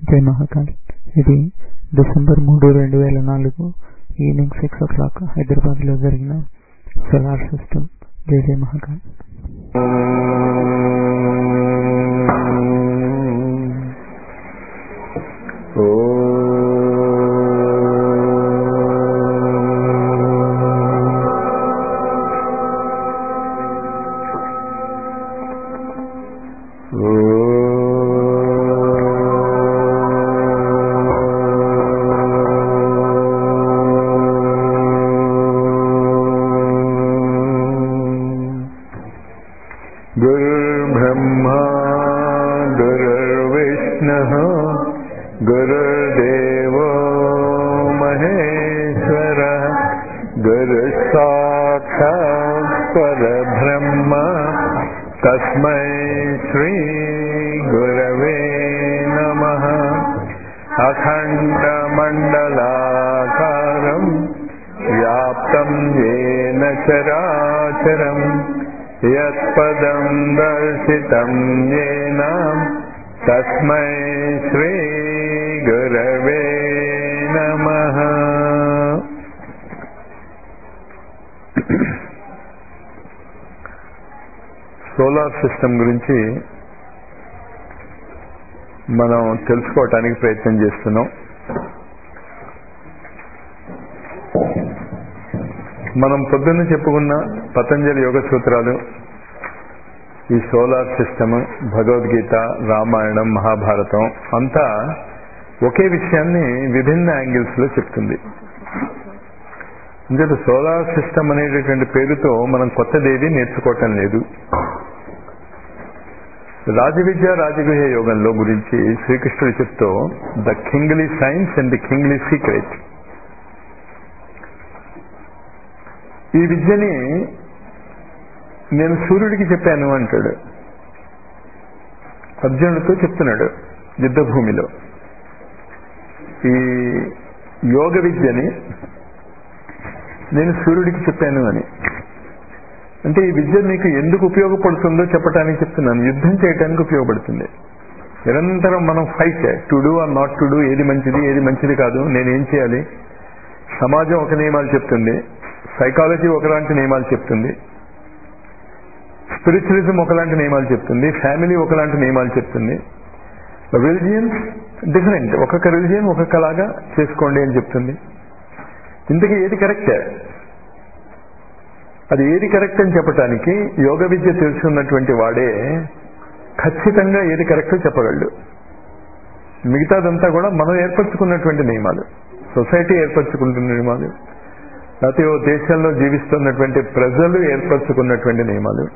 జై మహాకాల్ ఇది డిసెంబర్ మూడు రెండు వేల నాలుగు evening six o'clock Hyderabad లో జరిగిన సోలార్ సిస్టమ్ జై జై మహాకాల్ गुरुर्ब्रह्मा गुरुर्विष्णुः गुरुर्देवो महेश्वरः गुरुसाक्षात् परब्रह्म तस्मै श्रीगुरवे नमः अखण्डमण्डलाकारम् व्याप्तम् येन चराचरम् यत्पदम् दर्शितम् येन तस्मै श्रीगुरवे नमः సోలార్ సిస్టమ్ గురించి మనం తెలుసుకోవటానికి ప్రయత్నం చేస్తున్నాం మనం పొద్దున్న చెప్పుకున్న పతంజలి యోగ సూత్రాలు ఈ సోలార్ సిస్టమ్ భగవద్గీత రామాయణం మహాభారతం అంతా ఒకే విషయాన్ని విభిన్న యాంగిల్స్ లో చెప్తుంది ఎందుకంటే సోలార్ సిస్టమ్ అనేటటువంటి పేరుతో మనం కొత్తదేది నేర్చుకోవటం లేదు రాజవిద్య రాజగృహ యోగంలో గురించి శ్రీకృష్ణుడు చెప్తూ the kingly science and the kingly secret ఈ విద్యని నేను సూర్యుడికి చెప్పాను అంటాడు అర్జునుడితో చెప్తున్నాడు యుద్ధ భూమిలో ఈ యోగ విద్యని నేను సూర్యుడికి చెప్పాను అని అంటే ఈ విద్య మీకు ఎందుకు ఉపయోగపడుతుందో చెప్పడానికి చెప్తున్నాను యుద్ధం చేయడానికి ఉపయోగపడుతుంది నిరంతరం మనం fight to do or not to do ఏది మంచిది ఏది మంచిది కాదు నేనేం చేయాలి సమాజం ఒక నియమాలు చెప్తుంది సైకాలజీ ఒకలాంటి నియమాలు చెప్తుంది స్పిరిచువలిజం ఒకలాంటి నియమాలు చెప్తుంది ఫ్యామిలీ ఒకలాంటి నియమాలు చెప్తుంది రిలిజియన్స్ డిఫరెంట్ ఒక్కొక్క రిలిజియన్ ఒక్కొక్కలాగా చేసుకోండి అని చెప్తుంది ఇంతకీ ఏది కరెక్ట్ అది ఏది కరెక్ట్ అని చెప్పటానికి యోగ విద్య తెలుసుకున్నటువంటి వాడే ఖచ్చితంగా ఏది కరెక్టో చెప్పగలడు మిగతాదంతా కూడా మనం ఏర్పరచుకున్నటువంటి నియమాలు సొసైటీ ఏర్పరచుకుంటున్న నియమాలు లేకపోతే ఓ దేశంలో జీవిస్తున్నటువంటి ప్రజలు ఏర్పరచుకున్నటువంటి నియమాలు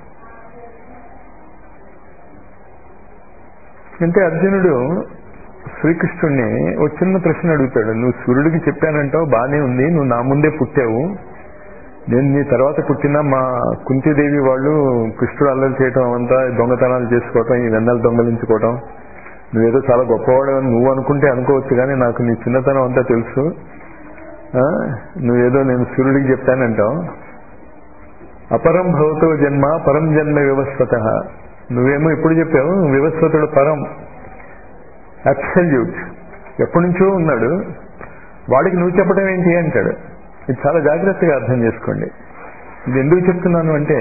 అంటే అర్జునుడు శ్రీకృష్ణుడిని ఓ చిన్న ప్రశ్న అడుగుతాడు నువ్వు సూర్యుడికి చెప్పానంటావు బానే ఉంది నువ్వు నా ముందే పుట్టావు నేను నీ తర్వాత పుట్టిన మా కుంతిదేవి వాళ్ళు కృష్ణుడు అల్లరి చేయటం అంతా దొంగతనాలు చేసుకోవటం ఈ వెన్నెలు దొంగలించుకోవటం నువ్వేదో చాలా గొప్పవాడు అని నువ్వు అనుకుంటే అనుకోవచ్చు కానీ నాకు నీ చిన్నతనం అంతా తెలుసు నువ్వేదో నేను సూర్యుడికి చెప్తానంటావు అపరం భవతో జన్మ పరం జన్మ వివస్వత నువ్వేమో ఇప్పుడు చెప్పావు వివస్వతుడు పరం అబ్సల్యూట్ ఎప్పటి నుంచో ఉన్నాడు వాడికి నువ్వు చెప్పడం ఏంటి అంటాడు ఇది చాలా జాగ్రత్తగా అర్థం చేసుకోండి ఇది ఎందుకు చెప్తున్నాను అంటే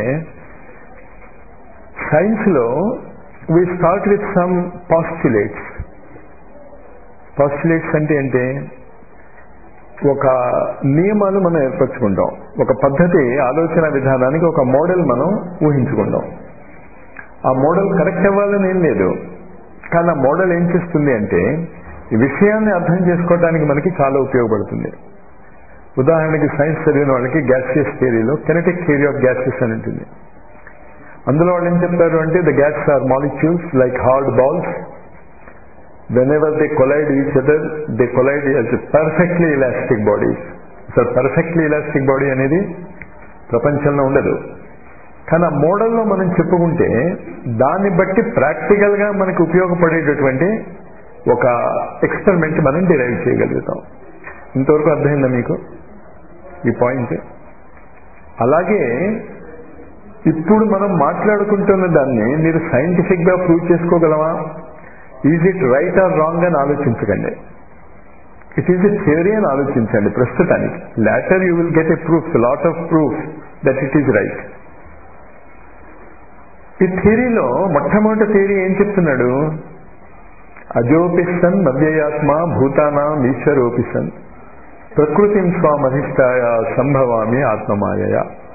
సైన్స్ లో we start with some postulates postulates అంటే ఏంటి ఒక నియమాలు మనం ఏర్పరచుకుంటాం ఒక పద్ధతి ఆలోచన విధానానికి ఒక మోడల్ మనం ఊహించుకుంటాం ఆ మోడల్ కరెక్ట్ అవ్వాలని ఏం లేదు కానీ ఆ మోడల్ ఏం చేస్తుంది అంటే ఈ విషయాన్ని అర్థం చేసుకోవడానికి మనకి చాలా ఉపయోగపడుతుంది ఉదాహరణకి సైన్స్ చదివిన వాళ్ళకి గ్యాసియస్ థియరీలో కెనటిక్ థియరీ ఆఫ్ గ్యాసెస్ అని ఉంటుంది అందులో వాళ్ళు ఏం చెప్తారు అంటే the gas are molecules like hard balls whenever they collide each other, they collide as perfectly elastic bodies. So perfectly elastic body అనేది ప్రపంచంలో ఉండదు కానీ ఆ మోడల్లో మనం చెప్పుకుంటే దాన్ని బట్టి ప్రాక్టికల్ గా మనకు ఉపయోగపడేటటువంటి ఒక ఎక్స్పెరిమెంట్ మనం డిరైవ్ చేయగలుగుతాం ఇంతవరకు అర్థమైందా మీకు ఈ పాయింట్ అలాగే ఇప్పుడు మనం మాట్లాడుకుంటున్న దాన్ని మీరు సైంటిఫిక్ గా ప్రూవ్ చేసుకోగలమా is it right or wrong అని ఆలోచించకండి ఇట్ ఈజ్ ఎ థియరీ అని ఆలోచించండి ప్రస్తుతానికి later you will get a proof lot of proof that it is right ఈ థియరీలో మొట్టమొదటి థియరీ ఏం చెప్తున్నాడు అజోపిసన్ నవ్యయాత్మ భూతానాం ఈశ్వరోపిసన్ ప్రకృతిం స్వామధిష్టాయ సంభవామి ఆత్మమాయ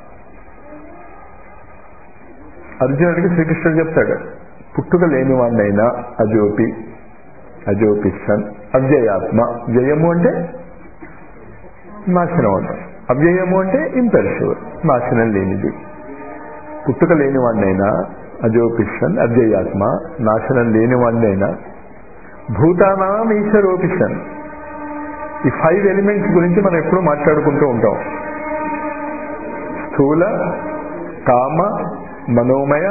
అర్జునుడికి శ్రీకృష్ణుడు చెప్తాడు పుట్టుక లేని వాడినైనా అజోపి అజోపిసన్ అవ్యయాత్మ వ్యయము అంటే నాశనం అంటాం అవ్యయము అంటే ఇంపెరిషివల్ నాశనం లేనిది పుట్టుక లేని వాడినైనా అజోపిషన్ అవ్యయాత్మ నాశనం లేని వాడినైనా భూతానాం ఈశ్వరోపిషన్ ఈ ఫైవ్ ఎలిమెంట్స్ గురించి మనం ఎప్పుడు మాట్లాడుకుంటూ ఉంటాం స్థూల కామ మనోమయ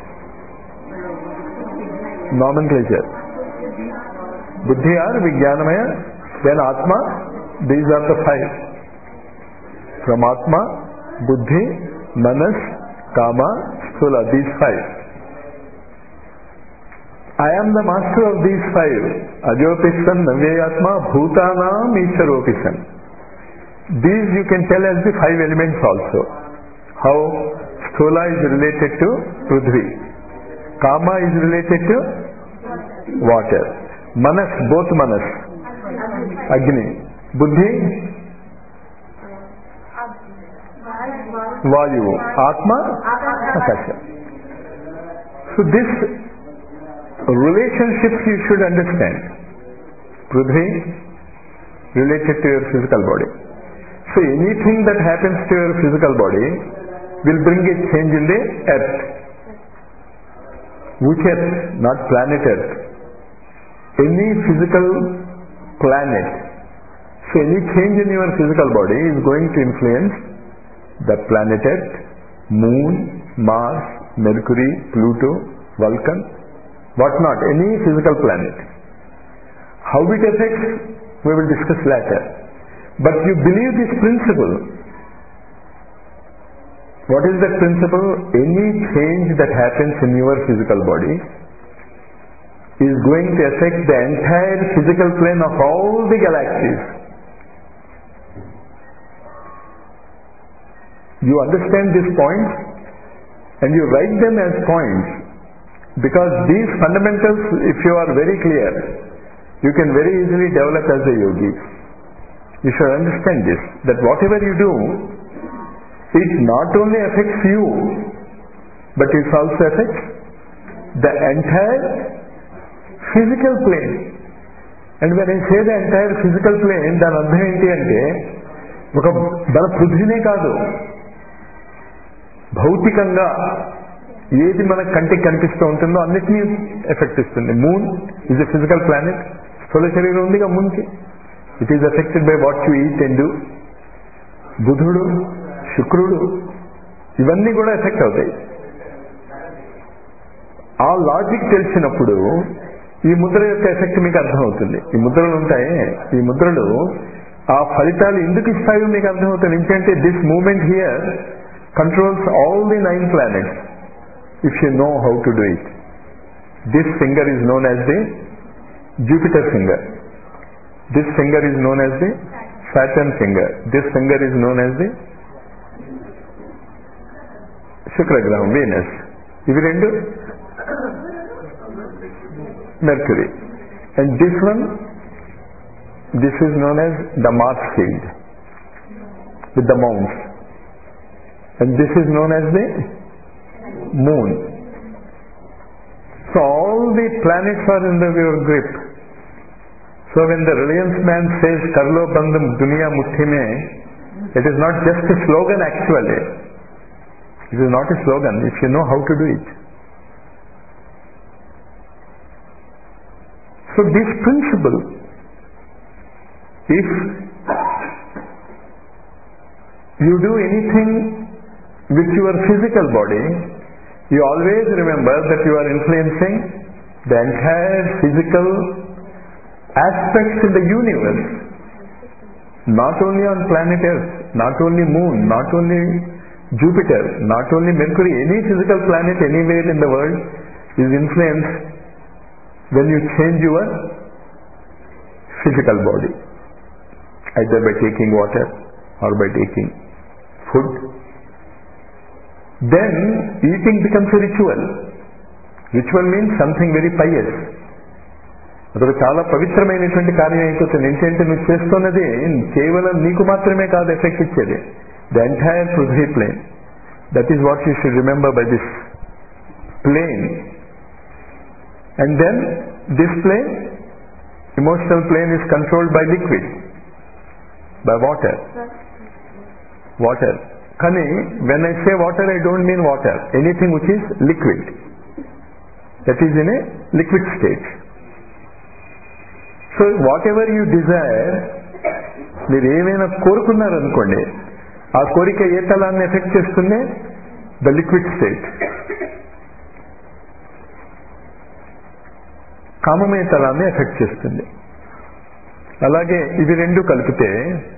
నామన్క్లేచర్ బుద్ధి are vijnanamaya then atma these are the five from atma buddhi manas kama sthula these five I am the master of these five. Ajopisan, Navyayatma, Bhutanam, Isharopisan. These you can tell as the five elements also. How Sthola is related to Prudhvi. Kama is related to water. Manas, both Manas. Agni. Buddhi, Vayu. Atma, Akasha. So this relationships you should understand. Prudhvi related to your physical body. So anything that happens to your physical body will bring a change in the earth. Which earth? Not planet earth. Any physical planet. So any change in your physical body is going to influence the planet earth, moon, Mars, Mercury, Pluto, Vulcan, what not, any physical planet. How it affects, we will discuss later. But you believe this principle. What is that principle? Any change that happens in your physical body is going to affect the entire physical plane of all the galaxies. You understand these points and you write them as points because these fundamentals, if you are very clear, you can very easily develop as a yogi. You should understand this, that whatever you do, it not only affects you, but it also affects the entire physical plane. And when I say the entire physical plane, దాని అర్థం ఏంటి అంటే ఒక మన పృథ్వీనే కాదు భౌతికంగా ఏది మన కంటికి కనిపిస్తూ ఉంటుందో అన్నిటినీ ఎఫెక్ట్ ఇస్తుంది moon is a physical planet స్థూల శరీరం ఉందిగా మూన్కి it is affected by what you eat and బుధుడు శుక్రుడు ఇవన్నీ కూడా ఎఫెక్ట్ అవుతాయి ఆ లాజిక్ తెలిసినప్పుడు ఈ ముద్ర యొక్క ఎఫెక్ట్ మీకు అర్థమవుతుంది ఈ ముద్రలు ఉంటాయి ఈ ముద్రలు ఆ ఫలితాలు ఎందుకు ఇస్తాయో మీకు అర్థమవుతుంది ఎందుకంటే this moment here controls all the nine planets if you know how to do it. This finger is known as the Jupiter finger. This finger is known as the Saturn finger. This finger is known as the శుక్రగ్రహం Venus ఇవి రెండు Mercury and this one this is known as the Mars field with the mounts and this is known as the moon. So all the planets are in the, your grip. So when the Reliance man says Karlo Bandham Dunya Muthi mein, it is not just a slogan actually. It is not a slogan if you know how to do it. So this principle, if you do anything with your physical body, you always remember that you are influencing the entire physical aspects in the universe. Not only on planet Earth, not only moon, not only Jupiter, not only Mercury, any physical planet anywhere in the world is influenced when you change your physical body either by taking water or by taking food. Then eating becomes a ritual. Ritual means something very pious. అదొక చాలా పవిత్రమైనటువంటి కార్యం అయిపోతుంది ఏంటంటే నువ్వు చేస్తున్నది కేవలం నీకు మాత్రమే కాదు ఎఫెక్ట్ ఇచ్చేది the entire Prithvi plane that is what you should remember by this plane and then this plane emotional plane is controlled by liquid by water water కానీ when I say water I don't mean water anything which is liquid that is in a liquid state so whatever you desire మీరు ఏమైనా కోరుకున్నారనుకోండి ఆ కోరిక ఏ తలాన్ని effect చేస్తుంది the liquid state కామమయ తలాన్ని ఎఫెక్ట్ చేస్తుంది అలాగే ఇవి రెండు కలిపితే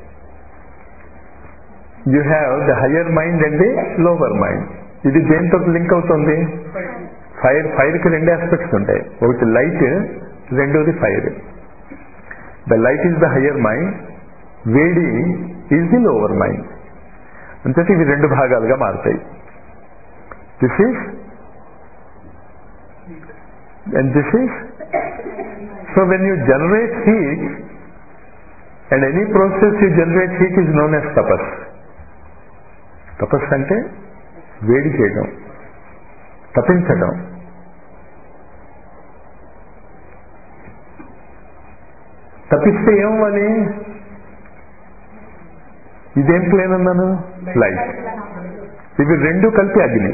you have the higher mind and the lower mind ఇది దేంతో లింక్ అవుతుంది ఫైర్ ఫైర్కి రెండు ఆస్పెక్ట్స్ ఉంటాయి ఒకటి లైట్ రెండోది fire the light is the higher mind vedi is the lower mind అంటే ఇవి రెండు భాగాలుగా మారుతాయి this is and this is so when you generate heat and any process you generate heat is known as tapas tapas అంటే వేడి చేయడం తపించడం తప్పిస్తే ఏమవ్వాలి ఇదేం ప్లేన్ అన్నాను లైట్ ఇవి రెండు కలిపి అగ్ని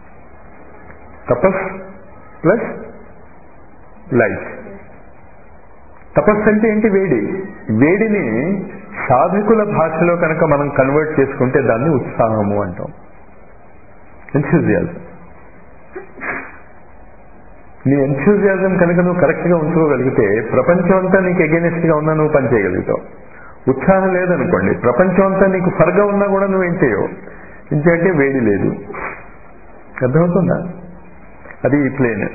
తపస్ ప్లస్ లైట్ తపస్సు అంటే ఏంటి వేడి వేడిని సాధకుల భాషలో కనుక మనం కన్వర్ట్ చేసుకుంటే దాన్ని ఉత్సాహము అంటాం ఎన్థ్యూజియాజం నీ ఎన్థ్యూజియాజం కనుక నువ్వు కరెక్ట్ గా ఉంచుకోగలిగితే ప్రపంచం అంతా నీకు ఎగెనిస్ట్ గా ఉన్నా నువ్వు పని చేయగలుగుతావు ఉత్సాహం లేదనుకోండి ప్రపంచం అంతా నీకు ఫర్గా ఉన్నా కూడా నువ్వేం చేయవు ఇంకంటే వేడి లేదు అర్థమవుతుందా అది ఈ ప్లేన్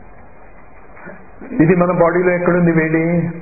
ఇది మన బాడీలో ఎక్కడుంది వేడి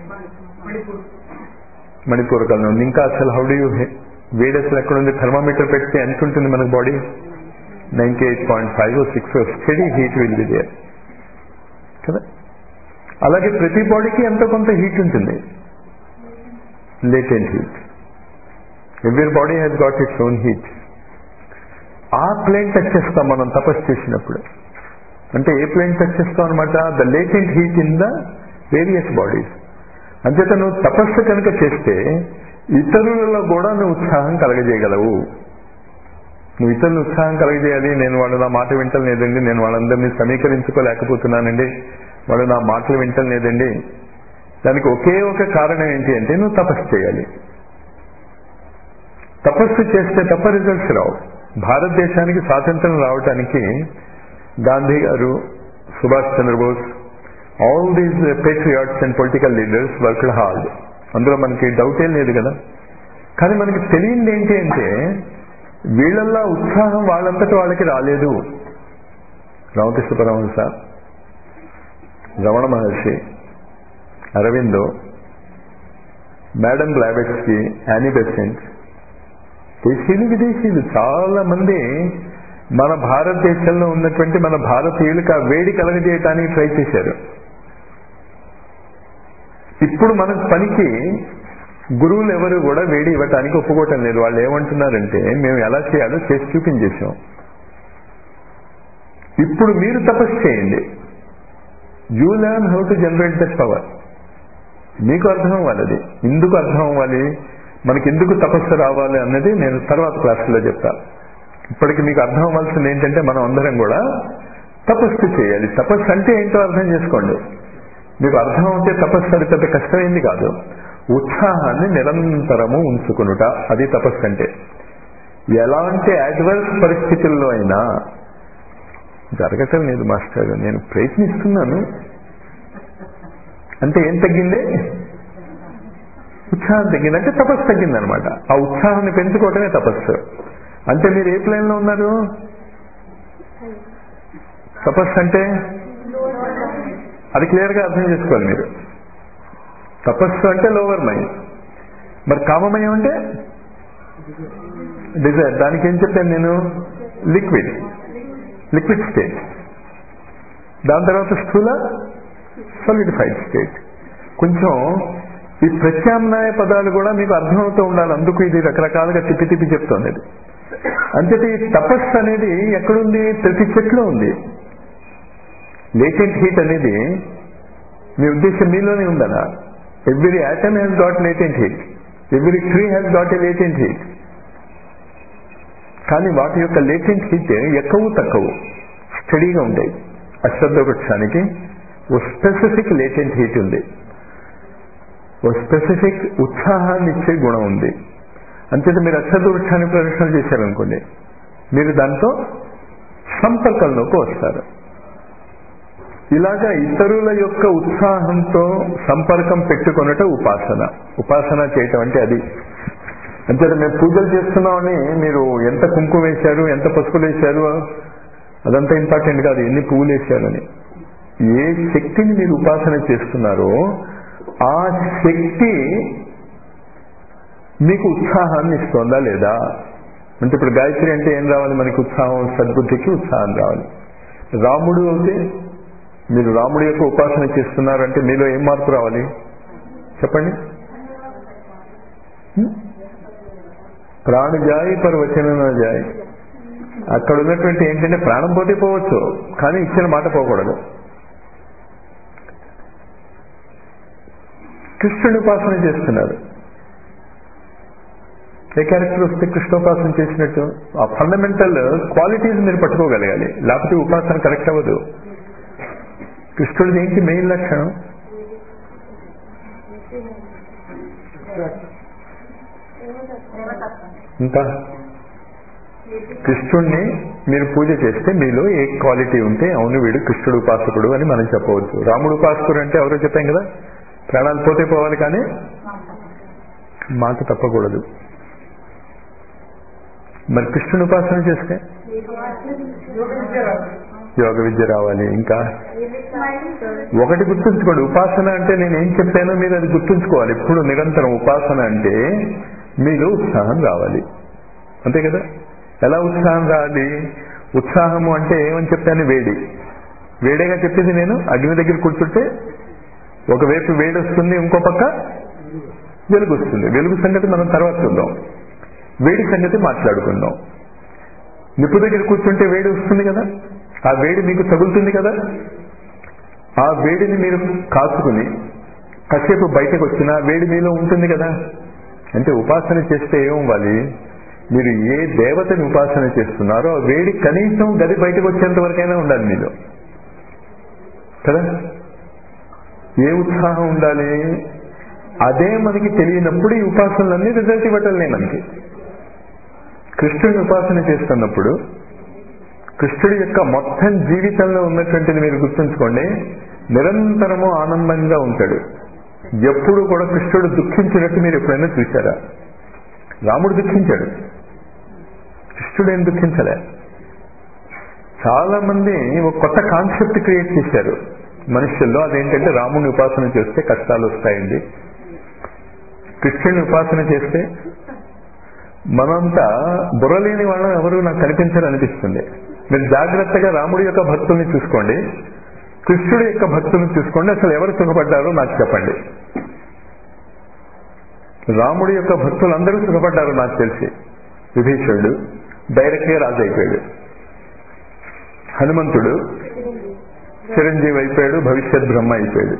మణిపూరకల్లో ఉంది ఇంకా అసలు హౌ డూ యూ వేడి అసలు ఎక్కడుంది థర్మామీటర్ పెడితే ఎంత ఉంటుంది మనకు body ninety eight point five six steady heat will be there కదా అలాగే ప్రతి బాడీకి ఎంతో కొంత హీట్ ఉంటుంది latent heat every body has got its own heat ఆ ప్లేన్ టచ్ చేస్తాం మనం తపస్సు చేసినప్పుడు అంటే ఏ ప్లేన్ టచ్ చేస్తాం అనమాట the latent heat in the various bodies అంచేత నువ్వు తపస్సు కనుక చేస్తే ఇతరులలో కూడా నువ్వు ఉత్సాహం కలగజేయగలవు నువ్వు ఇతరులు ఉత్సాహం కలగజేయాలి నేను వాళ్ళు నా మాట వింటలేదండి నేను వాళ్ళందరినీ సమీకరించుకోలేకపోతున్నానండి వాళ్ళు నా మాటలు వింటలేదండి దానికి ఒకే ఒక కారణం ఏంటి అంటే నువ్వు తపస్సు చేయాలి తపస్సు చేస్తే తప్ప రిజల్ట్స్ రావు భారతదేశానికి స్వాతంత్రం రావడానికి Gandhi garu Subhash Chandrabose all these patriots and political leaders worked hard అందులో మనకి డౌటే లేదు కదా కానీ మనకి తెలియంది ఏంటి అంటే వీళ్ళల్లా ఉత్సాహం వాళ్ళంతటి వాళ్ళకి రాలేదు Ramakrishna Paramahamsa Ramana Maharshi Aurobindo madam Blavatsky Annie Besant దేశీయులు విదేశీయులు చాలా మంది మన భారతదేశంలో ఉన్నటువంటి మన భారతీయులకు ఆ వేడి కలగజేయటానికి ట్రై చేశారు ఇప్పుడు మన పనికి గురువులు ఎవరు కూడా వేడి ఇవ్వటానికి ఒప్పుకోవటం లేదు వాళ్ళు ఏమంటున్నారంటే మేము ఎలా చేయాలో చేసి చూపించేసాం ఇప్పుడు మీరు తపస్సు చేయండి you learn how to generate that power మీకు అర్థం అవ్వాలి అది ఎందుకు అర్థం అవ్వాలి మనకి ఎందుకు తపస్సు రావాలి అన్నది నేను తర్వాత క్లాసులో చెప్తా ఇప్పటికి మీకు అర్థం అవ్వాల్సింది ఏంటంటే మనం అందరం కూడా తపస్సు చేయాలి తపస్సు అంటే ఏంటో అర్థం చేసుకోండి మీకు అర్థం అవుతే తపస్సు అది పెద్ద కష్టమైంది కాదు ఉత్సాహాన్ని నిరంతరము ఉంచుకునుట అది తపస్సు అంటే ఎలాంటి అడ్వర్స్ పరిస్థితుల్లో అయినా జరగటం లేదు మాస్టర్ నేను ప్రయత్నిస్తున్నాను అంటే ఏం తగ్గింది ఉత్సాహం తగ్గింది అంటే తపస్సు తగ్గింది అనమాట ఆ ఉత్సాహాన్ని పెంచుకోవటమే తపస్సు అంటే మీరు ఏ ప్లేన్ లో ఉన్నారు తపస్సు అంటే అది క్లియర్గా అర్థం చేసుకోవాలి మీరు తపస్సు అంటే లోవర్ మైండ్ మరి కామమయం అంటే డిజైర్ దానికి ఏం చెప్పాను నేను లిక్విడ్ లిక్విడ్ స్టేట్ దాని తర్వాత స్థూల సాలిడిఫైడ్ స్టేట్ కొంచెం ఈ ప్రత్యామ్నాయ పదాలు కూడా మీకు అర్థమవుతూ ఉండాలి అందుకు ఇది రకరకాలుగా తిప్పి తిప్పి చెప్తోంది ఇది అంతటి తపస్సు అనేది ఎక్కడుంది ప్రతి చెట్లో ఉంది లేటెంట్ హీట్ అనేది మీ ఉద్దేశం మీలోనే ఉందనా every atom has got latent heat every tree has got a latent heat కానీ వాటి యొక్క లేటెంట్ హీట్ ఎక్కువ తక్కువ స్టడీగా ఉండేవి అశ్రద్ధ వృక్షానికి ఓ స్పెసిఫిక్ లేటెంట్ హీట్ ఉంది ఓ స్పెసిఫిక్ ఉత్సాహాన్ని ఇచ్చే గుణం ఉంది అంతేత మీరు అశ్రద్ధ వృక్షాన్ని ప్రదర్శన చేశారనుకోండి మీరు దాంతో సంపర్కంలోకి వస్తారు ఇలాగా ఇతరుల యొక్క ఉత్సాహంతో సంపర్కం పెట్టుకొనట ఉపాసన ఉపాసన చేయటం అంటే అది అంతే మేము పూజలు చేస్తున్నామని మీరు ఎంత కుంకుమ వేశారు ఎంత పసుపులు వేశారు అదంతా ఇంపార్టెంట్ కాదు ఎన్ని పువ్వులు వేశారని ఏ శక్తిని మీరు ఉపాసన చేస్తున్నారో ఆ శక్తి మీకు ఉత్సాహాన్ని ఇస్తోందా లేదా అంటే ఇప్పుడు గాయత్రి అంటే ఏం రావాలి మనకి ఉత్సాహం సద్బుద్ధికి ఉత్సాహం రావాలి రాముడు అయితే మీరు రాముడి యొక్క ఉపాసన చేస్తున్నారంటే మీలో ఏం మార్పు రావాలి చెప్పండి ప్రాణజాయి పర్ వచన జాయి అక్కడ ఉన్నటువంటి ఏంటంటే ప్రాణం పోతే పోవచ్చు కానీ ఇచ్చిన మాట పోకూడదు కృష్ణుని ఉపాసన చేస్తున్నారు ఏ క్యారెక్టర్ వస్తే కృష్ణోపాసన చేసినట్టు ఆ ఫండమెంటల్ క్వాలిటీస్ మీరు పట్టుకోగలగాలి లేకపోతే ఉపాసన కరెక్ట్ అవ్వదు కృష్ణుడిది ఏంటి మెయిన్ లక్షణం ఇంకా కృష్ణుణ్ణి మీరు పూజ చేస్తే మీలో ఏ క్వాలిటీ ఉంటే అవును వీడు కృష్ణుడు ఉపాసకుడు అని మనం చెప్పవచ్చు రాముడు ఉపాసకుడు అంటే ఎవరో చెప్పాం కదా ప్రాణాలు పోతే పోవాలి కానీ మాట తప్పకూడదు మరి కృష్ణుని ఉపాసన చేస్తే యోగ విద్య రావాలి ఇంకా ఒకటి గుర్తుంచుకోండి ఉపాసన అంటే నేను ఏం చెప్పానో మీరు అది గుర్తుంచుకోవాలి ఇప్పుడు నిరంతరం ఉపాసన అంటే మీలో ఉత్సాహం రావాలి అంతే కదా ఎలా ఉత్సాహం రావాలి ఉత్సాహము అంటే ఏమని చెప్పాను వేడి వేడేగా చెప్పింది నేను అగ్ని దగ్గర కూర్చుంటే ఒకవైపు వేడి వస్తుంది ఇంకో పక్క వెలుగు వస్తుంది వెలుగు సంగతి మనం తర్వాత చూద్దాం వేడి సంగతి మాట్లాడుకుందాం నిప్పు దగ్గర కూర్చుంటే వేడి వస్తుంది కదా ఆ వేడి మీకు తగులుతుంది కదా ఆ వేడిని మీరు కాచుకుని కాసేపు బయటకు వచ్చిన వేడి మీలో ఉంటుంది కదా అంటే ఉపాసన చేస్తే ఏమవ్వాలి మీరు ఏ దేవతని ఉపాసన చేస్తున్నారో ఆ వేడి కనీసం గది బయటకు వచ్చేంత వరకైనా ఉండాలి మీలో కదా ఏ ఉత్సాహం ఉండాలి అదే మనకి తెలియనప్పుడు ఈ ఉపాసనలన్నీ రిజల్ట్ ఇవ్వటంలే మనకి కృష్ణుడిని ఉపాసన చేస్తున్నప్పుడు కృష్ణుడి యొక్క మొత్తం జీవితంలో ఉన్నటువంటిది మీరు గుర్తుంచుకోండి నిరంతరము ఆనందంగా ఉంటాడు ఎప్పుడు కూడా కృష్ణుడు దుఃఖించినట్టు మీరు ఎప్పుడైనా చూశారా రాముడు దుఃఖించాడు కృష్ణుడు ఏం దుఃఖించలే చాలా మంది ఒక కొత్త కాన్సెప్ట్ క్రియేట్ చేశారు మనుషుల్లో అదేంటంటే రాముడిని ఉపాసన చేస్తే కష్టాలు వస్తాయండి కృష్ణుడిని ఉపాసన చేస్తే మనంతా బుర్రలేని వాళ్ళం ఎవరు నాకు కనిపించాలనిపిస్తుంది మీరు జాగ్రత్తగా రాముడి యొక్క భక్తుల్ని చూసుకోండి కృష్ణుడి యొక్క భక్తుల్ని చూసుకోండి అసలు ఎవరు సుఖపడ్డారో నాకు చెప్పండి రాముడి యొక్క భక్తులు అందరూ సుఖపడ్డారు నాకు తెలిసి విభీషణుడు డైరెక్ట్గా రాజు అయిపోయాడు హనుమంతుడు చిరంజీవి అయిపోయాడు భవిష్యత్ బ్రహ్మ అయిపోయాడు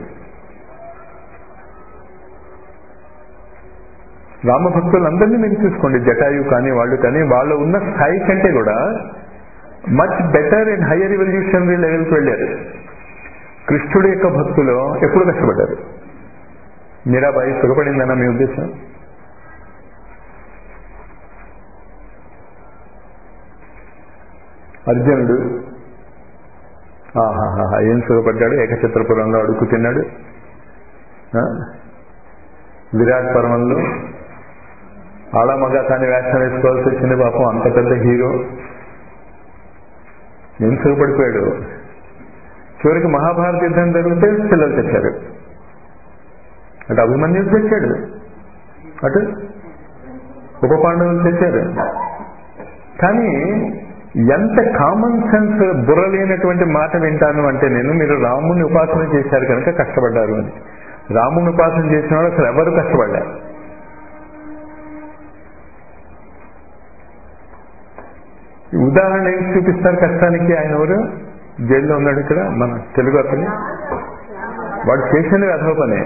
రామభక్తులందరినీ మీరు చూసుకోండి జటాయు కానీ వాళ్ళు కానీ వాళ్ళు ఉన్న స్థాయి కంటే కూడా much better and higher evolutionary లెవెల్కి వెళ్ళారు కృష్ణుడి యొక్క భక్తులు ఎప్పుడు కష్టపడ్డారు మీరాబాయి సుఖపడిందన్న మీ ఉద్దేశం అర్జునుడు ఆహాహా ఏం సుఖపడ్డాడు ఏకఛత్రపురంలో అడుగు తిన్నాడు విరాట్ పర్వంలో ఆడమగ కానీ వేషం వేసుకోవాల్సి వచ్చింది పాపం అంత పెద్ద హీరో ఏం సుఖపడిపోయాడు చివరికి మహాభారత యుద్ధం జరిగితే పిల్లలు తెచ్చారు అటు అభిమన్యుడు తెచ్చాడు అటు ఉప పాండవులు తెచ్చారు కానీ ఎంత కామన్ సెన్స్ బుర్ర లేనటువంటి మాట వింటాను అంటే నేను మీరు రాముని ఉపాసన చేశారు కనుక కష్టపడ్డారు అని రాముని ఉపాసన చేసిన వాళ్ళు అసలు ఎవరు కష్టపడ్డారు ఉదాహరణ ఏం చూపిస్తారు కష్టానికి ఆయన ఎవరు జైల్లో ఉన్నాడు ఇక్కడ మన తెలుగు అతని వాడు చేసింది అధవ పనే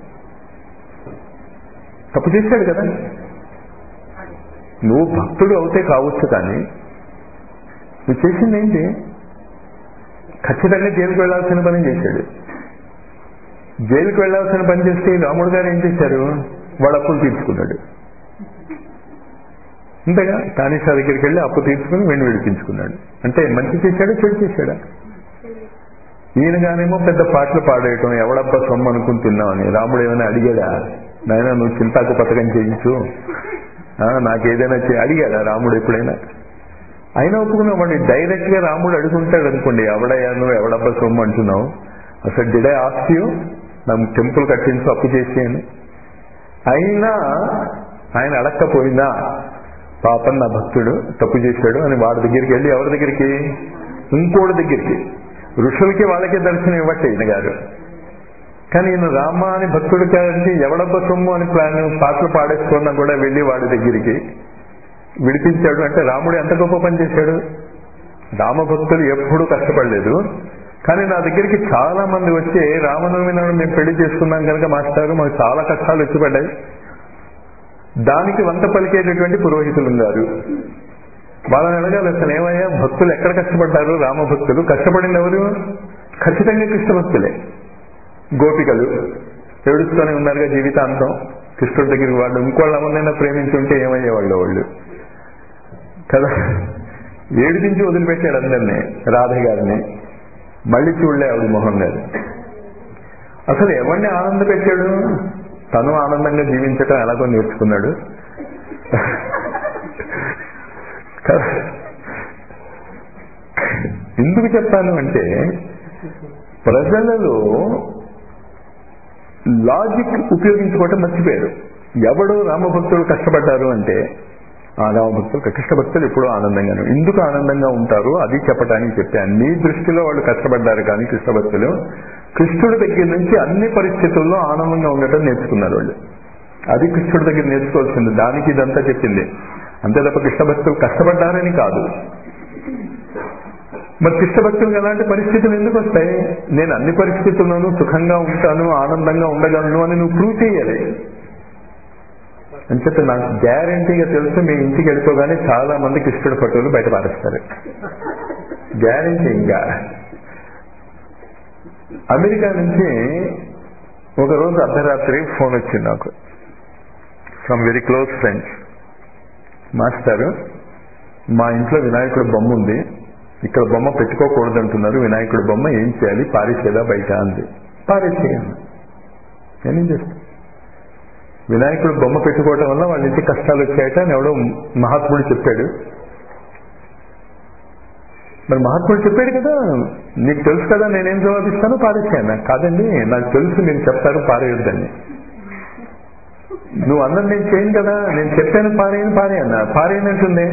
తప్పు చేశాడు కదా నువ్వు భక్తుడు అవుతే కావచ్చు కానీ నువ్వు చేసింది ఏంటి ఖచ్చితంగా జైలుకు వెళ్లాల్సిన పని చేశాడు జైలుకు వెళ్లాల్సిన పని చేస్తే ఈ రాముడు గారు ఏం చేశారు వాడు అప్పులు తీర్చుకున్నాడు అంతేగా తానీషా దగ్గరికి వెళ్ళి అప్పు తీర్చుకుని వెండి విడిపించుకున్నాడు అంటే మంచి చేశాడా చెడు చేశాడా ఈయనగానేమో పెద్ద పాటలు పాడేయటం ఎవడబ్బా సొమ్ము అనుకుని తిన్నామని రాముడు ఏమైనా అడిగాడా నాయన నువ్వు చింతాకు పథకం చేయించు ఆ, నాకేదైనా చే- అడిగాడా రాముడు ఎప్పుడైనా అయినా ఒప్పుకున్నా వాడిని డైరెక్ట్ గా రాముడు అడుగుంటాడు అనుకోండి ఎవడయ్యా నువ్వు ఎవడబ్బా సొమ్ము అంటున్నావు అసలు డిడే ఆస్క్ యూ నాకు టెంపుల్ కట్టించు అప్పు చేసి అని అయినా ఆయన అడక్కపోయినా పాపం నా భక్తుడు తప్పు చేశాడు అని వాడి దగ్గరికి వెళ్ళి ఎవరి దగ్గరికి ఇంకోటి దగ్గరికి ఋషులకి వాళ్ళకి దర్శనం ఇవ్వట్టే ఈయన గారు కానీ ఈయన రామ అని భక్తుడు కాబట్టి ఎవడబ్బ సొమ్ము అని ప్లాన్ పాటలు పాడేసుకున్నా కూడా వెళ్ళి వాడి దగ్గరికి విడిపించాడు అంటే రాముడు ఎంత గొప్ప పని చేశాడు రామభక్తులు ఎప్పుడూ కష్టపడలేదు కానీ నా దగ్గరికి చాలా మంది వచ్చి రామనవమి నాడు మేము పెళ్లి చేసుకున్నాం కనుక మాస్టారు మాకు చాలా కష్టాలు వచ్చి పడ్డాయి దానికి వంత పలికేటటువంటి పురోహితులు ఉన్నారు వాళ్ళని అడగాలి అసలు ఏమయ్యా భక్తులు ఎక్కడ కష్టపడ్డారు రామభక్తులు కష్టపడింది ఎవరు ఖచ్చితంగా కృష్ణ భక్తులే గోపికలు ఏడుస్తూనే ఉన్నారుగా జీవితాంతం కృష్ణుడి దగ్గరికి వాళ్ళు ఇంకోళ్ళు ఎవరినైనా ప్రేమించుంటే ఏమయ్యేవాళ్ళు వాళ్ళు కదా ఏడిపించి వదిలిపెట్టాడు అందరినీ రాధ గారిని మళ్ళీ చూడలే ఆవిడ మొహం గారు అసలు ఎవరిని ఆనంద పెట్టాడు తను ఆనందంగా జీవించటం ఎలాగో నేర్చుకున్నాడు కదా ఎందుకు చెప్తాను అంటే ప్రజలలో లాజిక్ ఉపయోగించుకోవటం మర్చిపోయారు ఎవడు రామభక్తులు కష్టపడ్డారు అంటే ఆ రామభక్తులు కృష్ణభక్తులు ఎప్పుడూ ఆనందంగాను ఎందుకు ఆనందంగా ఉంటారు అది చెప్పడానికి చెప్పాను నీ దృష్టిలో వాళ్ళు కష్టపడ్డారు కానీ కృష్ణభక్తులు కృష్ణుడి దగ్గర నుంచి అన్ని పరిస్థితుల్లో ఆనందంగా ఉండటం నేర్చుకున్నారు వాళ్ళు అది కృష్ణుడి దగ్గర నేర్చుకోవాల్సింది దానికి ఇదంతా చెప్పింది అంతే తప్ప కృష్ణభక్తులు కష్టపడ్డారని కాదు మరి కృష్ణభక్తులకు ఎలాంటి పరిస్థితులు ఎందుకు వస్తాయి నేను అన్ని పరిస్థితుల్లోనూ సుఖంగా ఉంటాను ఆనందంగా ఉండగలను అని నువ్వు ప్రూవ్ చేయాలి అని చెప్పి నాకు గ్యారంటీగా తెలుసు మీ ఇంటికి వెళ్ళిపోగానే చాలా మంది కృష్ణుడి ఫోటోలు బయట పారేస్తారు గ్యారంటీ ఇంకా అమెరికా నుంచి ఒక రోజు అర్ధరాత్రి ఫోన్ వచ్చింది నాకు ఫ్రమ్ వెరీ క్లోజ్ ఫ్రెండ్స్ మాస్టారు మా ఇంట్లో వినాయకుడు బొమ్మ ఉంది ఇక్కడ బొమ్మ పెట్టుకోకూడదు అంటున్నారు వినాయకుడి బొమ్మ ఏం చేయాలి పారేసేదా బయట అంది పారేసేయండి నేనేం చేస్తాను వినాయకుడు బొమ్మ పెట్టుకోవటం వల్ల వాళ్ళ ఇంటికి కష్టాలు వచ్చాయట అని ఎవడో మహాత్ముడు చెప్పాడు మరి మహాత్ముడు చెప్పాడు కదా నీకు తెలుసు కదా నేనేం జవాబిస్తాను పారేసాను కాదండి నాకు తెలుసు నేను చెప్తారు పారేయొద్దని నువ్వు అన్నది నేను చేయను కదా నేను చెప్పాను పారేయను పారేయన్నా పారేయనంటుంది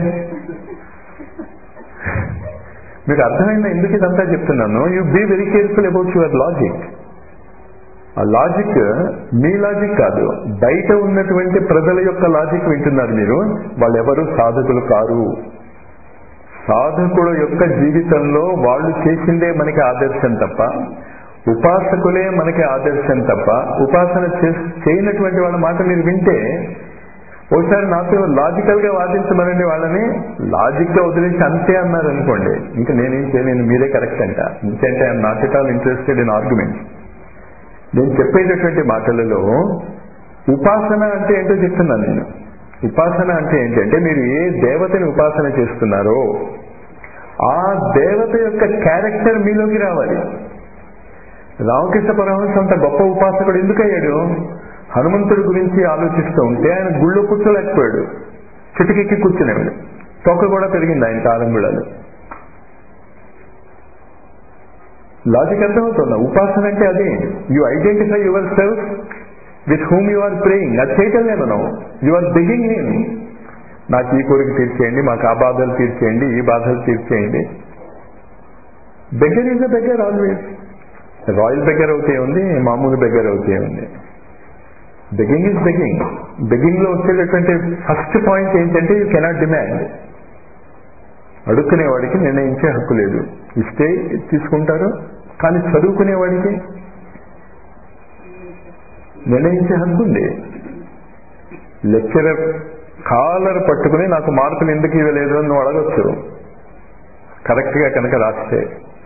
మీకు అర్థమైందా ఎందుకు ఇదంతా చెప్తున్నాను you be very careful about your logic ఆ లాజిక్ మీ లాజిక్ కాదు బయట ఉన్నటువంటి ప్రజల యొక్క లాజిక్ వింటున్నారు మీరు వాళ్ళు ఎవరు సాధకులు కారు సాధకుడు యొక్క జీవితంలో వాళ్ళు చేసిందే మనకి ఆదర్శం తప్ప ఉపాసకులే మనకి ఆదర్శం తప్ప ఉపాసన చేయనటువంటి వాళ్ళ మాట మీరు వింటే ఒకసారి నాతో లాజికల్ గా వాదించమనండి వాళ్ళని లాజిక్ గా వదిలేసి అంతే అన్నారు అనుకోండి ఇంకా నేనేం చేయలేను మీరే కరెక్ట్ అంట ఎందుకంటే I'm not at all interested in argument నేను చెప్పేటటువంటి మాటలలో ఉపాసన అంటే ఏంటో చెప్తున్నాను నేను ఉపాసన అంటే ఏంటంటే మీరు ఏ దేవతని ఉపాసన చేస్తున్నారో ఆ దేవత యొక్క క్యారెక్టర్ మీలోకి రావాలి రామకృష్ణ పరమహంస అంత గొప్ప ఉపాసకుడు ఎందుకు అయ్యాడు హనుమంతుడి గురించి ఆలోచిస్తూ ఉంటే ఆయన గుళ్ళో కూర్చోలేకపోయాడు చిటికెక్కి కూర్చునేవాడు తొక్క కూడా పెరిగింది ఆయన కాలంగుళాలు లాజిక్ అర్థమవుతుందా ఉపాసన అంటే అదే you identify yourself with whom you are praying అది చేయటంలే మనం యు ఆర్ బిగింగ్ హిమ్ నాకు ఈ కోరిక తీర్చేయండి మాకు ఆ బాధలు తీర్చేయండి ఈ బాధలు తీర్చేయండి beggar is a beggar always royal beggar అవుతే ఉంది మామూలు బెగ్గర్ అవుతే ఉంది బెగ్గింగ్ ఈజ్ బెగ్గింగ్ బెగ్గింగ్ లో వచ్చేటటువంటి ఫస్ట్ పాయింట్ ఏంటంటే యూ కెనాట్ డిమాండ్ అడుక్కునేవాడికి నిర్ణయించే హక్కు లేదు ఇస్తే తీసుకుంటారు కానీ చదువుకునేవాడికి నిర్ణయించే హక్కు ఉంది లెక్చరర్ కాలర్ పట్టుకుని నాకు మార్కులు ఎందుకు ఇవ్వలేదు అని నువ్వు అడగచ్చు కరెక్ట్ గా కనుక రాస్తే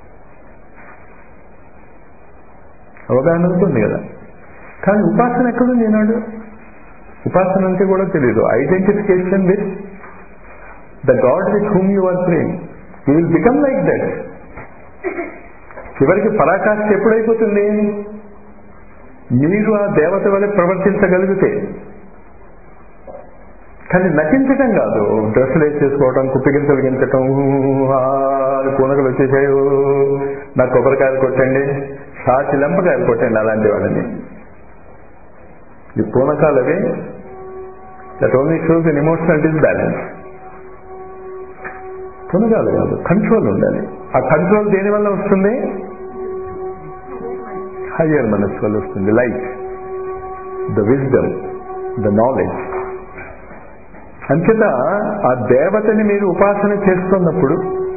అవగాహన అవుతుంది కదా కానీ ఉపాసన ఎక్కడుంది ఈనాడు ఉపాసన అంటే కూడా తెలియదు identification with the god with whom you are praying you will become like that చివరికి పరాకాష్ఠ ఎప్పుడైపోతుంది మీరు ఆ దేవత వల్ల ప్రవర్తించగలిగితే కానీ నటించటం కాదు డ్రెస్సులు వేసేసుకోవటం కుప్పిగింతలు గించటం కూనకలు వచ్చేసాయి నాకు కొబ్బరికాయలు కొట్టండి సాచి లెంపకాయలు కొట్టండి అలాంటి వాళ్ళని ఈ పూనకాలు అవి that only shows in emotional disbalance పూనకాలు కాదు కంట్రోల్ ఉండాలి ఆ కంట్రోల్ దేని వల్ల వస్తుంది హయ్యర్ మనస్సు వల్ల వస్తుంది light the wisdom the knowledge అంచేత ఆ దేవతని మీరు ఉపాసన చేస్తున్నప్పుడు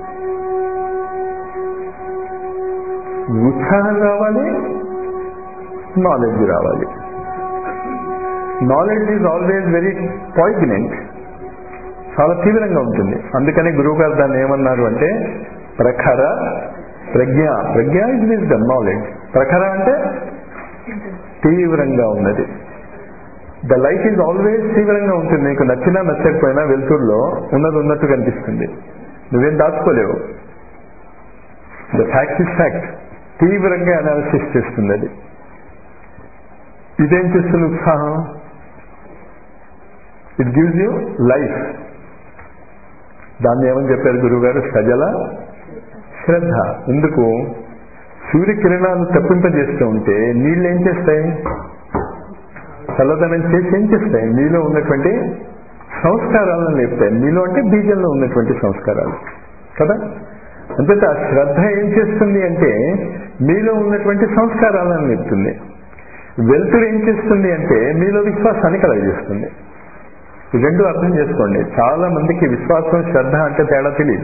ఉత్సాహం రావాలి నాలెడ్జ్ రావాలి knowledge is always very poignant చాలా తీవ్రంగా ఉంటుంది అందుకని గురువు గారు దాన్ని ఏమన్నారు అంటే ప్రఖర ప్రజ్ఞ ప్రజ్ఞ ఇస్ విజ్డమ్ నాలెడ్జ్ ప్రఖర అంటే తీవ్రంగా ఉన్నది ద లైట్ ఈజ్ ఆల్వేజ్ తీవ్రంగా ఉంటుంది నీకు నచ్చినా నచ్చకపోయినా వెలుతురులో ఉన్నది ఉన్నట్టు కనిపిస్తుంది నువ్వేం దాచుకోలేవు ద ఫ్యాక్ట్ ఇస్ ఫ్యాక్ట్ తీవ్రంగా అనాలిసిస్ చేస్తుంది అది ఇదేం చేస్తుంది ఉత్సాహం ఇట్ గివ్స్ యూ లైఫ్ దాన్ని ఏమని చెప్పారు గురువు గారు సజల శ్రద్ధ ఎందుకు సూర్యకిరణాలు తప్పింపజేస్తూ ఉంటే నీళ్ళు ఏం చేస్తాయి చల్లదనం చేసి ఏం చేస్తాయి మీలో ఉన్నటువంటి సంస్కారాలను లేపుతాయి మీలో అంటే బీజంలో ఉన్నటువంటి సంస్కారాలు కదా అంతేత శ్రద్ధ ఏం చేస్తుంది అంటే మీలో ఉన్నటువంటి సంస్కారాలను లేపుతుంది వెలుతురు ఏం చేస్తుంది అంటే మీలో విశ్వాసాన్ని కలగజేస్తుంది ఈ రెండు అర్థం చేసుకోండి చాలా మందికి విశ్వాసం శ్రద్ధ అంటే తేడా తెలియదు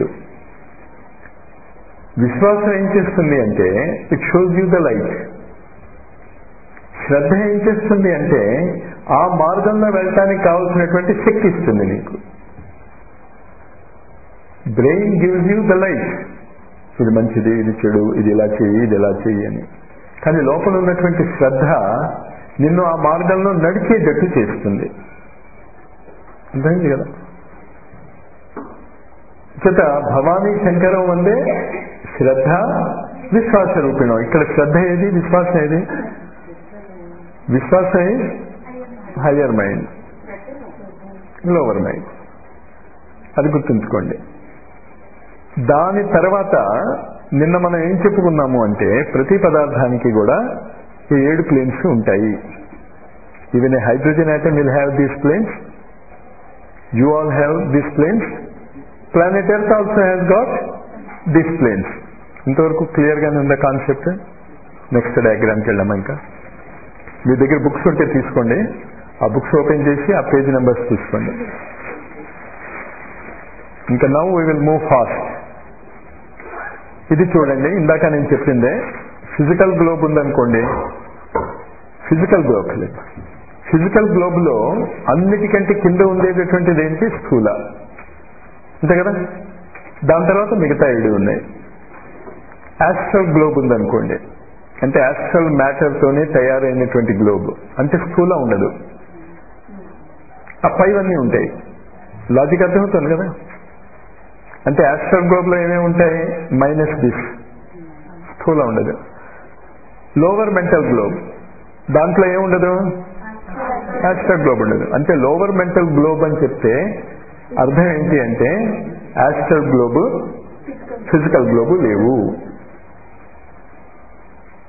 విశ్వాసం ఏం చేస్తుంది అంటే it shows you the light శ్రద్ధ ఏం చేస్తుంది అంటే ఆ మార్గంలో వెళ్ళటానికి కావలసినటువంటి శక్తి ఇస్తుంది నీకు brain gives you the light ఇది మంచిది ఇది చెడు ఇది ఇలా చెయ్యి ఇది ఇలా చెయ్యి అని కానీ లోపల ఉన్నటువంటి శ్రద్ధ నిన్ను ఆ మార్గంలో నడిచేటట్టు చేస్తుంది అర్థమైంది కదా చేత భవానీ శంకరం వందే శ్రద్ధ విశ్వాస రూపిణం ఇక్కడ శ్రద్ధ ఏది విశ్వాసం ఏది విశ్వాసం is higher mind lower mind అది గుర్తుంచుకోండి దాని తర్వాత నిన్న మనం ఏం చెప్పుకున్నాము అంటే ప్రతి పదార్థానికి కూడా ఈ ఏడు ప్లేన్స్ ఉంటాయి even a hydrogen item will have these planes you all have these planes planet earth also has got these planes ఇంతవరకు క్లియర్ గానే ఉందా కాన్సెప్ట్ నెక్స్ట్ డయాగ్రామ్కి వెళ్ళామా ఇంకా మీ దగ్గర బుక్స్ ఉంటే తీసుకోండి ఆ బుక్స్ ఓపెన్ చేసి ఆ పేజ్ నెంబర్స్ తీసుకోండి ఇంకా now we will move fast ఇది చూడండి ఇందాక నేను చెప్పిందే ఫిజికల్ గ్లోబ్ ఉందనుకోండి ఫిజికల్ గ్లోబ్ ఫిజికల్ గ్లోబ్ లో అన్నిటికంటే కింద ఉండేటటువంటిది ఏంటి స్థూల అంతే కదా దాని తర్వాత మిగతా ఏడు ఉన్నాయి యాస్ట్రల్ గ్లోబ్ ఉందనుకోండి అంటే యాస్ట్రల్ మ్యాటర్ తోనే తయారైనటువంటి గ్లోబ్ అంటే స్థూల ఉండదు ఆ పైవన్నీ ఉంటాయి లాజిక్ అర్థమవుతుంది కదా అంటే యాస్ట్రల్ గ్లోబ్ లో ఏమేమి ఉంటాయి మైనస్ దిస్ స్థూల ఉండదు లోవర్ మెంటల్ గ్లోబ్ దాంట్లో ఏముండదు యాస్ట్రల్ గ్లోబ్ ఉండదు అంటే లోవర్ మెంటల్ గ్లోబ్ అని చెప్తే అర్థం ఏంటి అంటే యాస్ట్రల్ గ్లోబ్ ఫిజికల్ గ్లోబ్ లేవు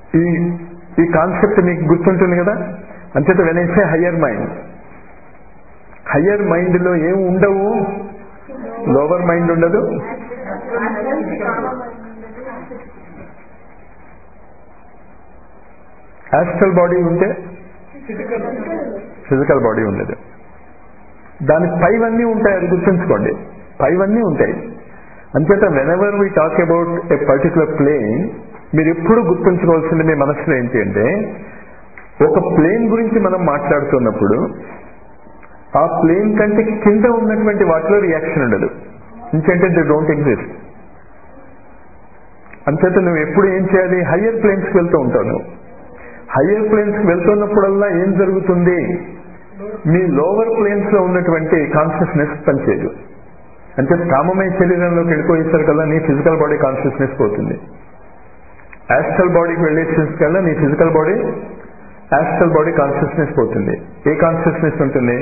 ఈ ఈ కాన్సెప్ట్ మీకు గుర్తుంటుంది కదా అంచేత వెనేసే హయ్యర్ మైండ్ హయ్యర్ మైండ్ లో ఏం ఉండవు లోవర్ మైండ్ ఉండదు యాస్ట్రల్ బాడీ ఉంటే ఫిజికల్ బాడీ ఉండదు దాని పైవన్నీ ఉంటాయి అది గుర్తుంచుకోండి పైవన్నీ ఉంటాయి అంచేత whenever we talk about a particular plane మీరు ఎప్పుడు గుర్తుంచుకోవాల్సింది మీ మనసులో ఏంటి అంటే ఒక ప్లేన్ గురించి మనం మాట్లాడుతున్నప్పుడు ఆ ప్లేన్ కంటే కింద ఉన్నటువంటి వాటిలో రియాక్షన్ ఉండదు ఇంకంటే దే డోంట్ ఎగ్జిస్ట్ అంచేత నువ్వు ఎప్పుడు ఏం చేయాలి హయ్యర్ ప్లేన్స్కి వెళ్తూ ఉంటావు నువ్వు హయ్యర్ ప్లేన్స్కి వెళ్తున్నప్పుడల్లా ఏం జరుగుతుంది మీ లోవర్ ప్లేన్స్ లో ఉన్నటువంటి కాన్షియస్నెస్ పనిచేయదు అంటే కామమయ శరీరంలోకి వెళ్ళిపోయేసరి కల్లా నీ ఫిజికల్ బాడీ కాన్షియస్నెస్ పోతుంది యాస్ట్రల్ బాడీకి వెళ్ళేసరికల్లా నీ physical body astral body consciousness పోతుంది ఏ కాన్షియస్నెస్ ఉంటుంది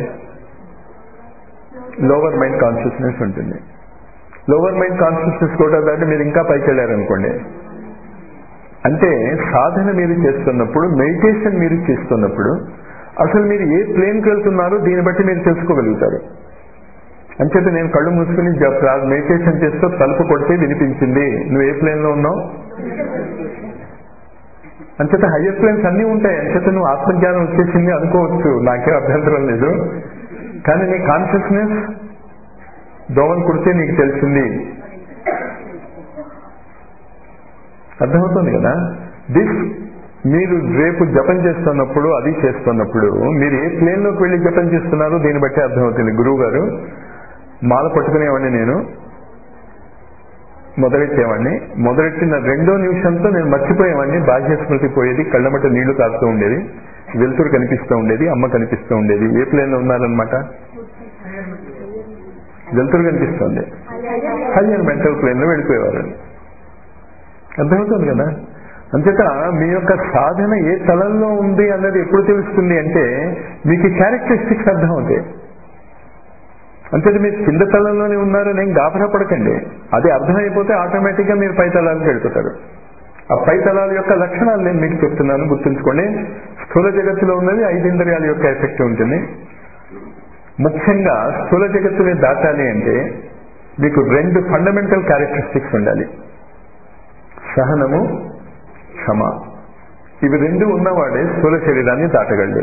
లోవర్ మైండ్ కాన్షియస్నెస్ ఉంటుంది లోవర్ మైండ్ కాన్షియస్నెస్ కూడా దాటి మీరు ఇంకా పైకి వెళ్ళారనుకోండి అంటే సాధన మీరు చేస్తున్నప్పుడు మెడిటేషన్ మీరు చేస్తున్నప్పుడు అసలు మీరు ఏ ప్లేన్కి వెళ్తున్నారో దీన్ని బట్టి మీరు తెలుసుకోగలుగుతారు అంచేత నేను కళ్ళు మూసుకుని మెడిటేషన్ చేస్తూ తలుపు కొడితే వినిపించింది నువ్వు ఏ ప్లేన్ లో ఉన్నావు అంచేత హయ్యర్ ప్లేన్స్ అన్నీ ఉంటాయి అంచేత నువ్వు ఆత్మజ్ఞానం వచ్చేసింది అనుకోవచ్చు నాకే అభ్యంతరం లేదు కానీ నీ కాన్షియస్నెస్ దోమలు కుడితే నీకు తెలిసింది అర్థమవుతుంది కదా దిస్ మీరు రేపు జపం చేస్తున్నప్పుడు అది చేస్తున్నప్పుడు మీరు ఏ ప్లేన్ లోకి వెళ్ళి జపం చేస్తున్నారో దీన్ని బట్టి అర్థమవుతుంది గురువు గారు మాల పట్టుకునేవాడిని నేను మొదలెట్టేవాడిని మొదలెట్టిన రెండో నిమిషంతో నేను మర్చిపోయేవాడిని బాహ్య స్మృతి పోయేది కళ్ళమట నీళ్లు కారుతూ ఉండేది వెలుతురు కనిపిస్తూ ఉండేది అమ్మ కనిపిస్తూ ఉండేది ఏ ప్లేన్ లో ఉన్నారనమాట వెలుతురు కనిపిస్తుంది హయ్యర్ మెంటల్ ప్లేన్ లో వెళ్ళిపోయేవారు అర్థమవుతుంది కదా అంచేత మీ యొక్క సాధన ఏ తలంలో ఉంది అన్నది ఎప్పుడు తెలుస్తుంది అంటే మీకు క్యారెక్టరిస్టిక్స్ అర్థమవుతాయి అంతే మీరు కింద తలంలోనే ఉన్నారు నేను గాబరా పడకండి అది అర్థమైపోతే ఆటోమేటిక్ గా మీరు పై తలాలకు వెళ్ళిపోతారు ఆ పై తలాల యొక్క లక్షణాలు నేను మీకు చెప్తున్నాను గుర్తుంచుకోండి స్థూల జగత్తులో ఉన్నది ఐదింద్రియాల యొక్క ఎఫెక్ట్ ఉంటుంది ముఖ్యంగా స్థూల జగత్తుని దాటాలి అంటే మీకు రెండు ఫండమెంటల్ క్యారెక్టరిస్టిక్స్ ఉండాలి సహనము క్షమ ఇవి రెండు ఉన్నవాడే స్థూల శరీరాన్ని దాటగలడు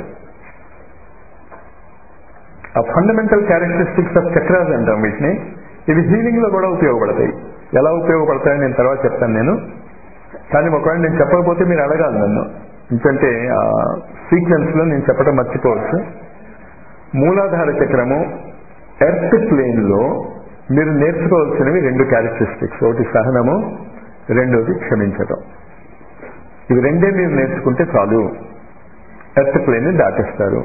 ఆ ఫండమెంటల్ క్యారెక్టరిస్టిక్స్ ఆఫ్ చక్రాస్ అంటాం వీటిని ఇవి హీలింగ్ లో కూడా ఉపయోగపడతాయి ఎలా ఉపయోగపడతాయని నేను తర్వాత చెప్తాను నేను కానీ ఒకవేళ నేను చెప్పకపోతే మీరు అడగాలి నన్ను ఎందుకంటే ఆ సీక్వెన్స్ లో నేను చెప్పడం మర్చిపోవచ్చు మూలాధార చక్రము ఎర్త్ ప్లేన్ లో మీరు నేర్చుకోవాల్సినవి రెండు క్యారెక్టరిస్టిక్స్ ఒకటి సహనము రెండోది క్షమించటం ఇవి రెండే మీరు నేర్చుకుంటే చాలు ఎర్త్ ప్లేన్ దాటిస్తారు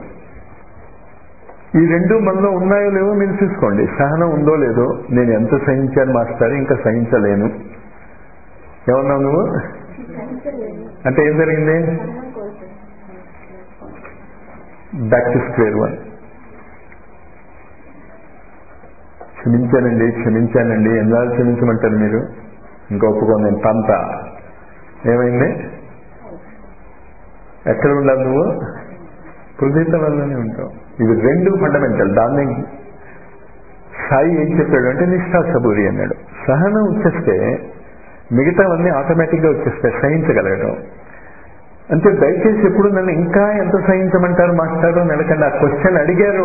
ఈ రెండు మనలో ఉన్నాయో లేవో మీరు చూసుకోండి సహనం ఉందో లేదో నేను ఎంత సహించాను మాస్టర్ ఇంకా సహించలేను ఏమన్నావు నువ్వు అంటే ఏం జరిగింది బ్యాక్ టు స్క్వేర్ వన్ క్షమించానండి క్షమించానండి ఎన్నాళ్ళు క్షమించమంటారు మీరు ఇంకా ఒప్పుకోండి నేను తంత ఏమైంది ఎక్కడ ఉండాలి నువ్వు హృదయత వల్లనే ఉంటావు ఇవి రెండు ఫండమెంటల్ దాన్ని సాయి ఏం చెప్పాడు అంటే నిష్ఠా సబూరి అన్నాడు సహనం వచ్చేస్తే మిగతావన్నీ ఆటోమేటిక్ గా వచ్చేస్తాయి సహించగలగడం అంటే దయచేసి ఎప్పుడు నన్ను ఇంకా ఎంత సహించమంటారు మాస్టారు నెలకండి ఆ క్వశ్చన్ అడిగారో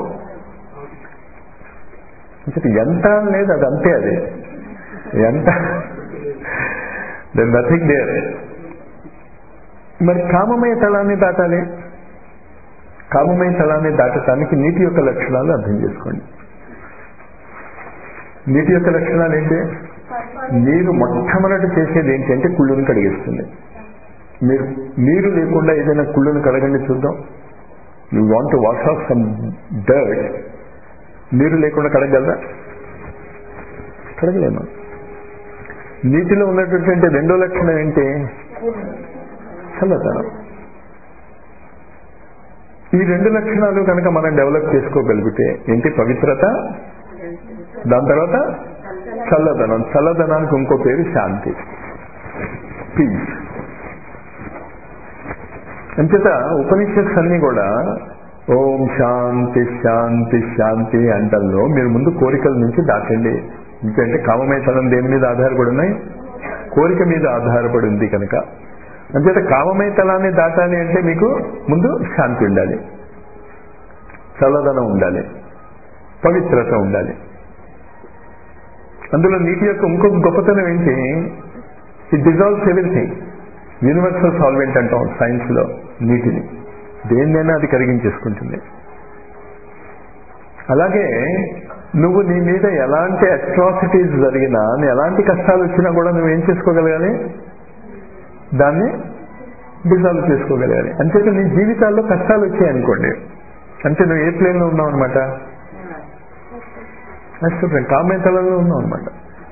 అంటే ఎంత లేదు అది అంతే అది ఎంత నథింగ్ దేర్ మరి కామమయ తలాన్ని దాటాలి కామమయ తలాన్ని దాటటానికి నీటి యొక్క లక్షణాలు అర్థం చేసుకోండి నీటి యొక్క లక్షణాలు ఏంటి నీరు మొట్టమొదటి చేసేది ఏంటంటే కుళ్ళుని కడిగిస్తుంది మీరు నీరు లేకుండా ఏదైనా కుళ్ళుని కడగండి చూద్దాం you want to wash off some dirt నీరు లేకుండా కడగలరా కడగలేము నీటిలో ఉన్నటువంటి రెండో లక్షణం ఏంటి చల్లదనం ఈ రెండు లక్షణాలు కనుక మనం డెవలప్ చేసుకోగలిగితే ఏంటి పవిత్రత దాని తర్వాత చల్లదనం చల్లదనానికి ఇంకో పేరు శాంతి పీస్ అంచేత ఉపనిషత్స్ అన్ని కూడా ఓం శాంతి శాంతి శాంతి అంటల్లో మీరు ముందు కోరికల నుంచి దాటండి ఎందుకంటే కామమేతనం దేని మీద ఆధారపడి ఉన్నాయి కోరిక మీద ఆధారపడి ఉంది కనుక అంచేత కామమేతలాన్ని దాటాలి అంటే మీకు ముందు శాంతి ఉండాలి చల్లదనం ఉండాలి పవిత్రత ఉండాలి అందులో నీటి యొక్క ఇంకొక గొప్పతనం ఏంటి it dissolves everything universal solvent అంటాం సైన్స్ లో నీటిని దేన్నైనా అది కరిగించేసుకుంటుంది అలాగే నువ్వు నీ మీద ఎలాంటి అట్రాసిటీస్ జరిగినా నీ ఎలాంటి కష్టాలు వచ్చినా కూడా నువ్వు ఏం చేసుకోగలగాలి దాన్ని డిజాల్వ్ చేసుకోగలగాలి అంతేకా నీ జీవితాల్లో కష్టాలు వచ్చాయి అనుకోండి అంటే నువ్వు ఏ ప్లేన్ లో ఉన్నావు అనమాట కామేతలలో ఉన్నావు అనమాట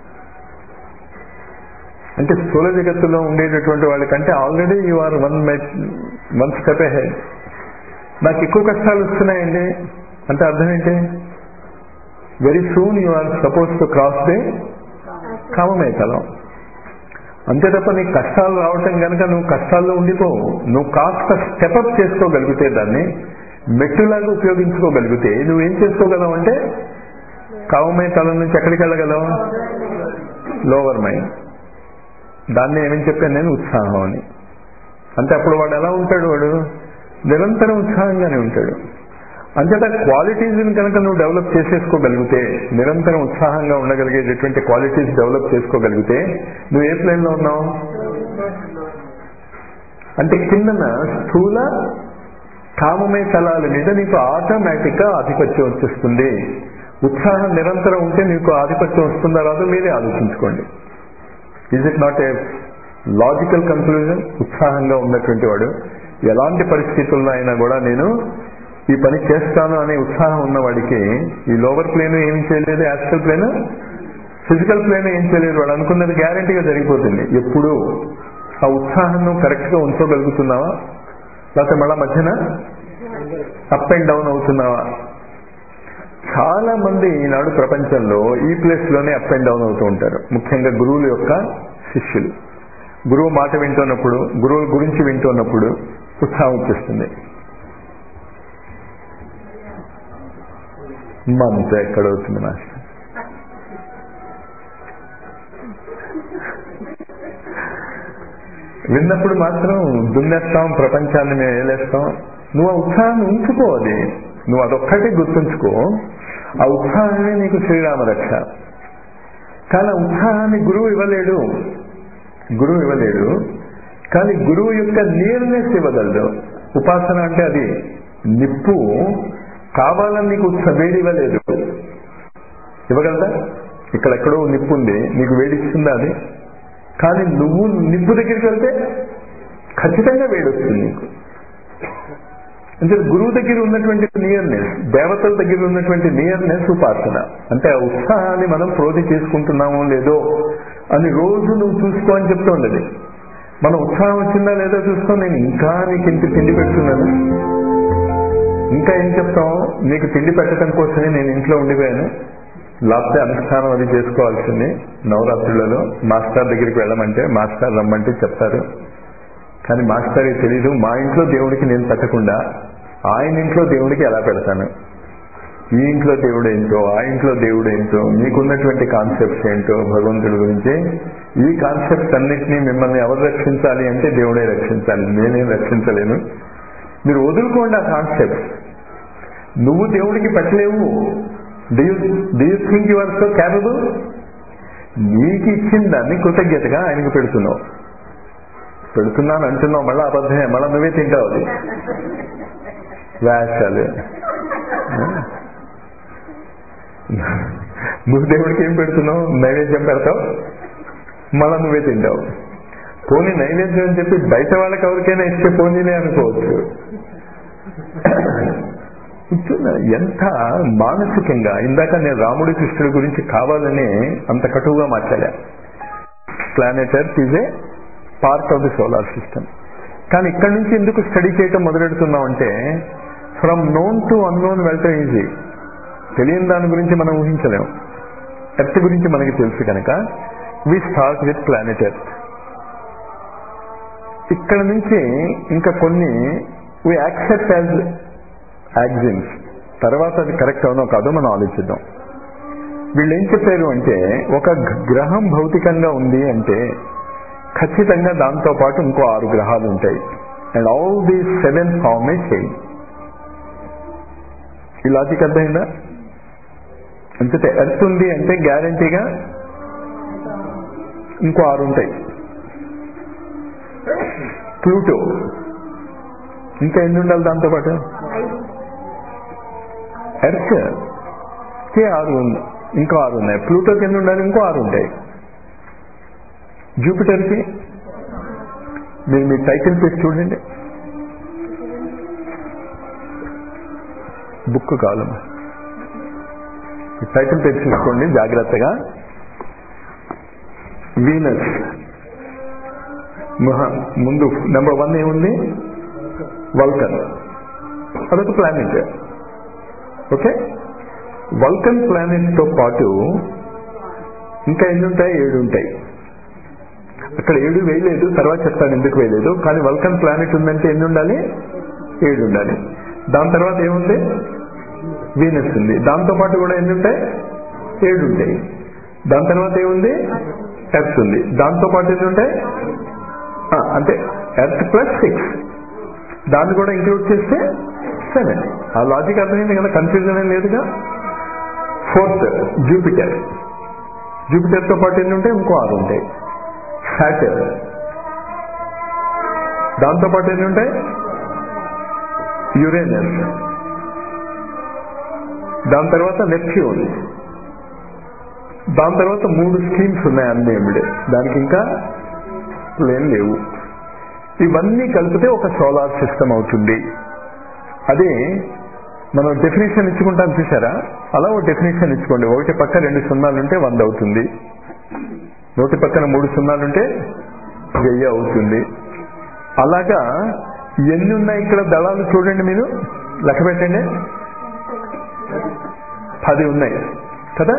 అంటే స్థూల జగత్తులో ఉండేటటువంటి వాళ్ళకంటే already you are one one step ahead నాకు ఎక్కువ కష్టాలు వస్తున్నాయండి అంటే అర్థం ఏంటి very soon you are suppose to cross the కామమేతలం అంతే తప్ప నీకు కష్టాలు రావటం కనుక నువ్వు కష్టాల్లో ఉండిపోవు నువ్వు కాస్త స్టెపప్ చేసుకోగలిగితే దాన్ని మెట్టులాగా ఉపయోగించుకోగలిగితే నువ్వేం చేసుకోగలవు అంటే కామమే తలం నుంచి ఎక్కడికి వెళ్ళగలవు లోవర్ మైండ్ దాన్ని ఏమని చెప్పాను నేను ఉత్సాహం అని అంటే అప్పుడు వాడు ఎలా ఉంటాడు వాడు నిరంతరం ఉత్సాహంగానే ఉంటాడు అంచేత క్వాలిటీస్ని కనుక నువ్వు డెవలప్ చేసేసుకోగలిగితే నిరంతరం ఉత్సాహంగా ఉండగలిగేటటువంటి క్వాలిటీస్ డెవలప్ చేసుకోగలిగితే నువ్వు ఏ ప్లేన్లో ఉన్నావు అంటే కిందన స్థూల కామమే తలాల మీద నీకు ఆటోమేటిక్ గా ఆధిపత్యం వచ్చేస్తుంది ఉత్సాహం నిరంతరం ఉంటే నీకు ఆధిపత్యం వస్తుందా రాదో మీరే ఆలోచించుకోండి is it not a logical conclusion ఉత్సాహంగా ఉన్నటువంటి వాడు ఎలాంటి పరిస్థితుల్లో అయినా కూడా నేను ఈ పని చేస్తాను అనే ఉత్సాహం ఉన్నవాడికి ఈ లోవర్ ప్లేన్ ఏం చేయలేదు యాస్ట్రల్ ప్లేన్ ఫిజికల్ ప్లేన్ ఏం చేయలేదు వాడు అనుకున్నది గ్యారంటీగా జరిగిపోతుంది ఎప్పుడు ఆ ఉత్సాహం నువ్వు కరెక్ట్ గా ఉంచగలుగుతున్నావా లేకపోతే మళ్ళా మధ్యన అప్ అండ్ డౌన్ అవుతున్నావా చాలా మంది ఈనాడు ప్రపంచంలో ఈ ప్లేస్ లోనే అప్ అండ్ డౌన్ అవుతూ ఉంటారు ముఖ్యంగా గురువుల యొక్క శిష్యులు గురువు మాట వింటున్నప్పుడు గురువుల గురించి వింటున్నప్పుడు ఉత్సాహం వచ్చేస్తుంది మనతో ఎక్కడవుతుంది మాస్టర్ విన్నప్పుడు మాత్రం దున్నేస్తాం ప్రపంచాన్ని మేము ఏలేస్తాం నువ్వు ఆ ఉత్సాహాన్ని ఉంచుకో అది నువ్వు అదొక్కటి గుర్తుంచుకో ఆ ఉత్సాహమే నీకు శ్రీరామ రక్ష కానీ ఆ ఉత్సాహాన్ని గురువు ఇవ్వలేడు గురువు ఇవ్వలేడు కానీ గురువు యొక్క నియర్నెస్ ఇవ్వగలడు ఉపాసన అంటే అది నిప్పు కావాలని నీకు ఉత్స- వేడి ఇవ్వలేదు ఇవ్వగలదా ఇక్కడెక్కడో నిప్పు ఉంది నీకు వేడిస్తుందా అది కానీ నువ్వు నిప్పు దగ్గరికి వెళ్తే ఖచ్చితంగా వేడి వస్తుంది నీకు అంటే గురువు దగ్గర ఉన్నటువంటి నియర్నెస్ దేవతల దగ్గర ఉన్నటువంటి నియర్నెస్ ఉపాసన అంటే ఆ ఉత్సాహాన్ని మనం ప్రోధి చేసుకుంటున్నామో లేదో అని రోజు నువ్వు చూసుకో అని చెప్తూ ఉండదు మన ఉత్సాహం వచ్చిందా లేదో చూసుకో నేను ఇంకా నీకు ఇంటి తిండి పెడుతున్నాను ఇంకా ఏం చెప్తాం నీకు తిండి పెట్టడం కోసమే నేను ఇంట్లో ఉండిపోయాను లేకపోతే అనుష్ఠానం అది చేసుకోవాల్సింది నవరాత్రులలో మాస్టర్ దగ్గరికి వెళ్ళమంటే మాస్టర్ రమ్మంటే చెప్తారు కానీ మాస్టర్కి తెలీదు మా ఇంట్లో దేవుడికి నేను పెట్టకుండా ఆయన ఇంట్లో దేవుడికి ఎలా పెడతాను ఈ ఇంట్లో దేవుడు ఏంటో ఆ ఇంట్లో దేవుడు ఏంటో మీకున్నటువంటి కాన్సెప్ట్స్ ఏంటో భగవంతుడి గురించి ఈ కాన్సెప్ట్స్ అన్నిటినీ మిమ్మల్ని ఎవరు రక్షించాలి అంటే దేవుడే రక్షించాలి నేనేం రక్షించలేను మీరు వదులుకోండి ఆ కాన్సెప్ట్స్ నువ్వు దేవుడికి పెట్టలేవు do do you think you are so capable నీకు ఇచ్చిన దాన్ని కృతజ్ఞతగా ఆయనకు పెడుతున్నావు పెడుతున్నాను అంటున్నావు మళ్ళీ అబద్ధమే మళ్ళీ నువ్వే తింటావు అది వేషాలు నువ్వు దేవుడికి ఏం పెడుతున్నావు నైవేద్యం పెడతావు మళ్ళా నువ్వే తింటావు పోనీ నైవేద్యం అని చెప్పి బయట వాళ్ళకి ఎవరికైనా ఇస్తే పోనీలే అనుకోవచ్చు కూర్చున్న ఎంత మానసికంగా ఇందాక నేను రాముడి కృష్ణుడి గురించి కావాలని అంత కటువుగా మాట్లాడా planet earth is a part of the solar system కానీ ఇక్కడి నుంచి ఎందుకు స్టడీ చేయటం మొదలెడుతున్నాం అంటే ఫ్రమ్ నోన్ టు అన్నోన్ వెళ్ళటం ఈజీ తెలియని దాని గురించి మనం ఊహించలేం ఎర్త్ గురించి మనకి తెలుసు కనుక we start with planet earth ఇక్కడ నుంచి ఇంకా కొన్ని వి యాక్సెప్ట్ యాజ్ యాక్సిన్స్ తర్వాత అది కరెక్ట్ అవునో కాదో మనం ఆలోచిద్దాం వీళ్ళు ఏం చెప్పారు అంటే ఒక గ్రహం భౌతికంగా ఉంది అంటే ఖచ్చితంగా దాంతో పాటు ఇంకో ఆరు గ్రహాలు ఉంటాయి and all the seven form a change ఈ లాజిక్ అర్థమైందా అంతే ఎర్త్ ఉంది అంటే గ్యారంటీగా ఇంకో ఆరు ఉంటాయి ప్లూటో ఇంకా ఎన్ని ఉండాలి దాంతో పాటు ఎర్త్ కి ఆరు ఉంది ఇంకో ఆరు ఉన్నాయి ప్లూటోకి ఎన్ని ఉండాలి ఇంకో ఆరు ఉంటాయి జూపిటర్కి మీరు మీ టైటిల్ పేజ్ చూడండి బుక్ కావాలమ్మా టైటిల్ పేజ్ చూసుకోండి జాగ్రత్తగా వీనస్ ముందు నెంబర్ వన్ ఏముంది వల్కన్ అదొక ప్లానెట్ ఓకే వల్కన్ ప్లానెట్ తో పాటు ఇంకా ఎన్ని ఉంటాయి ఏడు ఉంటాయి అక్కడ ఏడు వేయలేదు తర్వాత చెప్తాను ఎందుకు వేయలేదు కానీ వల్కన్ ప్లానెట్ ఉందంటే ఎన్ని ఉండాలి ఏడు ఉండాలి దాని తర్వాత ఏముంది వీనస్ ఉంది దాంతో పాటు కూడా ఎన్ని ఉంటాయి ఏడు ఉంటాయి దాని తర్వాత ఏముంది ఎర్త్ ఉంది దాంతో పాటు ఎన్ని ఉంటాయి అంటే ఎర్త్ ప్లస్ సిక్స్ దాన్ని కూడా ఇంక్లూడ్ చేస్తే సెవెన్ ఆ లాజిక్ అర్థమైంది కదా కన్ఫ్యూజన్ ఏం లేదుగా ఫోర్త్ జూపిటర్ జూపిటర్ తో పాటు ఎన్ని ఉంటాయి ఇంకో ఆరు ఉంటాయి సాటర్ దాంతో పాటు ఎన్ని ఉంటాయి యురేనస్ దాని తర్వాత నెప్ట్యూన్ దాని తర్వాత మూడు స్కీమ్స్ ఉన్నాయి అన్నేమిడే దానికి ఇంకా ప్లేన్ లేవు ఇవన్నీ కలిపితే ఒక సోలార్ సిస్టమ్ అవుతుంది అదే మనం డెఫినేషన్ ఇచ్చుకుంటాం చూసారా అలా ఒక డెఫినేషన్ ఇచ్చుకోండి ఒకటి పక్క రెండు సున్నాలుంటే వంద అవుతుంది నోటి పక్కన మూడు సున్నాలుంటే వెయ్యి అవుతుంది అలాగా ఎన్ని ఉన్నాయి ఇక్కడ దళాలు చూడండి మీరు లెక్క పెట్టండి పది ఉన్నాయి కదా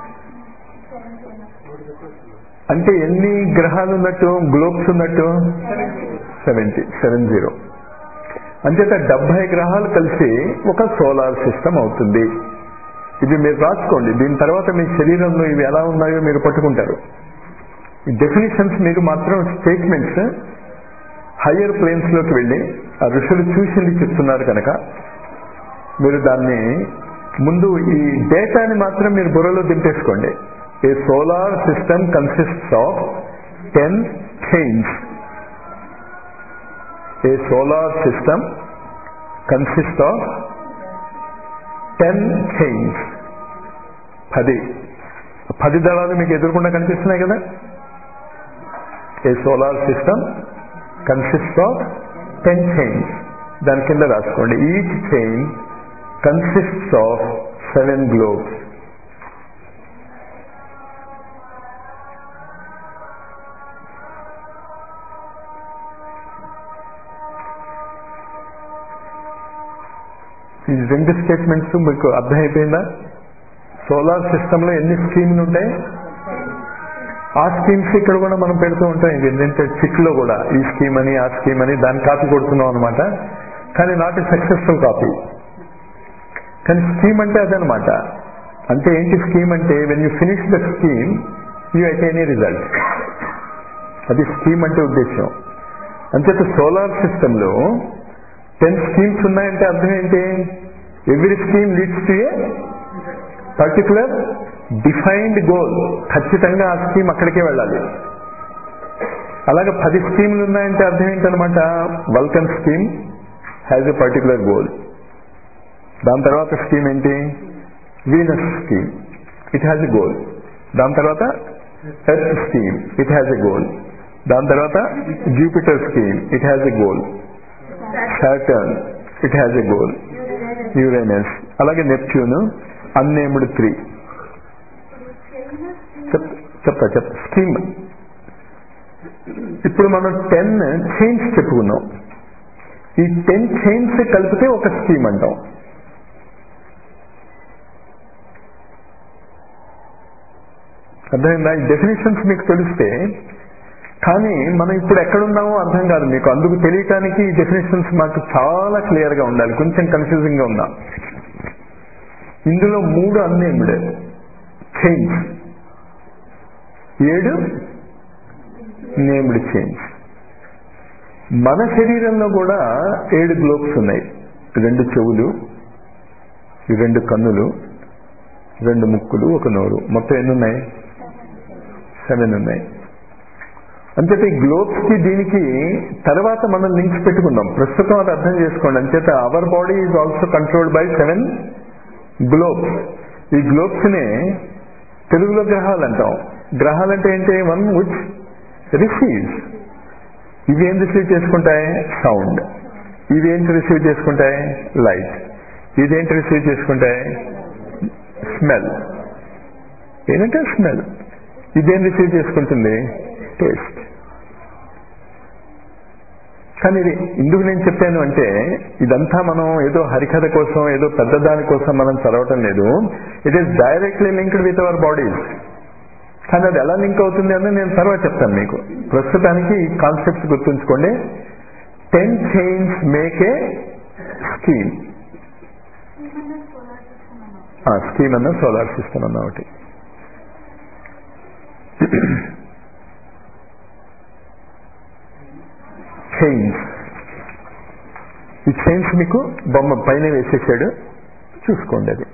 అంటే ఎన్ని గ్రహాలు ఉన్నట్టు గ్లోబ్స్ ఉన్నట్టు సెవెంటీ సెవెన్ జీరో అంచేత డెబ్బై గ్రహాలు కలిసి ఒక సోలార్ సిస్టమ్ అవుతుంది ఇది మీరు రాసుకోండి దీని తర్వాత మీ శరీరంలో ఇవి ఎలా ఉన్నాయో మీరు పట్టుకుంటారు ఈ డెఫినేషన్స్ మీరు మాత్రం స్టేట్మెంట్స్ హయ్యర్ ప్లేన్స్ లోకి వెళ్ళి ఆ ఋషులు చూసింది చెప్తున్నారు కనుక మీరు దాన్ని ముందు ఈ డేటాని మాత్రం మీరు బుర్రలో దింపేసుకోండి a solar system consists of ten chains a solar system consist of ten chains పది పది దళాలు మీకు ఎదురకుండా కనిపిస్తున్నాయి కదా a solar system consist of ten chains దాని కింద రాసుకోండి each chain consists of seven globes ఈ రెండు స్టేట్మెంట్స్ మీకు అర్థమైపోయిందా సోలార్ సిస్టమ్ లో ఎన్ని స్కీమ్లు ఉంటాయి ఆ స్కీమ్స్ ఇక్కడ కూడా మనం పెడుతూ ఉంటాం ఏంటంటే చిట్ లో కూడా ఈ స్కీమ్ అని ఆ స్కీమ్ అని దాన్ని కాపీ కొడుతున్నాం అనమాట కానీ నాట్ సక్సెస్ఫుల్ కాపీ కానీ స్కీమ్ అంటే అదనమాట అంటే ఏంటి స్కీమ్ అంటే when you finish the scheme you attain a result అది స్కీమ్ అంటే ఉద్దేశం అంచేత సోలార్ సిస్టమ్ లో టెన్ స్కీమ్స్ ఉన్నాయంటే అర్థం ఏంటి every scheme leads to a particular defined goal ఖచ్చితంగా ఆ స్కీమ్ అక్కడికే వెళ్ళాలి అలాగే పది స్కీములు ఉన్నాయంటే అర్థం ఏంటనమాట Vulcan scheme has a particular goal దాని తర్వాత స్కీమ్ ఏంటి Venus scheme it has a goal దాని తర్వాత earth scheme it has a goal దాని తర్వాత Jupiter scheme it has a goal Saturn it has a goal Uranus అలాగే Neptune అన్నేముడు three చెప్తా చెప్తా స్కీమ్ ఇప్పుడు మనం టెన్ చైన్స్ చెప్పుకున్నాం ఈ టెన్ చైన్స్ కలిపితే ఒక స్కీమ్ అంటాం అర్థమైందా ఈ డెఫినేషన్స్ మీకు తెలిస్తే కానీ మనం ఇప్పుడు ఎక్కడున్నామో అర్థం కాదు మీకు అందుకు తెలియటానికి ఈ డెఫినేషన్స్ మాకు చాలా క్లియర్ గా ఉండాలి కొంచెం కన్ఫ్యూజింగ్ గా ఉందా ఇందులో మూడు అన్నేముడే చేంజ్ ఏడు నేమ్డ్ చేంజ్ మన శరీరంలో కూడా ఏడు గ్లోబ్స్ ఉన్నాయి రెండు చెవులు రెండు కన్నులు రెండు ముక్కులు ఒక నోరు మొత్తం ఎన్ని ఉన్నాయి సెవెన్ ఉన్నాయి అంచేత ఈ గ్లోబ్స్ కి దీనికి తర్వాత మనం లింక్స్ పెట్టుకుందాం ప్రస్తుతం అది అర్థం చేసుకోండి అంచేత our body is also controlled by seven globes ఈ గ్లోబ్స్ నే తెలుగులో గ్రహాలు అంటాం గ్రహాలు అంటే ఏంటి వన్ విచ్ రిసీవ్స్ ఇవి ఏం రిసీవ్ చేసుకుంటాయి సౌండ్ ఇవి ఏంటి రిసీవ్ చేసుకుంటాయి లైట్ ఇదేంటి రిసీవ్ చేసుకుంటాయి స్మెల్ ఏంటంటే స్మెల్ ఇదేం రిసీవ్ చేసుకుంటుంది టేస్ట్ కానీ ఇది ఎందుకు నేను చెప్పాను అంటే ఇదంతా మనం ఏదో హరికథ కోసం ఏదో పెద్ద దాని కోసం మనం చదవటం లేదు it is directly linked with our bodies కానీ అది ఎలా లింక్ అవుతుంది అని నేను తర్వాత చెప్తాను మీకు ప్రస్తుతానికి ఈ కాన్సెప్ట్స్ గుర్తుంచుకోండి ten chains make a scheme scheme అన్న సోలార్ సిస్టమ్ అన్న ఒకటి చైన్స్ ఈ చైన్స్ మీకు బొమ్మ పైన వేసేసాడు చూసుకోండి అది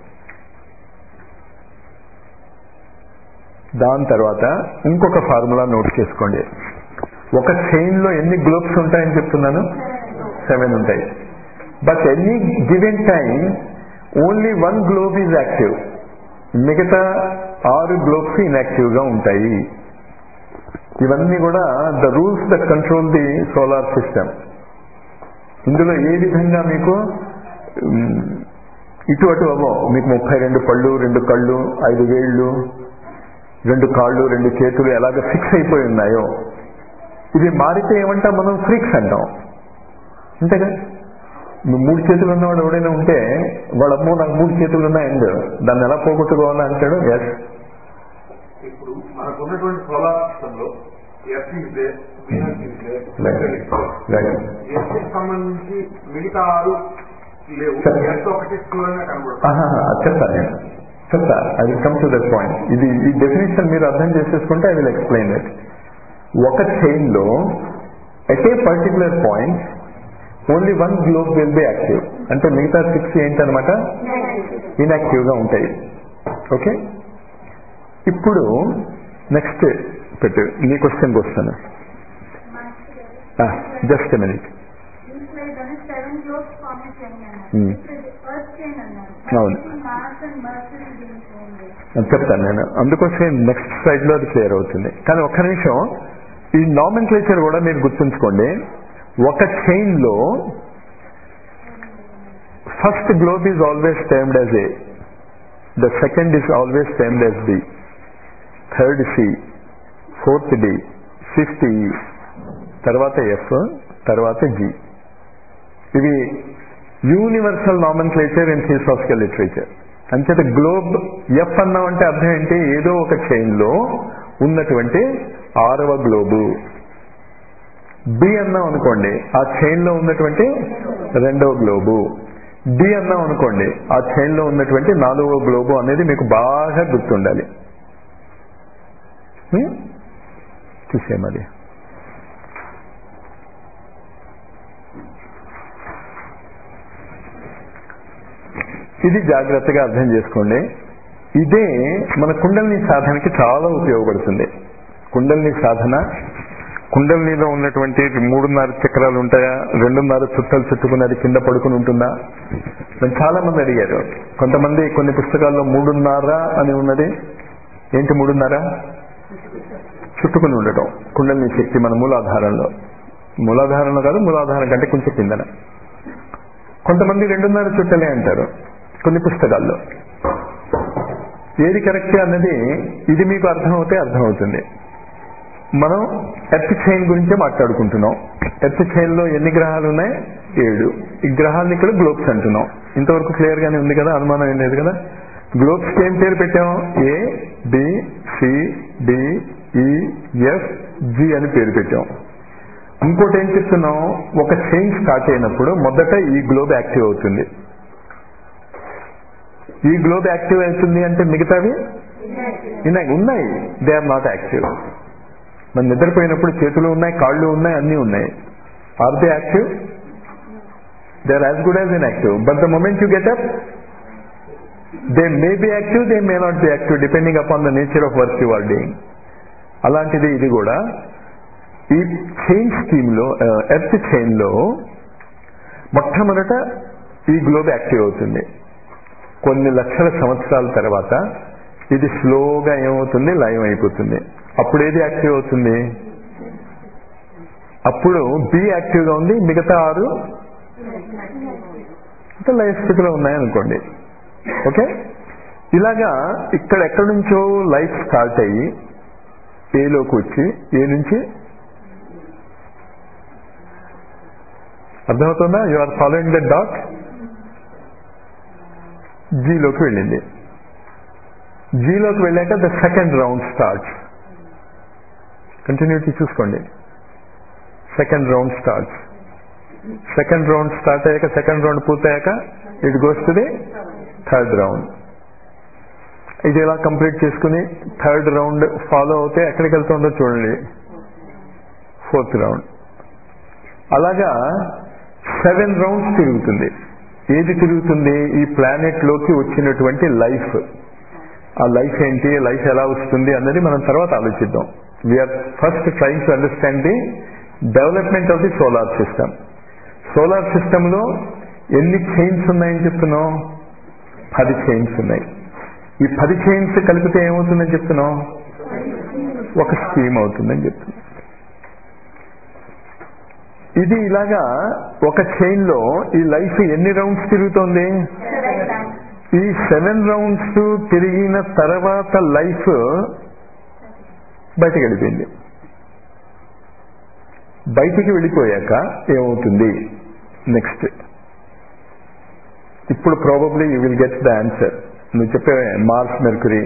దాని తర్వాత ఇంకొక ఫార్ములా నోట్ చేసుకోండి ఒక చైన్ లో ఎన్ని గ్లోబ్స్ ఉంటాయని చెప్తున్నాను సెవెన్ ఉంటాయి but any given time only one globe is active మిగతా ఆరు గ్లోబ్స్ ఇన్యాక్టివ్ గా ఉంటాయి ఇవన్నీ కూడా the rules that control the solar system ఇందులో ఏ విధంగా మీకు ఇటు అటు అవ్వో మీకు ముప్పై రెండు పళ్ళు రెండు కళ్ళు ఐదు వేళ్ళు రెండు కాళ్ళు రెండు చేతులు ఎలాగ ఫిక్స్ అయిపోయి ఉన్నాయో ఇది మారితే ఏమంటాం మనం ఫ్రీక్స్ అంటాం అంతేగా మూడు చేతులు ఉన్నవాడు ఎవడైనా ఉంటే వాళ్ళమ్మో నాకు మూడు చేతులు ఉన్నాయండి దాన్ని ఎలా పోగొట్టుకోవాలని అంటాడు ఎస్ ఇప్పుడు మనకు ఉన్నటువంటి సోలార్ సిస్టమ్ లో earth is there Venus is there Mercury earth కి సంబంధించి మిగతా ఆరు లేవు సరే. ఎర్త్ ఒకటి స్థూలంగా కనబడుతుంది ఆహా, చెప్తా నేను చెప్తా I will come to that point ఇది ఈ డెఫినేషన్ మీరు అర్థం చేసేసుకుంటే ఐ విల్ ఎక్స్ప్లెయిన్ ఇట్ ఒక చైన్ లో at a particular point only one globe will be active అంటే మిగతా సిక్స్ ఏంటనమాట ఇన్యాక్టివ్ గా ఉంటాయి ఓకే ఇప్పుడు నెక్స్ట్ పెట్టు నీ క్వశ్చన్కి వస్తాను just minute seven globes form చేయండి Hmm. అన్నారు ఫస్ట్ చేయండి అన్నారు అవును. మార్స్ అండ్ మర్సరీ దీనికి ఉంది చెప్తాను నేను అందుకోసం నెక్స్ట్ స్లైడ్ లో అది క్లియర్ అవుతుంది కానీ ఒక్క నిమిషం ఈ నామన్ క్లేచర్ కూడా మీరు గుర్తుంచుకోండి ఒక చైన్ లో first globe is always timed as A the second is always timed as B third C fourth D fifth E తర్వాత ఎఫ్ తర్వాత జి ఇవి universal nomenclature in theosophical literature అంచేత గ్లోబ్ ఎఫ్ అన్నామంటే అర్థం ఏంటి ఏదో ఒక చైన్ లో ఉన్నటువంటి ఆరవ గ్లోబు బి అన్నాం అనుకోండి ఆ చైన్ లో ఉన్నటువంటి రెండవ గ్లోబు డి అన్నాం అనుకోండి ఆ చైన్ లో ఉన్నటువంటి నాలుగవ గ్లోబు అనేది మీకు బాగా గుర్తుండాలి హ్మ్? చూసేమది ఇది జాగ్రత్తగా అర్థం చేసుకోండి ఇదే మన కుండలిని సాధనకి చాలా ఉపయోగపడుతుంది కుండలిని సాధన కుండలినిలో ఉన్నటువంటి మూడున్నర చక్రాలు ఉంటాయా రెండున్నర చుట్టలు చుట్టుకుని అది కింద పడుకుని ఉంటుందా నన్ను చాలా మంది అడిగారు కొంతమంది కొన్ని పుస్తకాల్లో మూడున్నర అని ఉన్నది ఏంటి మూడున్నర చుట్టుకుని ఉండటం కుండలిని శక్తి మన మూలాధారంలో మూలాధారంలో కాదు మూలాధారం కంటే కొంచెం కిందన కొంతమంది రెండున్నర చుట్టలే అంటారు కొన్ని పుస్తకాల్లో ఏది కరెక్ట్ అన్నది ఇది మీకు అర్థమవుతే అర్థమవుతుంది మనం ఎర్త్ చైన్ గురించే మాట్లాడుకుంటున్నాం ఎర్త్ చైన్ లో ఎన్ని గ్రహాలు ఉన్నాయి ఏడు ఈ గ్రహాలను ఇక్కడ గ్లోబ్స్ అంటున్నాం ఇంతవరకు క్లియర్ గానే ఉంది కదా అనుమానం ఏం లేదు కదా గ్లోబ్స్ కి ఏం పేరు పెట్టాం A B C D E F G అని పేరు పెట్టాం ఇంకోటి ఏం చెప్తున్నాం ఒక చైన్ స్టార్ట్ అయినప్పుడు మొదట ఈ గ్లోబ్ యాక్టివ్ అవుతుంది ఈ గ్లోబ్ యాక్టివ్ అవుతుంది అంటే మిగతావి ఉన్నాయి ఉన్నాయి దే ఆర్ నాట్ యాక్టివ్ మనం నిద్రపోయినప్పుడు చేతులు ఉన్నాయి కాళ్ళు ఉన్నాయి అన్నీ ఉన్నాయి are they active they are as good as inactive but the moment you get up they may be active they may not be active depending upon the nature of work you are doing అలాంటిది ఇది కూడా ఈ chain scheme లో earth chain లో మొట్టమొదట ఈ globe active అవుతుంది కొన్ని లక్షల సంవత్సరాల తర్వాత ఇది స్లోగా ఏమవుతుంది లయం అయిపోతుంది అప్పుడు ఏది యాక్టివ్ అవుతుంది అప్పుడు బి యాక్టివ్ గా ఉంది మిగతా ఆరు అంటే లయ స్థితిలో ఉన్నాయనుకోండి ఓకే ఇలాగా ఇక్కడ ఎక్కడి నుంచో లైఫ్ స్టార్ట్ అయ్యి ఏలోకి వచ్చి ఏ నుంచి అర్థమవుతుందా you are following the dot జీలోకి వెళ్ళింది జీలోకి వెళ్ళాక the second round start continuity చూసుకోండి second round start second round start అయ్యాక సెకండ్ రౌండ్ పూర్తయ్యాక it goes to the third round ఇది ఎలా కంప్లీట్ చేసుకుని థర్డ్ రౌండ్ ఫాలో అవుతే ఎక్కడికి వెళ్తుందో చూడండి ఫోర్త్ రౌండ్ అలాగా సెవెన్ రౌండ్స్ తిరుగుతుంది ఏది తిరుగుతుంది ఈ ప్లానెట్ లోకి వచ్చినటువంటి లైఫ్ ఆ లైఫ్ ఏంటి లైఫ్ ఎలా వస్తుంది అన్నది మనం తర్వాత ఆలోచిద్దాం we are first trying to understand the development of the solar system solar system లో ఎన్ని చైన్స్ ఉన్నాయని చెప్తున్నాం పది చైన్స్ ఉన్నాయి ఈ పది చైన్స్ కలిపితే ఏమవుతుందని చెప్తున్నాం ఒక స్కీమ్ అవుతుందని చెప్తున్నాం ఇది ఇలాగా ఒక చైన్ లో ఈ లైఫ్ ఎన్ని రౌండ్స్ తిరుగుతోంది ఈ సెవెన్ రౌండ్స్ తిరిగిన తర్వాత లైఫ్ బయటకు వెళ్ళిపోయింది బయటికి వెళ్ళిపోయాక ఏమవుతుంది నెక్స్ట్ ఇప్పుడు probably you will get the answer నువ్వు చెప్పే మార్స్ మెర్కురీ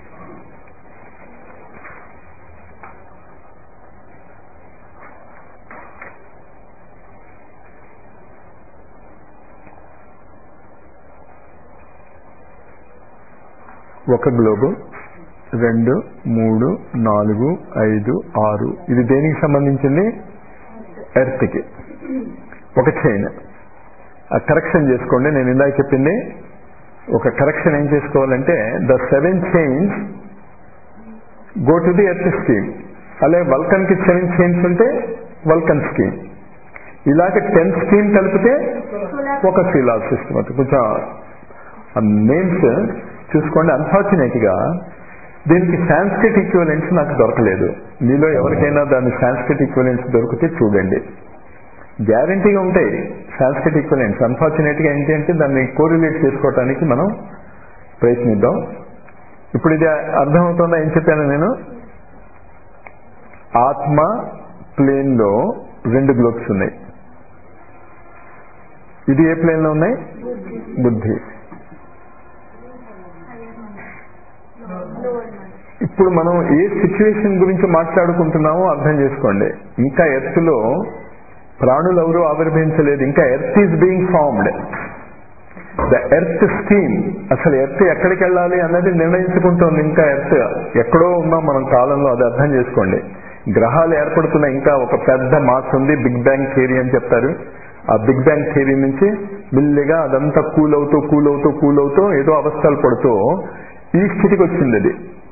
ఒక గ్లోబు రెండు మూడు నాలుగు ఐదు ఆరు ఇది దేనికి సంబంధించింది ఎర్త్కి ఒక చైన్ ఆ కరెక్షన్ చేసుకోండి నేను ఇందాక చెప్పింది ఒక కరెక్షన్ ఏం చేసుకోవాలంటే the seven chains go to the earth scheme అలాగే వల్కన్ కి సెవెన్ చైన్స్ ఉంటే వల్కన్ స్కీమ్ ఇలాగ టెన్ స్కీమ్ కలిపితే ఒక సీలార్ సిస్టమ్ అది కొంచెం ఆ నేమ్స్ చూసుకోండి అన్ఫార్చునేట్ గా దీనికి సాంస్క్రిట్ ఈక్వలెంట్స్ నాకు దొరకలేదు మీలో ఎవరికైనా దాని సాంస్క్రిట్ ఈక్వలెంట్స్ దొరికితే చూడండి గ్యారంటీగా ఉంటాయి సాంస్క్రిట్ ఈక్వలెంట్స్ అన్ఫార్చునేట్ గా ఏంటి అంటే దాన్ని కోరిలేట్ చేసుకోవటానికి మనం ప్రయత్నిద్దాం ఇప్పుడు ఇది అర్థమవుతుందా ఏం చెప్పాను నేను ఆత్మ ప్లేన్ లో రెండు గ్లోబ్స్ ఉన్నాయి ఇది ఏ ప్లేన్ లో ఉన్నాయి బుద్ధి ఇప్పుడు మనం ఏ సిచ్యువేషన్ గురించి మాట్లాడుకుంటున్నామో అర్థం చేసుకోండి ఇంకా ఎర్త్ లో ప్రాణులు ఎవరు ఆవిర్భవించలేదు ఇంకా earth is being formed the earth scheme అసలు ఎర్త్ ఎక్కడికి వెళ్ళాలి అన్నది నిర్ణయించుకుంటోంది ఇంకా ఎర్త్ ఎక్కడో ఉన్నాం మనం కాలంలో అది అర్థం చేసుకోండి గ్రహాలు ఏర్పడుతున్న ఇంకా ఒక పెద్ద మాస్ ఉంది బిగ్ బ్యాంగ్ థియరీ అని చెప్తారు ఆ బిగ్ బ్యాంగ్ థియరీ నుంచి మెల్లిగా అదంతా కూల్ అవుతూ కూల్ అవుతూ కూల్ అవుతూ ఏదో అవస్థలు పడుతూ ఈ స్థితికి వచ్చింది అది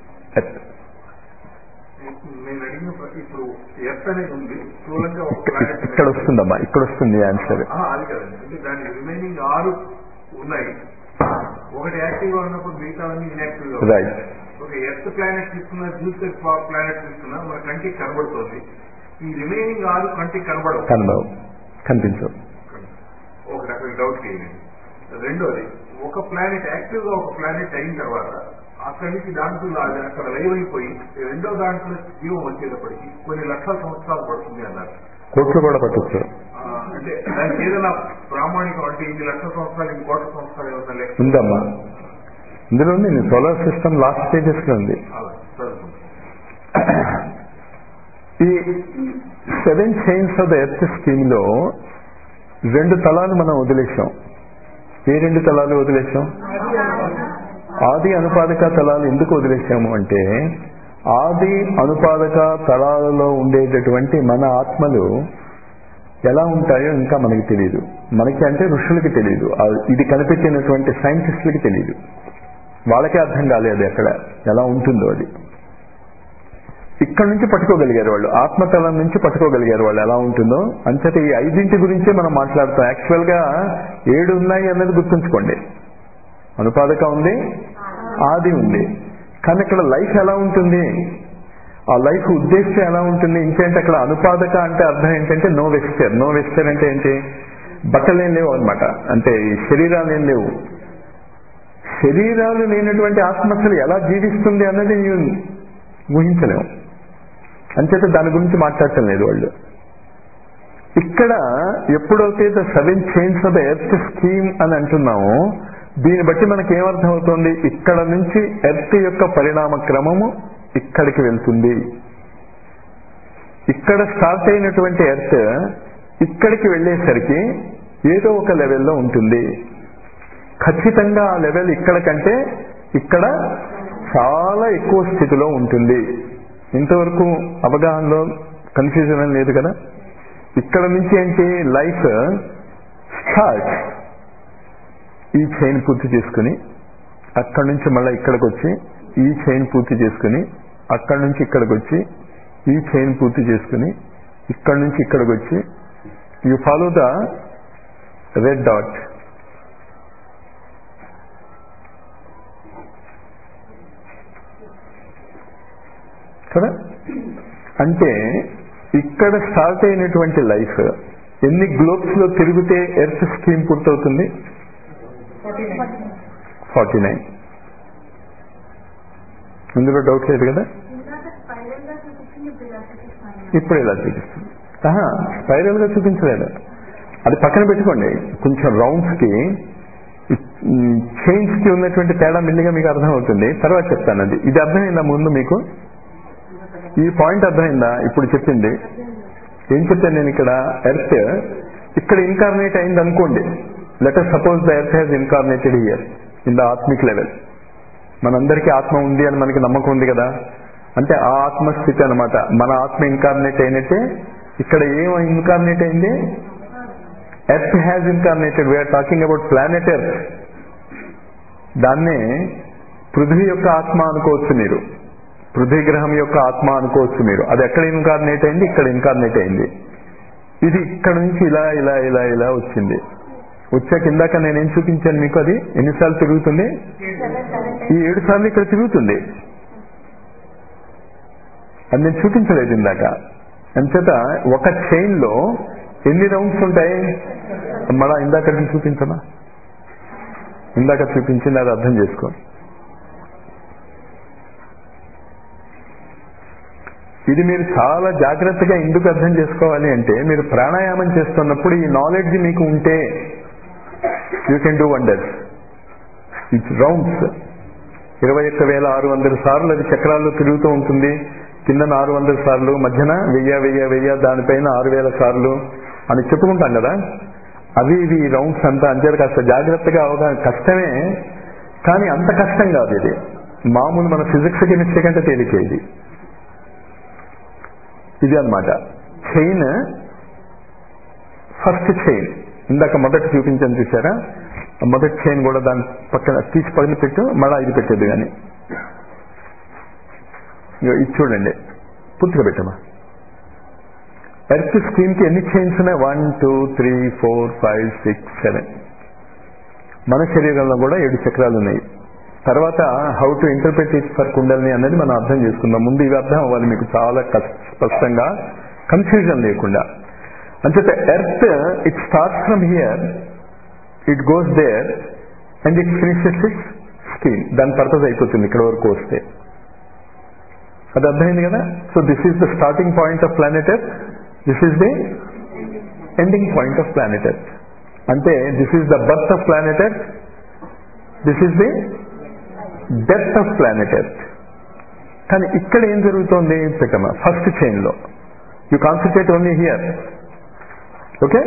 నేను అడిగిన ప్రతి ఇప్పుడు ఎర్త్ అనేది ఉంది స్థూలంగా ఒక planet ఇక్కడ వస్తుందమ్మా ఇక్కడ వస్తుంది ఆన్సర్ ఆ, అది కదండి అంటే దాని రిమైనింగ్ ఆరు ఉన్నాయి ఒకటి యాక్టివ్ గా ఉన్నప్పుడు మిగతావన్నీ ఇన్యాక్టివ్ గా ఉన్నాయి. రైట్ ఒక ఎర్త్ ప్లానెట్ తీసుకున్నా జూపిటర్ ప్లానెట్ తీసుకున్నా మన కంటికి కనబడుతుంది ఈ రిమైనింగ్ ఆరు కంటికి కనబడవు కనబడవు కనిపించవు ఒక రకమైన డౌట్ చేయండి రెండోది ఒక ప్లానెట్ యాక్టివ్ గా ఒక ప్లానెట్ అయిన తర్వాత అక్కడి నుంచి దాంట్లో అది అక్కడ లైవ్ అయిపోయి రెండో దాంట్లో జీవం వచ్చేటప్పటికి కొన్ని లక్షల సంవత్సరాలు పడుతుంది అన్నారు కోట్లు కూడా పట్టచ్చు ఆ, అంటే దానికి ఏదైనా ప్రామాణికం అంటే ఇన్ని లక్షల సంవత్సరాలు ఇన్ని కోట్ల సంవత్సరాలు ఏమన్నా లెక్క ఉందమ్మా ఇందులో ఉంది సోలార్ సిస్టమ్ లాస్ట్ స్టేజెస్ లో ఉంది అలా చదువుకుంటాం seven chains of the earth scheme లో రెండు తలాలు మనం వదిలేసాం ఏ రెండు తలాలు వదిలేసాం ఆది అనుపాదక తలాలు ఎందుకు వదిలేసాము అంటే ఆది అనుపాదక తలాలలో ఉండేటటువంటి మన ఆత్మలు ఎలా ఉంటాయో ఇంకా మనకి తెలియదు మనకి అంటే ఋషులకి తెలియదు ఆ ఇది కనిపెట్టినటువంటి సైంటిస్టులకి తెలియదు వాళ్ళకే అర్థం కాలేదు అక్కడ ఎలా ఉంటుందో అది ఇక్కడ నుంచి పట్టుకోగలిగారు వాళ్ళు ఆత్మతలం నుంచి పట్టుకోగలిగారు వాళ్ళు ఎలా ఉంటుందో అంతటి ఈ ఐదింటి గురించే మనం మాట్లాడతాం యాక్చువల్ గా ఏడు ఉన్నాయి అన్నది గుర్తుంచుకోండి అనుపాదక ఉంది ఆది ఉంది కానీ ఇక్కడ లైఫ్ ఎలా ఉంటుంది ఆ లైఫ్ ఉద్దేశం ఎలా ఉంటుంది ఇంకేంటి అక్కడ అనుపాదక అంటే అర్థం ఏంటంటే నో వెస్టర్ నో వెస్టర్ అంటే ఏంటి బట్టలేం లేవు అనమాట అంటే ఈ శరీరాలు ఏం లేవు శరీరాలు లేనటువంటి ఆత్మ అసలు ఎలా జీవిస్తుంది అన్నది నీవు ఊహించలేము అంచేత దాని గురించి మాట్లాడటం లేదు వాళ్ళు ఇక్కడ ఎప్పుడైతే the seven chains of the earth scheme అని అంటున్నామో దీన్ని బట్టి మనకి ఏమర్థం అవుతుంది ఇక్కడ నుంచి ఎర్త్ యొక్క పరిణామ క్రమము ఇక్కడికి వెళ్తుంది ఇక్కడ స్టార్ట్ అయినటువంటి ఎర్త్ ఇక్కడికి వెళ్ళేసరికి ఏదో ఒక లెవెల్లో ఉంటుంది ఖచ్చితంగా ఆ లెవెల్ ఇక్కడ కంటే ఇక్కడ చాలా ఎక్కువ స్థితిలో ఉంటుంది ఇంతవరకు అవగాహనలో కన్ఫ్యూజన్ అని లేదు కదా ఇక్కడ నుంచి ఏంటి లైఫ్ స్టార్ట్ ఈ చైన్ పూర్తి చేసుకుని అక్కడి నుంచి మళ్ళీ ఇక్కడికి వచ్చి ఈ చైన్ పూర్తి చేసుకుని అక్కడి నుంచి ఇక్కడికి వచ్చి ఈ చైన్ పూర్తి చేసుకుని ఇక్కడి నుంచి ఇక్కడికి వచ్చి you follow the red dot కదా అంటే ఇక్కడ స్టార్ట్ అయినటువంటి లైఫ్ ఎన్ని గ్లోబ్స్ లో తిరిగితే ఎర్త్ స్కీమ్ పూర్తవుతుంది ఫార్టీ నైన్ ఇందులో డౌట్ లేదు కదా ఇందాక స్పైరల్ గా చూపించింది ఇప్పుడు ఇలా చూపిస్తాను ఇప్పుడు ఇలా చూపిస్తుంది స్పైరల్ గా చూపించలేదు అది పక్కన పెట్టుకోండి కొంచెం రౌండ్స్ కి చైన్స్ కి ఉన్నటువంటి తేడా మెల్లిగా మీకు అర్థమవుతుంది తర్వాత చెప్తాను అది ఇది అర్థమైందా ముందు మీకు ఈ పాయింట్ అర్థమైందా ఇప్పుడు చెప్పింది ఏం చెప్పాను నేను ఇక్కడ ఎర్త్ ఇక్కడ ఇన్కార్నేట్ అయింది అనుకోండి later suppose the earth has incarnated here in the atmic level మనందరికీ ఆత్మ ఉంది అని మనకి నమ్మకం ఉంది కదా అంటే ఆ ఆత్మస్థితి అనమాట మన ఆత్మ ఇన్కార్నేట్ అయినట్టే ఇక్కడ ఏం ఇన్కార్నేట్ అయింది earth has incarnated we are talking about planet earth దాన్నే పృథ్వీ యొక్క ఆత్మ అనుకోవచ్చు మీరు పృథ్వీ గ్రహం యొక్క ఆత్మ అనుకోవచ్చు మీరు అది ఎక్కడ ఇన్కార్నేట్ అయింది ఇక్కడ ఇన్కార్నేట్ అయింది ఇది ఇక్కడ నుంచి ఇలా ఇలా ఇలా ఇలా వచ్చింది వచ్చాక ఇందాక నేనేం చూపించాను మీకు అది ఎన్నిసార్లు తిరుగుతుంది ఈ ఏడు సార్లు ఇక్కడ తిరుగుతుంది అది నేను చూపించలేదు ఇందాక అంచేత ఒక చైన్ లో ఎన్ని రౌండ్స్ ఉంటాయి మళ్ళా ఇందాక చూపించమా ఇందాక చూపించింది అది అర్థం చేసుకో ఇది మీరు చాలా జాగ్రత్తగా ఎందుకు అర్థం చేసుకోవాలి అంటే మీరు ప్రాణాయామం చేస్తున్నప్పుడు ఈ నాలెడ్జ్ మీకు ఉంటే you can do wonders it's rounds ఇరవై ఒక్క వేల ఆరు వందల సార్లు అది చక్రాల్లో తిరుగుతూ ఉంటుంది కింద ఆరు వందల సార్లు మధ్యన వెయ్యి వెయ్యి వెయ్యి దానిపైన ఆరు వేల సార్లు అని చెప్పుకుంటాం కదా అవి ఇవి రౌండ్స్ అంతా అంతే కాస్త జాగ్రత్తగా అవగాహన కష్టమే కానీ అంత కష్టం కాదు ఇది మామూలు మన ఫిజిక్స్ కెమిస్ట్రీ కంటే తేలికే ఇది ఇది అనమాట చైన్ ఫస్ట్ చైన్ ఇందాక మొదటి చూపించాను చూసారా ఆ మొదటి చైన్ కూడా దాని పక్కన తీసి పక్కన పెట్టు మళ్ళా ఇది పెట్టేది కానీ ఇది చూడండి పూర్తిగా పెట్టమా ఎర్త్ స్క్రీన్ కి ఎన్ని చైన్స్ ఉన్నాయి one two three four five six seven మన శరీరంలో కూడా ఏడు చక్రాలు ఉన్నాయి తర్వాత how to interpret it for kundalini అనేది మనం అర్థం చేసుకుందాం ముందు ఇవి అర్థం అవ్వాలి మీకు చాలా స్పష్టంగా కన్ఫ్యూజన్ లేకుండా అంచేత earth it start from here it goes there and it finishes it scheme దాని పర్పస్ అయిపోతుంది ఇక్కడ వరకు వస్తే అది అర్థమైంది కదా so this is the starting point of planet earth this is the ending point of planet earth అంటే this is the birth of planet earth this is the death of planet earth కానీ ఇక్కడ ఏం జరుగుతోంది పెట్టమా first chain లో you concentrate only here okay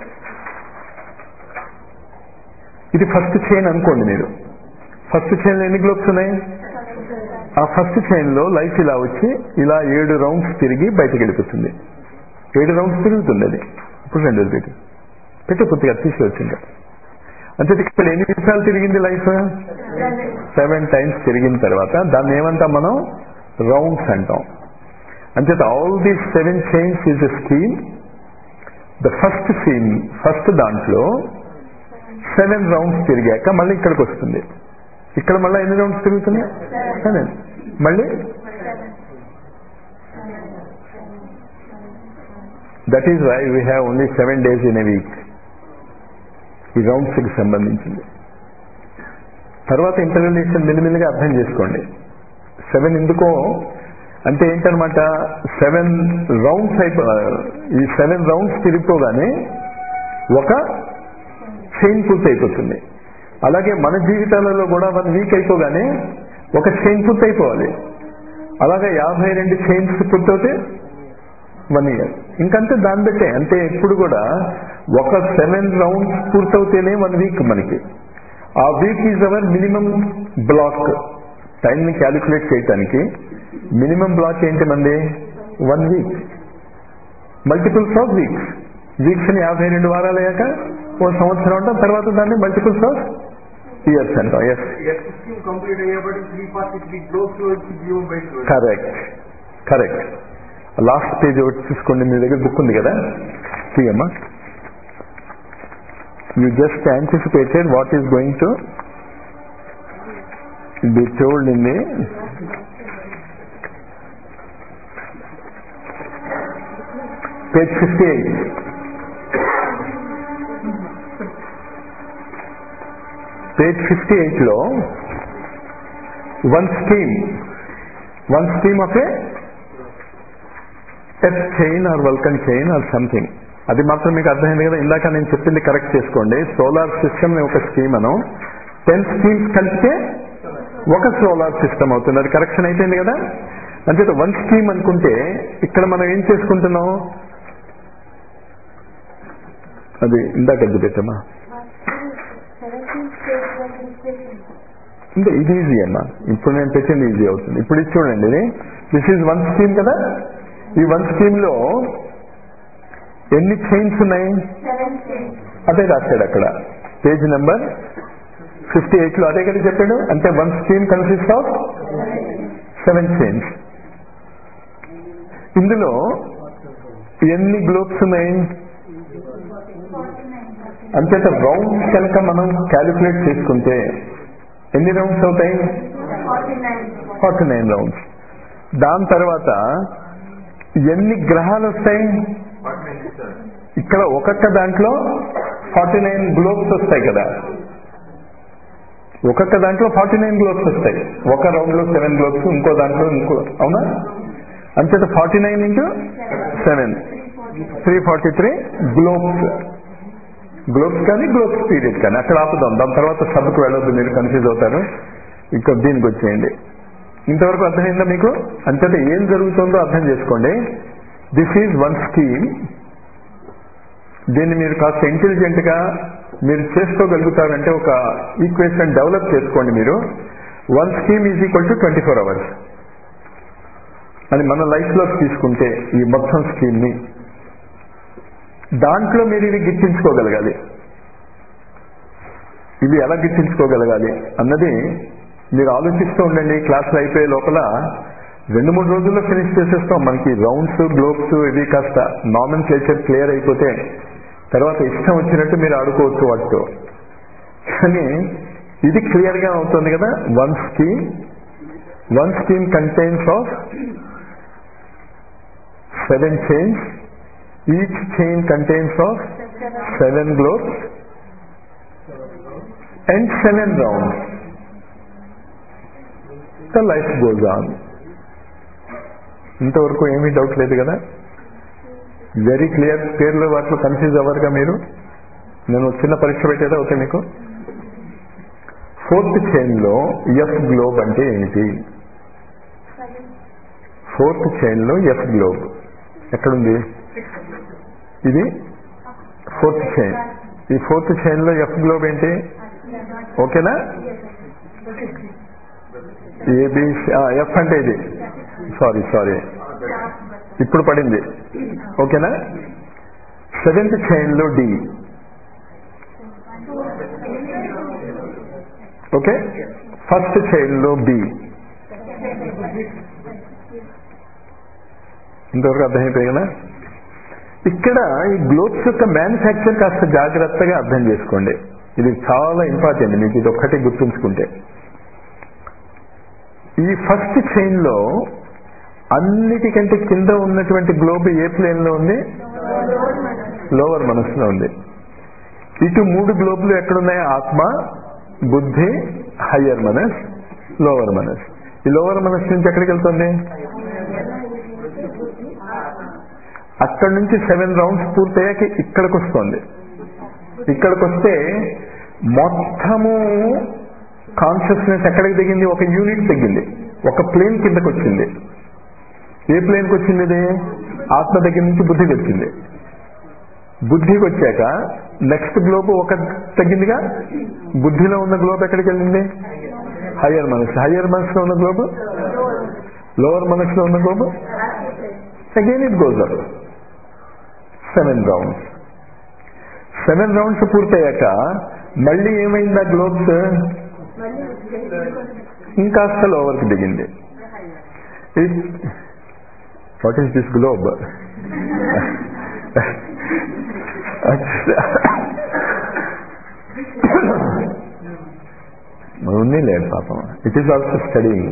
ఇది first chain అనుకోండి మీరు ఫస్ట్ చైన్లో ఎన్ని గ్లోబ్స్ ఉన్నాయి ఆ ఫస్ట్ చైన్ లో లైఫ్ ఇలా వచ్చి ఇలా ఏడు రౌండ్స్ తిరిగి బయటకు వెళ్ళిపోతుంది ఏడు రౌండ్స్ తిరుగుతుంది అది ఇప్పుడు రెండోది పెట్టి పెట్టి కొద్దిగా తీసుకోవచ్చు ఇంకా అంటే ఇక్కడ ఎన్ని నిమిషాలు తిరిగింది లైఫ్ సెవెన్ టైమ్స్ తిరిగిన తర్వాత దాన్ని ఏమంటాం మనం రౌండ్స్ అంటాం అంచేత all the seven chains is a scheme the first scene first దాంట్లో సెవెన్ రౌండ్స్ తిరిగాక మళ్ళీ ఇక్కడికి వస్తుంది ఇక్కడ మళ్ళీ ఎన్ని రౌండ్స్ తిరుగుతున్నాయి సెవెన్ మళ్ళీ that is why we have only seven days in a week ఈ రౌండ్స్ కి సంబంధించింది తర్వాత ఇంటర్రిలేషన్ మెల్లిమెల్లిగా అర్థం చేసుకోండి సెవెన్ ఎందుకో అంటే ఏంటనమాట సెవెన్ రౌండ్స్ అయిపో ఈ సెవెన్ రౌండ్స్ తిరిగిపోగానే ఒక చైన్ పూర్తి అయిపోతుంది అలాగే మన జీవితాలలో కూడా వన్ వీక్ అయిపోగానే ఒక చైన్ పూర్తి అయిపోవాలి అలాగే యాభై రెండు చైన్స్ పూర్తవుతే వన్ ఇయర్ ఇంకంతే దాన్ని బట్టే అంటే ఎప్పుడు కూడా ఒక సెవెన్ రౌండ్స్ పూర్తవుతేనే వన్ వీక్ మనకి ఆ week is our minimum block టైంని క్యాలిక్యులేట్ చేయటానికి మినిమం బ్లాక్ ఏంటి మంది one week multiples of weeks weeks ని యాభై రెండు వారాలు అయ్యాక ఓ సంవత్సరం ఉంటాం తర్వాత దాన్ని మల్టిపుల్స్ ఆఫ్ ఇయర్స్ అంటాం ఎస్ ఎస్ స్కీమ్ కంప్లీట్ అయ్యేప్పటికి త్రీ ఫార్టీ త్రీ గ్లోబ్స్ లో వచ్చి జీవం బయటకు వచ్చింది. కరెక్ట్ కరెక్ట్ లాస్ట్ పేజ్ ఒకటి చూసుకోండి మీ దగ్గర బుక్ ఉంది కదా తీయమ్మా you just anticipated what is going to be told in the page fifty eight page fifty eight లో one scheme one scheme of a F chain or Vulcan chain or something అది మాత్రం మీకు అర్థమైంది కదా ఇందాక నేను చెప్పింది కరెక్ట్ చేసుకోండి సోలార్ సిస్టమ్ ఒక స్కీమ్ అను టెన్ స్కీమ్స్ కలిపితే ఒక సోలార్ సిస్టమ్ అవుతుంది అది కరెక్షన్ అయిపోయింది కదా అంటే వన్ స్కీమ్ అనుకుంటే ఇక్కడ మనం ఏం చేసుకుంటున్నాం అది ఇందాక అది పెట్టమ్మా అంటే ఇది ఈజీ అమ్మా ఇప్పుడు నేను పెట్టింది ఈజీ అవుతుంది ఇప్పుడు ఇది చూడండి ఇది దిస్ ఈజ్ వన్ స్కీమ్ కదా ఈ వన్ స్కీమ్ లో ఎన్ని చైన్స్ ఉన్నాయి అదే రాశాడు అక్కడ పేజ్ నెంబర్ ఫిఫ్టీ ఎయిట్ లో అదే కదా చెప్పాడు అంటే one scheme consist of seven chains ఇందులో ఎన్ని గ్లోబ్స్ ఉన్నాయి అంతేత రౌండ్స్ కనుక మనం క్యాలిక్యులేట్ చేసుకుంటే ఎన్ని రౌండ్స్ అవుతాయి ఫార్టీ నైన్ రౌండ్స్ దాని తర్వాత ఎన్ని గ్రహాలు వస్తాయి వాటిని ఏం చేస్తారు? ఇక్కడ ఒక్కొక్క దాంట్లో ఫార్టీ నైన్ గ్లోబ్స్ వస్తాయి కదా ఒక్కొక్క దాంట్లో ఫార్టీ నైన్ గ్లోబ్స్ వస్తాయి ఒక రౌండ్ లో సెవెన్ గ్లోబ్స్ ఇంకో దాంట్లో ఇంకో అవునా అంతేత forty nine into seven three forty three globes globes కానీ గ్లోబ్స్ పీరియడ్ కానీ అక్కడ ఆపుదాం దాని తర్వాత సబ్కు వెళ్ళొద్దు మీరు కన్ఫ్యూజ్ అవుతారు ఇక్కడ దీనికి వచ్చేయండి ఇంతవరకు అర్థమైందా మీకు అంతేత ఏం జరుగుతుందో అర్థం చేసుకోండి దిస్ ఈజ్ వన్ స్కీమ్ దీన్ని మీరు కాస్త ఇంటెలిజెంట్ గా మీరు చేసుకోగలుగుతారంటే ఒక ఈక్వేషన్ డెవలప్ చేసుకోండి మీరు one scheme is equal to twenty four hours అని మన లైఫ్ లోకి తీసుకుంటే ఈ మొత్తం స్కీమ్ ని దాంట్లో మీరు ఇవి గిట్టించుకోగలగాలి ఇవి ఎలా గిట్టించుకోగలగాలి అన్నది మీరు ఆలోచిస్తూ ఉండండి క్లాసులు అయిపోయే లోపల రెండు మూడు రోజుల్లో ఫినిష్ చేసేస్తాం మనకి రౌండ్స్ గ్లోబ్స్ ఇవి కాస్త నామన్ క్లేచర్ క్లియర్ అయిపోతే తర్వాత ఇష్టం వచ్చినట్టు మీరు ఆడుకోవచ్చు వాటితో కానీ ఇది క్లియర్ గా అవుతుంది కదా one scheme one scheme contains of seven chains each chain contains of seven globes and seven rounds the life goes on ఇంతవరకు ఏమీ డౌట్ లేదు కదా వెరీ క్లియర్ పేర్లు వాటిలో కన్ఫ్యూజ్ అవ్వరుగా మీరు నేను చిన్న పరీక్ష పెట్టేదా ఓకే మీకు ఫోర్త్ చైన్ లో ఎఫ్ గ్లోబ్ అంటే ఏమిటి ఫోర్త్ చైన్ లో ఎఫ్ గ్లోబ్ ఎక్కడుంది ఇది ఫోర్త్ చైన్ ఈ ఫోర్త్ చైన్ లో ఎఫ్ గ్లోబ్ ఏంటి ఓకేనా ఏబి ఎఫ్ అంటే ఇది సారీ సారీ ఇప్పుడు పడింది ఓకేనా సెవెంత్ చైన్ లో డి ఓకే ఫస్ట్ చైన్ లో బి ఇంతవరకు అర్థమైపోయి కదా ఇక్కడ ఈ గ్లోబ్స్ యొక్క మ్యానుఫ్యాక్చర్ కాస్త జాగ్రత్తగా అర్థం చేసుకోండి ఇది చాలా ఇంపార్టెంట్ మీకు ఇది ఒక్కటి గుర్తుంచుకుంటే ఈ ఫస్ట్ చైన్ లో అన్నిటికంటే కింద ఉన్నటువంటి గ్లోబ్ ఏ ప్లేన్ లో ఉంది లోవర్ మనస్సులో ఉంది ఇటు మూడు గ్లోబులు ఎక్కడున్నాయి ఆత్మ బుద్ధి హయ్యర్ మనస్ లోవర్ మనస్ ఈ లోవర్ మనస్ నుంచి ఎక్కడికి వెళ్తుంది అక్కడ నుంచి సెవెన్ రౌండ్స్ పూర్తయ్యాక ఇక్కడికి వస్తుంది ఇక్కడికి వస్తే మొత్తము కాన్షియస్నెస్ ఎక్కడికి దిగింది ఒక యూనిట్ తగ్గింది ఒక ప్లేన్ కిందకి వచ్చింది ఏ ప్లేన్కి వచ్చింది ఇది ఆత్మ దగ్గర నుంచి బుద్ధికి వచ్చింది బుద్ధికి వచ్చాక నెక్స్ట్ గ్లోబ్ ఒక తగ్గిందిగా బుద్ధిలో ఉన్న గ్లోబ్ ఎక్కడికి వెళ్ళింది హయ్యర్ మనసు హయ్యర్ మనసులో ఉన్న గ్లోబ్ లోవర్ మనసులో ఉన్న globe again it goes up seven rounds seven rounds పూర్తయ్యాక మళ్ళీ ఏమైంది ఆ గ్లోబ్స్ ఇంకాస్త లోవర్కి దిగింది వాట్ ఈస్ దిస్ గ్లోబ్ ఉంది లేదు పాపం it is also studying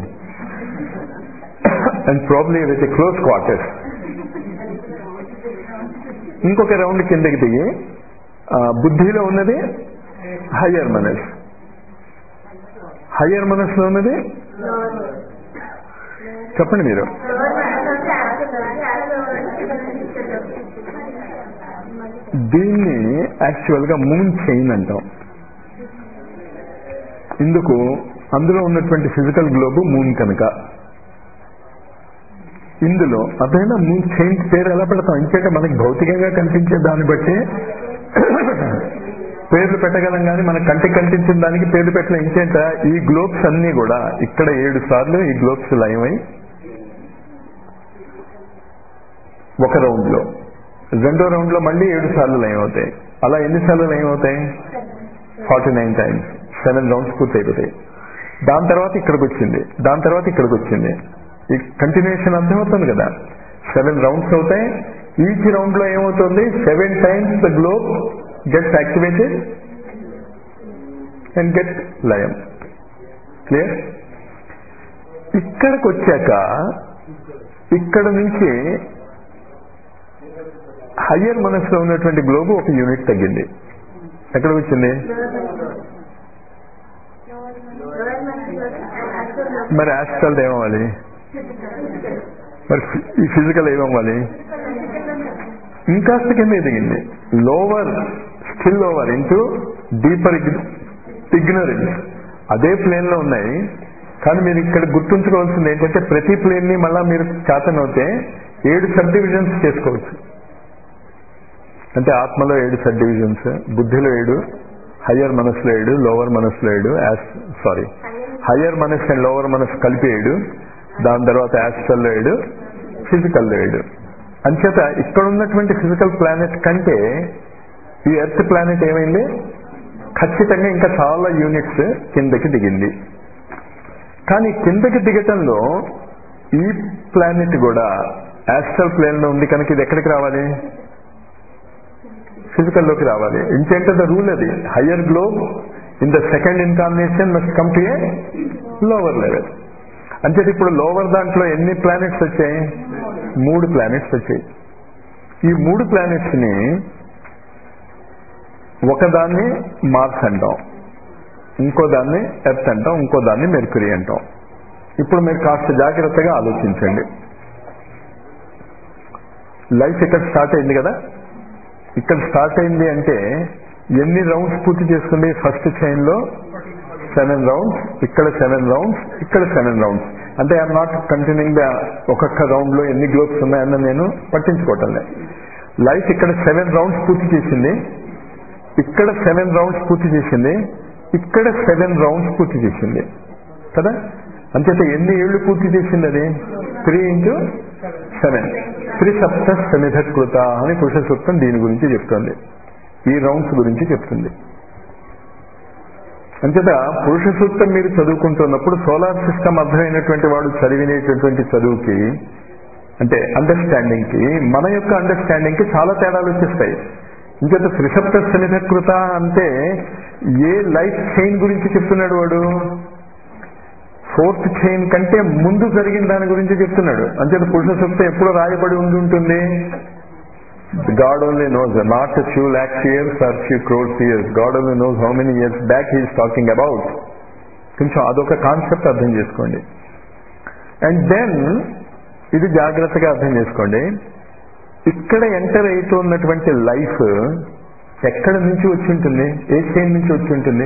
and probably with close quarters ఇంకొక రౌండ్ కిందకి దిగి ఆ, బుద్ధిలో ఉన్నది హయ్యర్ మనస్ హయ్యర్ మనస్లో ఉన్నది చెప్పండి మీరు దీన్ని యాక్చువల్ గా మూన్ చైన్ అంటాం ఇందుకు అందులో ఉన్నటువంటి ఫిజికల్ గ్లోబ్ మూన్ కనుక ఇందులో అదైనా మూన్ చైన్ పేరు ఎలా పెడతాం ఇంకేట మనకి భౌతికంగా కనిపించే దాన్ని బట్టి పేర్లు పెట్టగలం కానీ మన కంటికి కనిపించిన దానికి పేర్లు పెట్టలేం ఇంకేంట ఈ గ్లోబ్స్ అన్ని కూడా ఇక్కడ ఏడు సార్లు ఈ గ్లోబ్స్ లయమై ఒక రౌండ్ లో రెండో రౌండ్ లో మళ్ళీ ఏడు సార్లు లయం అవుతాయి అలా ఎన్నిసార్లు లయం అవుతాయి forty nine times seven rounds పూర్తి అయిపోతాయి దాని తర్వాత ఇక్కడికి వచ్చింది దాని తర్వాత ఇక్కడికి వచ్చింది ఈ కంటిన్యూషన్ అర్థమవుతుంది కదా సెవెన్ రౌండ్స్ అవుతాయి ఈచ్ రౌండ్ లో ఏమవుతుంది seven times the globe gets activated and get లయం క్లియర్ ఇక్కడికి వచ్చాక ఇక్కడ నుంచి హయ్యర్ మనసులో ఉన్నటువంటి గ్లోబ్ ఒక యూనిట్ తగ్గింది ఎక్కడికి వచ్చింది మరి యాస్ట్రల్ ఏమవ్వాలి మరి ఈ ఫిజికల్ ఏమవ్వాలి ఇంకాస్త కింద దిగింది lower still lower into deeper ignorance అదే ప్లేన్ లో ఉన్నాయి కానీ మీరు ఇక్కడ గుర్తుంచుకోవాల్సింది ఏంటంటే ప్రతి ప్లేన్ ని మళ్ళా మీరు అవుతే ఏడు సబ్ డివిజన్స్ చేసుకోవచ్చు అంటే ఆత్మలో ఏడు సబ్ డివిజన్స్ బుద్ధిలో ఏడు హయ్యర్ మనసులో ఏడు లోవర్ మనసులో ఏడు సారీ హయ్యర్ మనస్ అండ్ లోవర్ మనస్ కలిపి ఏడు దాని తర్వాత యాస్ట్రల్లో ఏడు ఫిజికల్లో ఏడు అంచేత ఇక్కడ ఉన్నటువంటి ఫిజికల్ ప్లానెట్ కంటే ఈ ఎర్త్ ప్లానెట్ ఏమైంది ఖచ్చితంగా ఇంకా చాలా యూనిట్స్ కిందకి దిగింది కానీ కిందకి దిగటంలో ఈ ప్లానెట్ కూడా యాస్ట్రల్ ప్లేన్ లో ఉంది కనుక ఇది ఎక్కడికి రావాలి ఫిజికల్ లోకి రావాలి ఇంకేంటే ద రూల్ అది higher globe in the second incarnation must come to a lower level అంటే ఇప్పుడు లోవర్ దాంట్లో ఎన్ని ప్లానెట్స్ వచ్చాయి మూడు ప్లానెట్స్ వచ్చాయి ఈ మూడు ప్లానెట్స్ ని ఒకదాన్ని మార్స్ అంటాం ఇంకో దాన్ని ఎర్త్ అంటాం ఇంకో దాన్ని మెర్కురీ అంటాం ఇప్పుడు మీరు కాస్త జాగ్రత్తగా ఆలోచించండి లైఫ్ ఇక్కడ స్టార్ట్ అయింది కదా ఇక్కడ స్టార్ట్ అయింది అంటే ఎన్ని రౌండ్స్ పూర్తి చేసుకుంది ఫస్ట్ చైన్ లో సెవెన్ రౌండ్స్ ఇక్కడ సెవెన్ రౌండ్స్ ఇక్కడ సెవెన్ రౌండ్స్ అంటే ఐఎమ్ నాట్ కంటిన్యూయింగ్ ద ఒక్కొక్క రౌండ్ లో ఎన్ని గ్లోబ్స్ ఉన్నాయన్న నేను పట్టించుకోవటం లేదు లైఫ్ ఇక్కడ సెవెన్ రౌండ్స్ పూర్తి చేసింది ఇక్కడ సెవెన్ రౌండ్స్ పూర్తి చేసింది ఇక్కడ సెవెన్ రౌండ్స్ పూర్తి చేసింది కదా అంచేత ఎన్ని ఏళ్ళు పూర్తి చేసింది అది త్రీ ఇంటూ సెవెన్ త్రిసప్త సమిధకృత అని పురుష సూక్తం దీని గురించి చెప్తుంది ఈ రౌండ్స్ గురించి చెప్తుంది అంచేత పురుష సూక్తం మీరు చదువుకుంటున్నప్పుడు సోలార్ సిస్టమ్ అర్థమైనటువంటి వాడు చదివినేటటువంటి చదువుకి అంటే అండర్స్టాండింగ్ కి మన యొక్క అండర్స్టాండింగ్ కి చాలా తేడాలు వచ్చేస్తాయి ఇంకేత త్రిసప్త సమిధకృత అంటే ఏ లైఫ్ చైన్ గురించి చెప్తున్నాడు వాడు ఫోర్త్ చైన్ కంటే ముందు జరిగిన దాని గురించి చెప్తున్నాడు అంచేత పురుష సూక్తం ఎప్పుడు రాయబడి ఉండి ఉంటుంది God only knows not few lakhs years or few crores years God only knows how many years back he's talking about కొంచెం అదొక కాన్సెప్ట్ అర్థం చేసుకోండి అండ్ దెన్ ఇది జాగ్రత్తగా అర్థం చేసుకోండి ఇక్కడ ఎంటర్ అవుతున్నటువంటి లైఫ్ ఎక్కడ నుంచి వచ్చి ఉంటుంది ఏ చైన్ నుంచి వచ్చి ఉంటుంది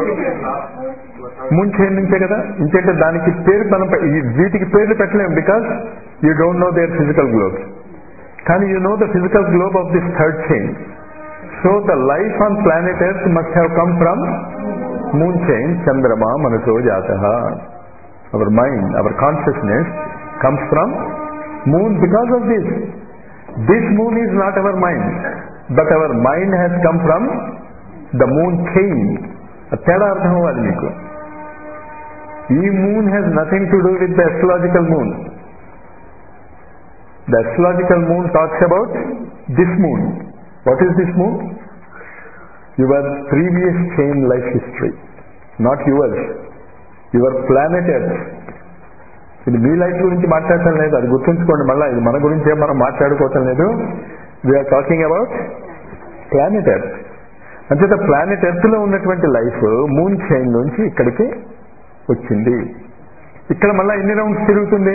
మూన్ చైన్ నుంచే కదా ఇంకేంటే దానికి పేరు మనం పె- ఈ వీటికి పేర్లు పెట్టలేము because you don't know there physical globes కానీ you know the physical globe of this third chain so the life on planet earth must have come from moon chain చంద్రమా మనసో జాత our mind our consciousness comes from moon because of this this moon is not our mind but our mind has come from the moon chain తేడా అర్థం అవ్వాలి మీకు ఈ moon has nothing to do with the astrological moon The astrological moon talks about this moon. What is this moon? Your previous chain life history, not yours. Your planet Earth. ఇది మీ life గురించి మాట్లాడటం లేదు అది గుర్తుంచుకోండి మళ్ళీ ఇది మన గురించే మనం మాట్లాడుకోవటం లేదు we are talking about planet earth అంచేత ప్లానెట్ ఎర్త్ లో ఉన్నటువంటి లైఫ్ మూన్ చైన్ నుంచి ఇక్కడికి వచ్చింది ఇక్కడ మళ్ళీ ఎన్ని రౌండ్స్ తిరుగుతుంది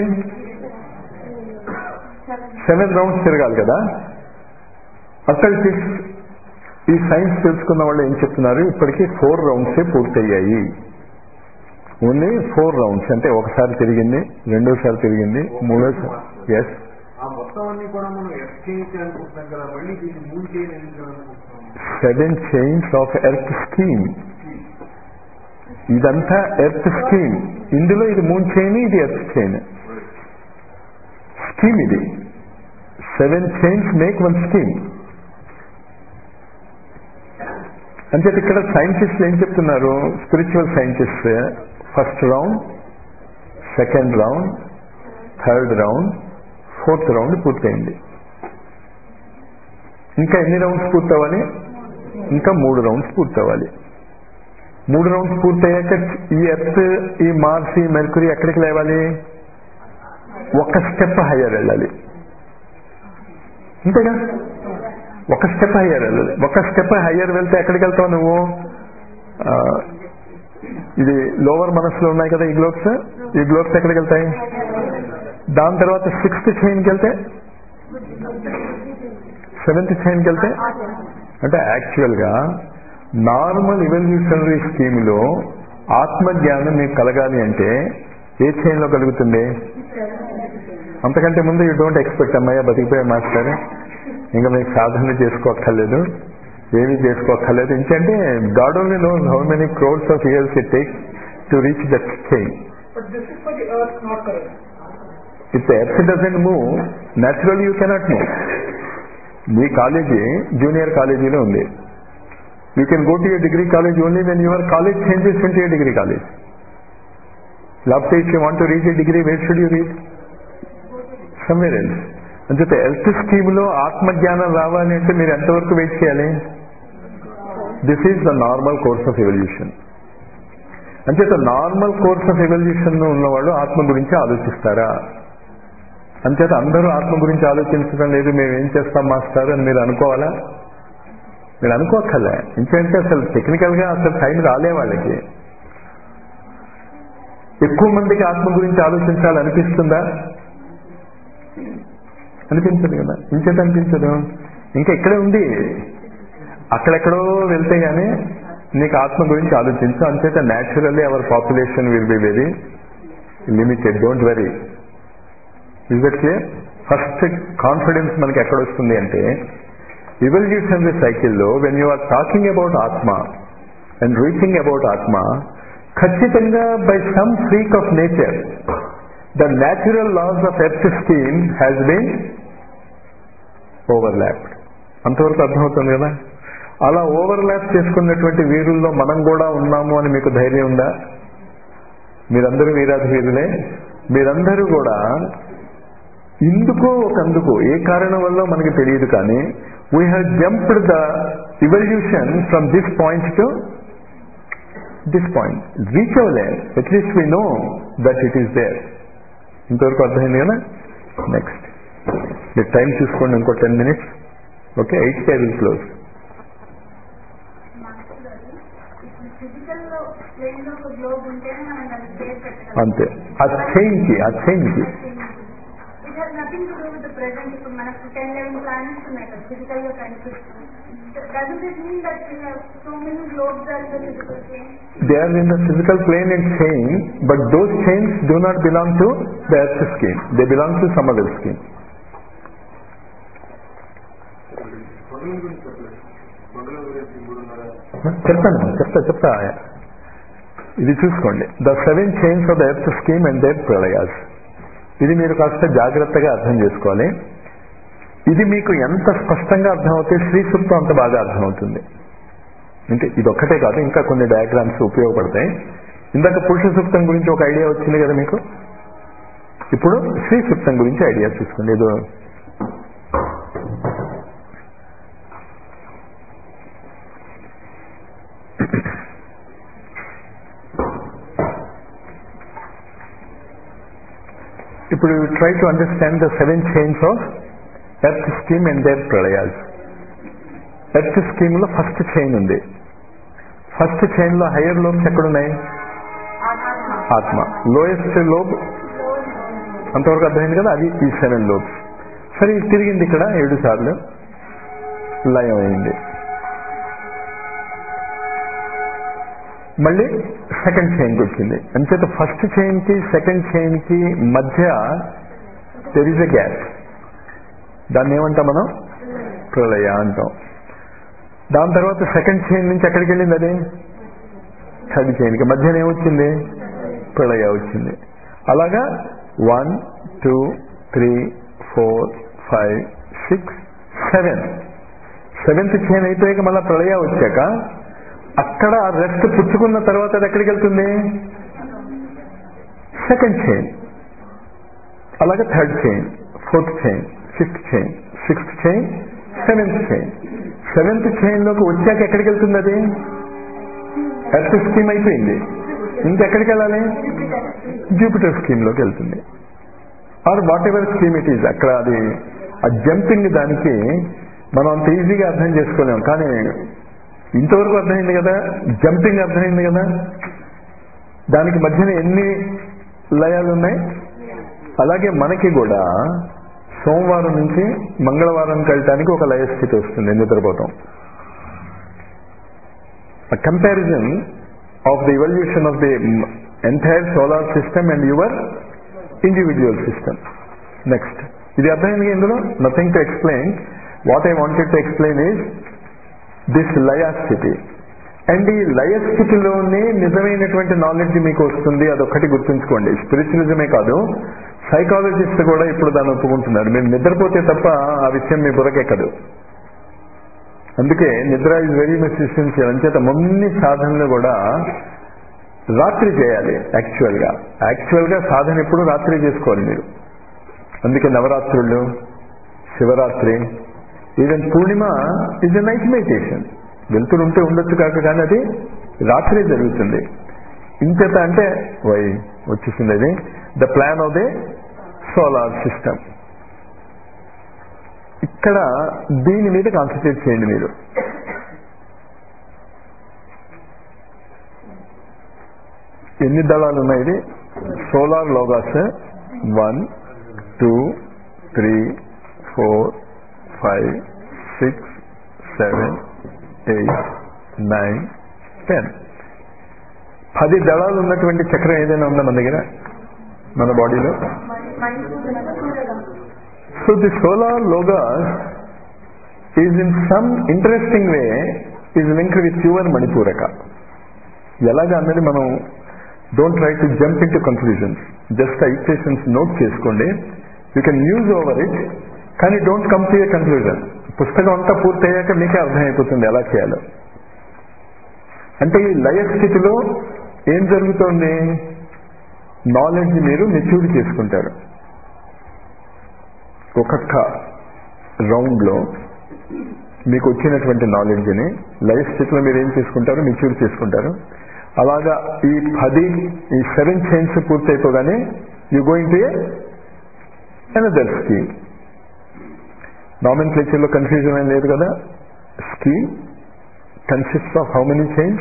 సెవెన్ రౌండ్స్ తిరగాలి కదా అక్కడికి ఈ సైన్స్ తెలుసుకున్న వాళ్ళు ఏం చెప్తున్నారు ఇప్పటికీ ఫోర్ రౌండ్సే పూర్తయ్యాయి ఓన్లీ ఫోర్ రౌండ్స్ అంటే ఒకసారి తిరిగింది రెండోసారి తిరిగింది మూడోసారి ఎస్ ఆ మొత్తం అన్ని కూడా మనం ఎక్స్చేంజ్ అనుకుంటున్నాం కదా మళ్ళీ దీన్ని మూవ్ చేయలేదు అనుకుంటున్నాం seven chains of earth scheme ఇదంతా ఎర్త్ స్కీమ్ ఇందులో ఇది మూన్ చైన్ ఇది ఎర్త్ చైన్ స్కీమ్ ఇది seven chains make one scheme అంటే ఇక్కడ సైంటిస్టులు ఏం చెప్తున్నారు spiritual scientist first round second round third round fourth round పూర్తయింది ఇంకా ఎన్ని రౌండ్స్ పూర్తవ్వాలి ఇంకా మూడు రౌండ్స్ పూర్తవ్వాలి మూడు రౌండ్స్ పూర్తయ్యాక ఈ ఎర్త్ ఈ మార్స్ ఈ మెర్కురీ ఎక్కడికి లేవాలి ఒక స్టెప్ హయ్యర్ వెళ్ళాలి అంతేగా ఒక స్టెప్ హయ్యర్ వెళ్ళాలి ఒక స్టెప్ హయ్యర్ వెళ్తే ఎక్కడికి వెళ్తావు నువ్వు ఆ, ఇది లోవర్ మనస్సులో ఉన్నాయి కదా ఈ గ్లోబ్స్ ఈ గ్లోబ్స్ ఎక్కడికి వెళ్తాయి దాని తర్వాత సిక్స్త్ చైన్కి వెళ్తే సెవెంత్ చైన్కి వెళ్తే అంటే యాక్చువల్ గా నార్మల్ ఇవల్యూషనరీ స్కీమ్ లో ఆత్మజ్ఞానం మీకు కలగాలి అంటే ఏ చైన్ లో కలుగుతుంది అంతకంటే ముందు యూ డోంట్ ఎక్స్పెక్ట్ అమ్మాయి బతికిపోయే మాస్టర్ ఇంకా మీకు సాధన చేసుకోక్కర్లేదు ఏమీ చేసుకోక్కర్లేదు ఇంకంటే God only know how many crores of years it take to reach that chain But this is for the earth, not correct. If the earth doesn't move natural you cannot move మీ college junior కాలేజీలో ఉంది you can go to your degree college only when your college changes into your degree college లేకపోతే if you want to reach a degree where should you reach somewhere else అంచేత earth scheme లో ఆత్మజ్ఞానం రావాలి అంటే మీరు ఎంతవరకు wait చేయాలి this is the normal course of evolution అంచేత నార్మల్ కోర్స్ ఆఫ్ ఎవల్యూషన్ లో ఉన్నవాళ్ళు ఆత్మ గురించి ఆలోచిస్తారా అంచేత అందరూ ఆత్మ గురించి ఆలోచించడం లేదు మేము ఏం చేస్తాం మాస్టర్ అని మీరు అనుకోవాలా మీరు అనుకోక్కర్లే ఎందుకంటే అసలు టెక్నికల్ గా అసలు టైం రాలే వాళ్ళకి ఎక్కువ మందికి ఆత్మ గురించి ఆలోచించాలనిపిస్తుందా అనిపించదు కదా ఇంకేత అనిపించదు ఇంకా ఇక్కడే ఉంది అక్కడెక్కడో వెళ్తే గానీ నీకు ఆత్మ గురించి ఆలోచించు అంచేత naturally our population will be very limited don't very is that clear first confidence మనకి ఎక్కడ వస్తుంది అంటే ఇవల్యూషనరీ సైకిల్లో when you are talking about ఆత్మ అండ్ రీచింగ్ అబౌట్ ఆత్మ ఖచ్చితంగా by some freak of nature the natural laws of earth scheme has been overlapped అంతవరకు అర్థమవుతుంది కదా అలా ఓవర్లాప్ చేసుకున్నటువంటి వీరుల్లో మనం కూడా ఉన్నాము అని మీకు ధైర్యం ఉందా మీరందరూ వీరాధి వీరులే మీరందరూ కూడా ఇందుకో ఒకందుకు ఏ కారణం వల్ల మనకి తెలియదు కానీ we have jumped the evolution from this point to this point reach అవ్వలే at least we know that it is there ఇంతవరకు అర్థమైంది కదా నెక్స్ట్ మీరు టైం చూసుకోండి ఇంకో టెన్ మినిట్స్ ఓకే ఎయిట్ కే విల్ క్లోజ్ మాస్టర్ గారు ఇప్పుడు ఫిజికల్ లో ప్లేన్ లో ఒక గ్లోబ్ ఉంటేనే మనం దానికి పేరు పెట్టగలం అంతే ఆ చైన్కి ఆ చైన్కి it has nothing to do with present ఇప్పుడు మనకు టెన్ లెవెన్ ప్లానెట్స్ ఉన్నాయి కదా ఫిజికల్ గా కనిపిస్తుంది doesn't it mean that we have so many globes are the physical plane They are in the physical plane and chain, but those chains do not belong to the earth scheme. They belong to some other scheme. కొండల గురించి చెప్పలేదు కొండల గురించి మూడున్నర చెప్తాను చెప్తా చెప్తా ఇది చూసుకోండి the seven chains of the earth scheme and their ప్రళయాస్ ఇది మీరు కాస్త జాగ్రత్తగా అర్థం చేసుకోవాలి ఇది మీకు ఎంత స్పష్టంగా అర్థమవుతే శ్రీ సూక్తం అంత బాగా అర్థమవుతుంది అంటే ఇది ఒక్కటే కాదు ఇంకా కొన్ని డయాగ్రామ్స్ ఉపయోగపడతాయి ఇందాక పురుష సూక్తం గురించి ఒక ఐడియా వచ్చింది కదా మీకు ఇప్పుడు శ్రీ సూక్తం గురించి ఐడియా చూసుకోండి ఏదో ఇప్పుడు try to understand the seven chains of earth scheme and their ప్రళయాస్ ఎర్త్ స్కీమ్ లో ఫస్ట్ చైన్ ఉంది ఫస్ట్ చైన్ లో హయ్యర్ లోబ్స్ ఎక్కడున్నాయి ఆత్మ లోయెస్ట్ లోబ్ అంతవరకు అర్థమైంది కదా అది ఈ సెవెన్ లోబ్స్ సరే ఇది తిరిగింది ఇక్కడ ఏడు సార్లు లయం అయింది మళ్ళీ సెకండ్ చైన్కి వచ్చింది అంచేత ఫస్ట్ చైన్ కి సెకండ్ చైన్ కి మధ్య దెర్ ఇస్ ఎ గ్యాప్ దాన్ని ఏమంటాం మనం ప్రళయ అంటాం దాని తర్వాత సెకండ్ చైన్ నుంచి ఎక్కడికి వెళ్ళింది అది థర్డ్ చైన్కి మధ్యన ఏమొచ్చింది ప్రళయ వచ్చింది అలాగా one two three four five six seven seventh chain అయిపోయాక మళ్ళీ ప్రళయ వచ్చాక అక్కడ రెస్ట్ పుచ్చుకున్న తర్వాత అది ఎక్కడికి వెళ్తుంది సెకండ్ చైన్ అలాగే third chain fourth chain fifth chain sixth chain seventh chain seventh chain లోకి వచ్చాక ఎక్కడికి వెళ్తుంది అది ఎర్త్ స్కీమ్ అయిపోయింది ఇంకెక్కడికి వెళ్ళాలి జూపిటర్ స్కీమ్ లోకి వెళ్తుంది or whatever scheme it is అక్కడ అది ఆ జంపింగ్ దానికి మనం అంత ఈజీగా అర్థం చేసుకోలేం కానీ ఇంతవరకు అర్థమైంది కదా జంపింగ్ అర్థమైంది కదా దానికి మధ్యన ఎన్ని లయాలు ఉన్నాయి అలాగే మనకి కూడా సోమవారం నుంచి మంగళవారంకి వెళ్ళటానికి ఒక లయ స్థితి వస్తుంది నిద్రపోవటం comparison of the evolution of the entire solar system and your individual system next ఇది అర్థమైంది ఇందులో nothing to explain what I wanted to explain is this లయ స్థితి అండ్ ఈ లయ స్థితిలోనే నిజమైనటువంటి నాలెడ్జ్ మీకు వస్తుంది అదొక్కటి గుర్తుంచుకోండి స్పిరిచువలిజమే కాదు సైకాలజిస్ట్ కూడా ఇప్పుడు దాన్ని ఒప్పుకుంటున్నారు మీరు నిద్రపోతే తప్ప ఆ విషయం మీ బుర్రకెక్కదు అందుకే నిద్ర ఇస్ వెరీ మచ్ ఎసెన్షియల్ అంచేత మొన్ని సాధనలు కూడా రాత్రి చేయాలి యాక్చువల్ గా యాక్చువల్ గా సాధన ఎప్పుడు రాత్రి చేసుకోవాలి మీరు అందుకే నవరాత్రులు Shivaratri even Purnima is a night meditation వెళ్తురు ఉంటే ఉండొచ్చు కాక కానీ అది రాత్రి జరుగుతుంది ఇంచేత అంటే వై వచ్చేసింది అది the plan of the solar system ఇక్కడ దీని మీద కాన్సన్ట్రేట్ చేయండి మీరు ఎన్ని దళాలు ఉన్నాయి ఇది solar logos one two three four five six seven eight nine ten పది దళాలు ఉన్నటువంటి చక్రం ఏదైనా ఉందా మన దగ్గర మన బాడీలో so the solar logos is in some interesting way is linked with your మణిపూరక ఎలాగా అన్నది మనం don't try to jump into conclusions just ఆ ఈక్వేషన్స్ నోట్ చేసుకోండి you can use over it కానీ don't come to a conclusion పుస్తకం అంతా పూర్తయ్యాక మీకే అర్థమైపోతుంది ఎలా చేయాలో అంటే ఈ లయ స్థితిలో ఏం జరుగుతోంది నాలెడ్జ్ మీరు మెచ్యూర్ చేసుకుంటారు ఒక్కొక్క రౌండ్లో మీకు వచ్చినటువంటి నాలెడ్జ్ని లైఫ్ స్థితిలో మీరు ఏం చేసుకుంటారు మెచ్యూర్ చేసుకుంటారు అలాగా ఈ పది ఈ సెవెన్ చైన్స్ పూర్తయిపోగానే you going to another scheme నామిన్ క్లేచర్లో కన్ఫ్యూజన్ ఏం లేదు కదా scheme consist of how many chains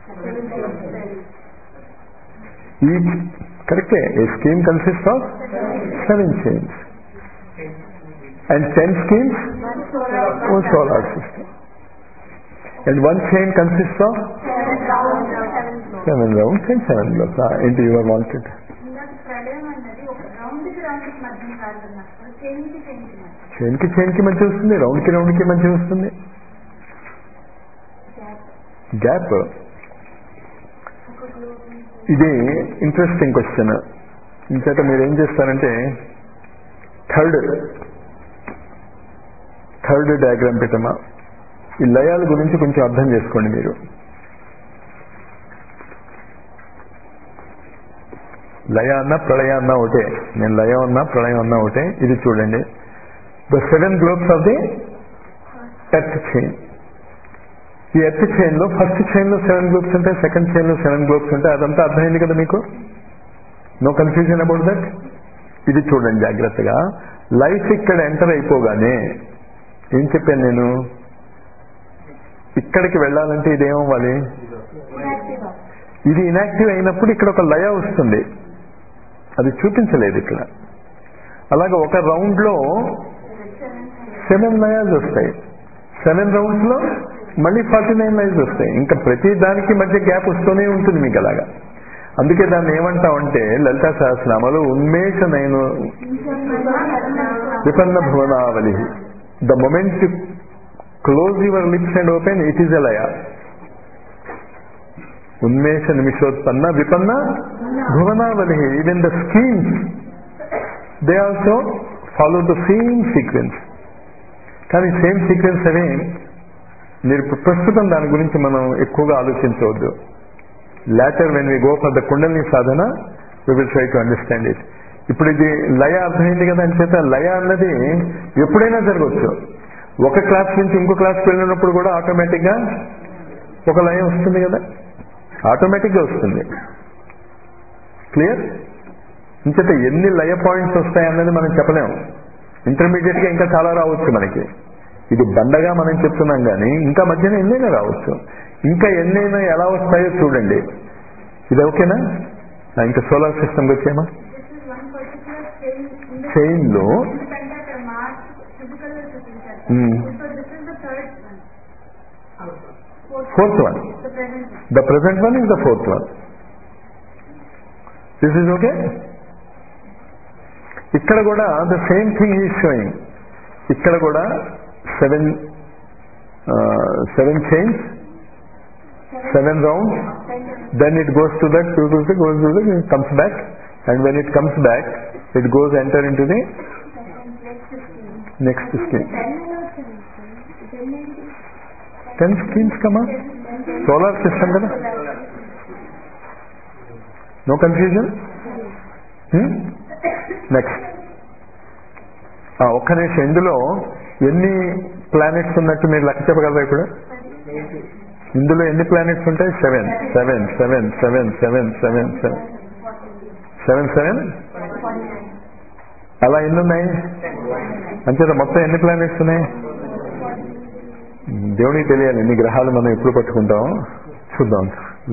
each కరెక్టే a scheme consist of seven chains and 10 schemes oh solar system and one chain consists of seven rounds and seven blocks ah, into your wanted ఇందాక ప్రళయం అన్నది ఒక round కి round కి మధ్య కాదన్న chain కి చైన్ కి మధ్య చైన్ కి చైన్ కి మంచి వస్తుంది రౌండ్ కి రౌండ్ కి మంచి వస్తుంది గ్యాప్ ఇది ఇంట్రెస్టింగ్ క్వశ్చన్ ఇంచేత మీరు ఏం చేస్తారంటే థర్డ్ థర్డ్ డయాగ్రామ్ పెట్టమా ఈ లయాల గురించి కొంచెం అర్థం చేసుకోండి మీరు లయ అన్న ప్రళయ అన్న ఒకటే నేను లయ అన్నా ప్రళయం అన్నా ఒకటే ఇది చూడండి the seven globes of the earth chain ఈ ఎర్త్ చైన్ లో ఫస్ట్ చైన్ లో సెవెన్ గ్లోబ్స్ ఉంటాయి సెకండ్ చైన్ లో సెవెన్ గ్లోబ్స్ ఉంటాయి అదంతా అర్థమైంది కదా మీకు నో కన్ఫ్యూజన్ అబౌట్ దట్ ఇది చూడండి జాగ్రత్తగా లైఫ్ ఇక్కడ ఎంటర్ అయిపోగానే ఏం చెప్పాను నేను ఇక్కడికి వెళ్ళాలంటే ఇదేమవ్వాలి ఇది ఇనాక్టివ్ అయినప్పుడు ఇక్కడ ఒక లయ వస్తుంది అది చూపించలేదు ఇక్కడ అలాగే ఒక రౌండ్ లో సెవెన్ లయాస్ వస్తాయి సెవెన్ రౌండ్స్ లో మళ్ళీ ఫార్టీ నైన్ లైన్స్ వస్తాయి ఇంకా ప్రతి దానికి మధ్య గ్యాప్ వస్తూనే ఉంటుంది మీకు అలాగా అందుకే దాన్ని ఏమంటామంటే లలితా సహస్రనామాలు ఉన్మేష నేను విపన్న భువనావలి the moment close your lips and open it is a లయ ఉన్మేష నిమిషోత్పన్న విపన్న భువనావలి even the schemes they also follow the same sequence కానీ సేమ్ సీక్వెన్స్ అవి మీరు ప్రస్తుతం దాని గురించి మనం ఎక్కువగా ఆలోచించవద్దు later when we go for the Kundalini sadhana we will try to understand it ఇప్పుడు ఇది లయ అర్థమైంది కదా అని చేత లయ అన్నది ఎప్పుడైనా జరగవచ్చు ఒక క్లాస్ నుంచి ఇంకో క్లాస్కి వెళ్ళినప్పుడు కూడా ఆటోమేటిక్ గా ఒక లయ వస్తుంది కదా ఆటోమేటిక్ గా వస్తుంది క్లియర్ ఇంచేత ఎన్ని లయ పాయింట్స్ వస్తాయన్నది మనం చెప్పలేము ఇంటర్మీడియట్ గా ఇంకా చాలా రావచ్చు మనకి ఇది బండగా మనం చెప్తున్నాం కానీ ఇంకా మధ్యన ఎన్నైనా రావచ్చు ఇంకా ఎన్నైనా ఎలా వస్తాయో చూడండి ఇది ఓకేనా ఆ, ఇంకా సోలార్ సిస్టమ్కి వచ్చేమా this is one particular chain chain లో ఎందుకంటే అక్కడ మార్క్స్ ఫిజికల్ గా చూపించారు Hmm. So this is the third one fourth one the present one the present one is the fourth one this is okay ఇక్కడ కూడా the same thing is showing ఇక్కడ కూడా seven seven chains seven rounds then it goes to that, goes to the, goes to the, it comes back, and when it comes back, it goes enter into the next scheme. Ten schemes come up. Solar system కదా No confusion? Hmm? Next ఒక్క నిమిషం ఇందులో ఎన్ని planets ఉన్నట్టు మీరు లెక్క చెప్పగలరా ఇప్పుడు ఇందులో ఎన్ని ప్లానెట్స్ ఉంటాయి seven seven seven seven seven seven seven seven seven అలా ఎన్ని ఉన్నాయి అంచేత మొత్తం ఎన్ని ప్లానెట్స్ ఉన్నాయి దేవునికి తెలియాలి ఎన్ని గ్రహాలు మనం ఎప్పుడు పట్టుకుంటాం చూద్దాం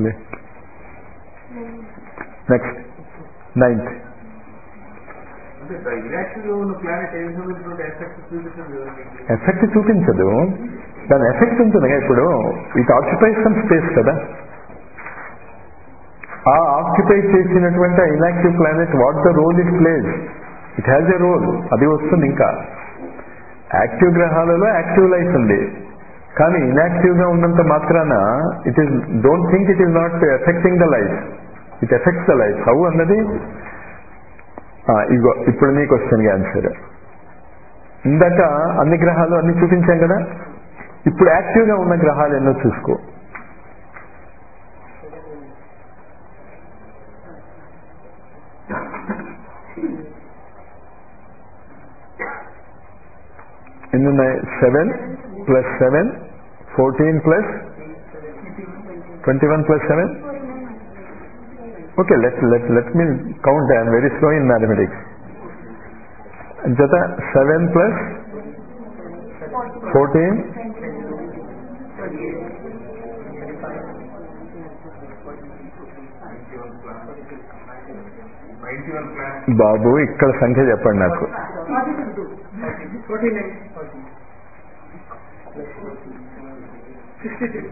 నెక్స్ట్ నైన్త్ అంటే ఇనాక్టివ్ గా ఉన్న ప్లానెట్ ఏ విధమైనటువంటి ఎఫెక్ట్ చూపించడం కదండి ఎఫెక్ట్ చూపించదు దాని ఎఫెక్ట్ ఉంటుంది కదా ఇప్పుడు ఇట్ ఆక్యుపైస్ సమ్ స్పేస్ కదా ఆ ఆక్యుపై చేసినటువంటి inactive planet what the role it plays it has a role అది వస్తుంది ఇంకా యాక్టివ్ గ్రహాలలో యాక్టివ్ లైఫ్ ఉంది కానీ ఇనాక్టివ్ గా ఉన్నంత మాత్రాన it is don't think it is not affecting the life it affects the life how అన్నది ఆ, ఇగో ఇప్పుడు నీ క్వశ్చన్కి ఆన్సర్ ఇందాక అన్ని గ్రహాలు అన్ని చూపించాం కదా ఇప్పుడు యాక్టివ్ గా ఉన్న గ్రహాలు ఎన్నో చూసుకో ఎన్ని ఉన్నాయి seven plus seven fourteen plus twenty one plus seven okay let let let me count I'm very slow in mathematics జత seven plus fourteen ninety one plan బాబు ఇక్కడ సంఖ్య చెప్పండి నాకు Forty nine. Sixty three.